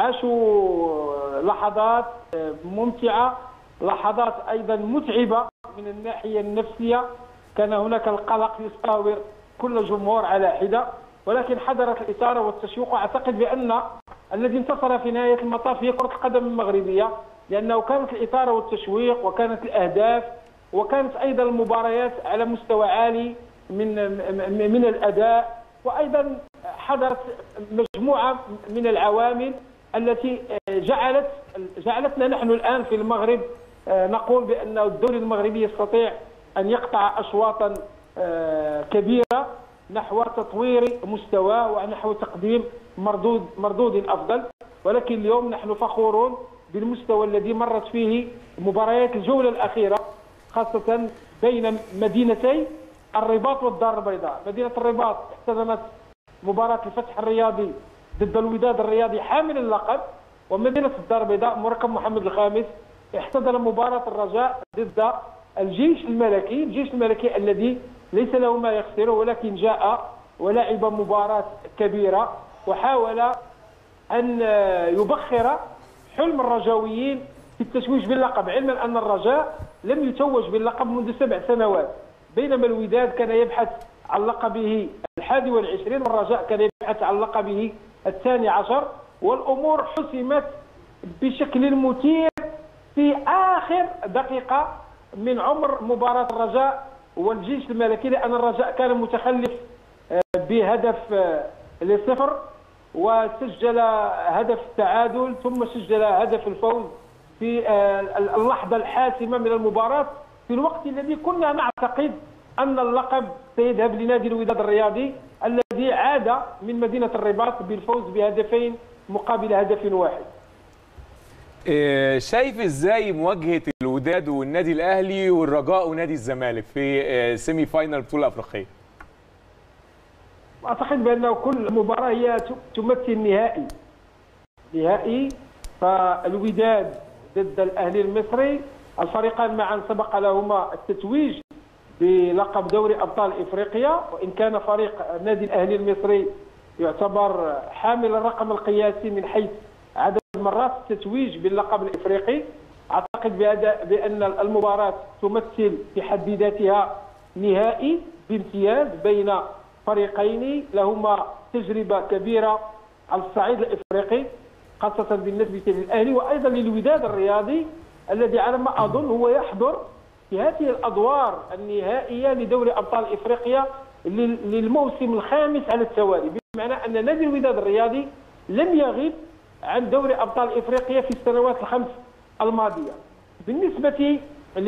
عاشوا لحظات آه، ممتعة لحظات أيضا متعبة من الناحية النفسية كان هناك القلق يستاور كل جمهور على حدة ولكن حضرت الإثارة والتشويق وأعتقد بأن الذي انتصر في نهاية المطاف هي كرة القدم المغربية لأنه كانت الإثارة والتشويق وكانت الأهداف وكانت أيضا المباريات على مستوى عالي من م- من الأداء وأيضا حضرت مجموعة من العوامل التي جعلت جعلتنا نحن الآن في المغرب آه، نقول بأن الدوري المغربي يستطيع أن يقطع أشواطا آه، كبيرة نحو تطوير مستواه ونحو تقديم مردود مردود افضل ولكن اليوم نحن فخورون بالمستوى الذي مرت فيه مباريات الجوله الاخيره خاصه بين مدينتي الرباط والدار البيضاء مدينه الرباط احتضنت مباراه الفتح الرياضي ضد الوداد الرياضي حامل اللقب ومدينه الدار البيضاء مركب محمد الخامس احتضن مباراه الرجاء ضد الجيش الملكي الجيش الملكي الذي ليس له ما يخسره ولكن جاء ولعب مباراة كبيرة وحاول أن يبخر حلم الرجاويين في التتويج باللقب علما أن الرجاء لم يتوج باللقب منذ سبع سنوات بينما الوداد كان يبحث عن لقبه الحادي والعشرين والرجاء كان يبحث عن لقبه الثاني عشر والأمور حسمت بشكل مثير في آخر دقيقة من عمر مباراة الرجاء والجيش الملكي لأن الرجاء كان متخلف آه، بهدف آه، لصفر وسجل هدف التعادل ثم سجل هدف الفوز في آه، اللحظة الحاسمة من المباراة في الوقت الذي كنا نعتقد أن اللقب سيذهب لنادي الوداد الرياضي الذي عاد من مدينة الرباط بالفوز بهدفين مقابل هدف واحد إيه، شايف ازاي مواجهه الوداد والنادي الاهلي والرجاء ونادي الزمالك في إيه، سيمي فاينال بطوله افريقيه اعتقد بانه كل مباراه هي ت- تمثل نهائي نهائي فالوداد ضد الاهلي المصري الفريقان معا سبق لهما التتويج بلقب دوري ابطال افريقيا وان كان فريق النادي الاهلي المصري يعتبر حامل الرقم القياسي من حيث عدد مرات التتويج باللقب الافريقي اعتقد بهذا بان المباراه تمثل في حد ذاتها نهائي بامتياز بين فريقين لهما تجربه كبيره على الصعيد الافريقي خاصه بالنسبه للاهلي وايضا للوداد الرياضي الذي على ما اظن هو يحضر في هذه الادوار النهائيه لدوري ابطال افريقيا لل- للموسم الخامس على التوالي بمعنى ان نادي الوداد الرياضي لم يغب عن دوري ابطال افريقيا في السنوات الخمس الماضيه بالنسبه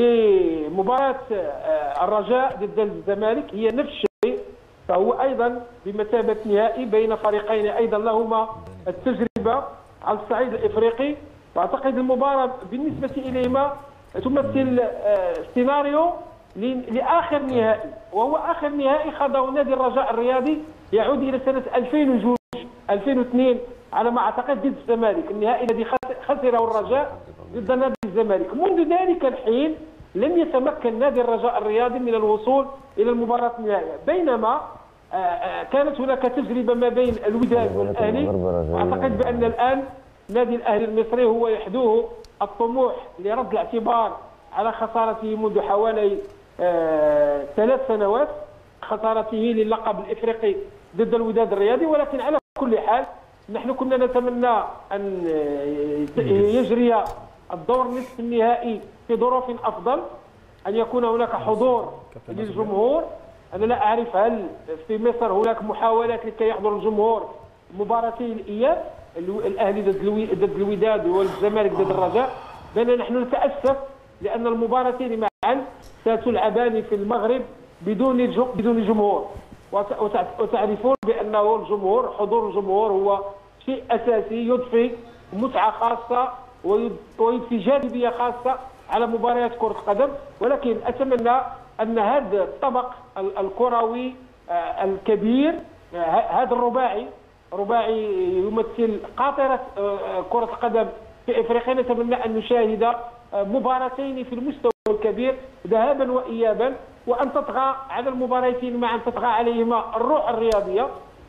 لمباراه آه، الرجاء ضد الزمالك هي نفس الشيء فهو ايضا بمثابه نهائي بين فريقين ايضا لهما التجربه على الصعيد الافريقي واعتقد المباراه بالنسبه اليهما تمثل آه، سيناريو ل- لاخر نهائي وهو اخر نهائي خاضه نادي الرجاء الرياضي يعود الى سنه 2002 2002 على ما اعتقد ضد الزمالك النهائي الذي خس- خسره الرجاء ضد نادي الزمالك منذ ذلك الحين لم يتمكن نادي الرجاء الرياضي من الوصول الى المباراه النهائيه بينما آه، آه، كانت هناك تجربه ما بين الوداد والاهلي واعتقد بان الان نادي الاهلي المصري هو يحدوه الطموح لرد الاعتبار على خسارته منذ حوالي آه، ثلاث سنوات خسارته للقب الافريقي ضد الوداد الرياضي ولكن على كل حال نحن كنا نتمنى ان آه، يجري الدور نصف النهائي في ظروف افضل ان يكون هناك حضور للجمهور انا لا اعرف هل في مصر هناك محاولات لكي يحضر الجمهور مباراتي الاياب الو- الاهلي ضد الوي- ضد الوداد والزمالك ضد الرجاء بل نحن نتاسف لان المباراتين معا ستلعبان في المغرب بدون جو- بدون جمهور وت- وتع- وتعرفون بانه الجمهور حضور الجمهور هو شيء اساسي يضفي متعه خاصه ويض- ويضفي جاذبيه خاصه على مباريات كره القدم ولكن اتمنى ان هذا الطبق ال- الكروي آه، الكبير آه، ه- هذا الرباعي رباعي يمثل قاطره آه، آه، كره القدم في افريقيا نتمنى ان نشاهد آه، مباراتين في المستوى الكبير ذهابا وايابا وان تطغى على المباراتين معا تطغى عليهما الروح الرياضيه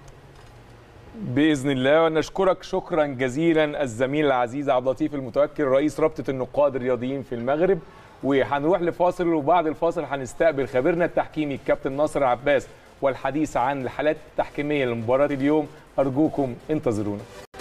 باذن الله ونشكرك شكرا جزيلا الزميل العزيز عبد اللطيف المتوكل رئيس رابطه النقاد الرياضيين في المغرب وهنروح لفاصل وبعد الفاصل هنستقبل خبيرنا التحكيمي الكابتن ناصر عباس والحديث عن الحالات التحكيميه لمباراه اليوم ارجوكم انتظرونا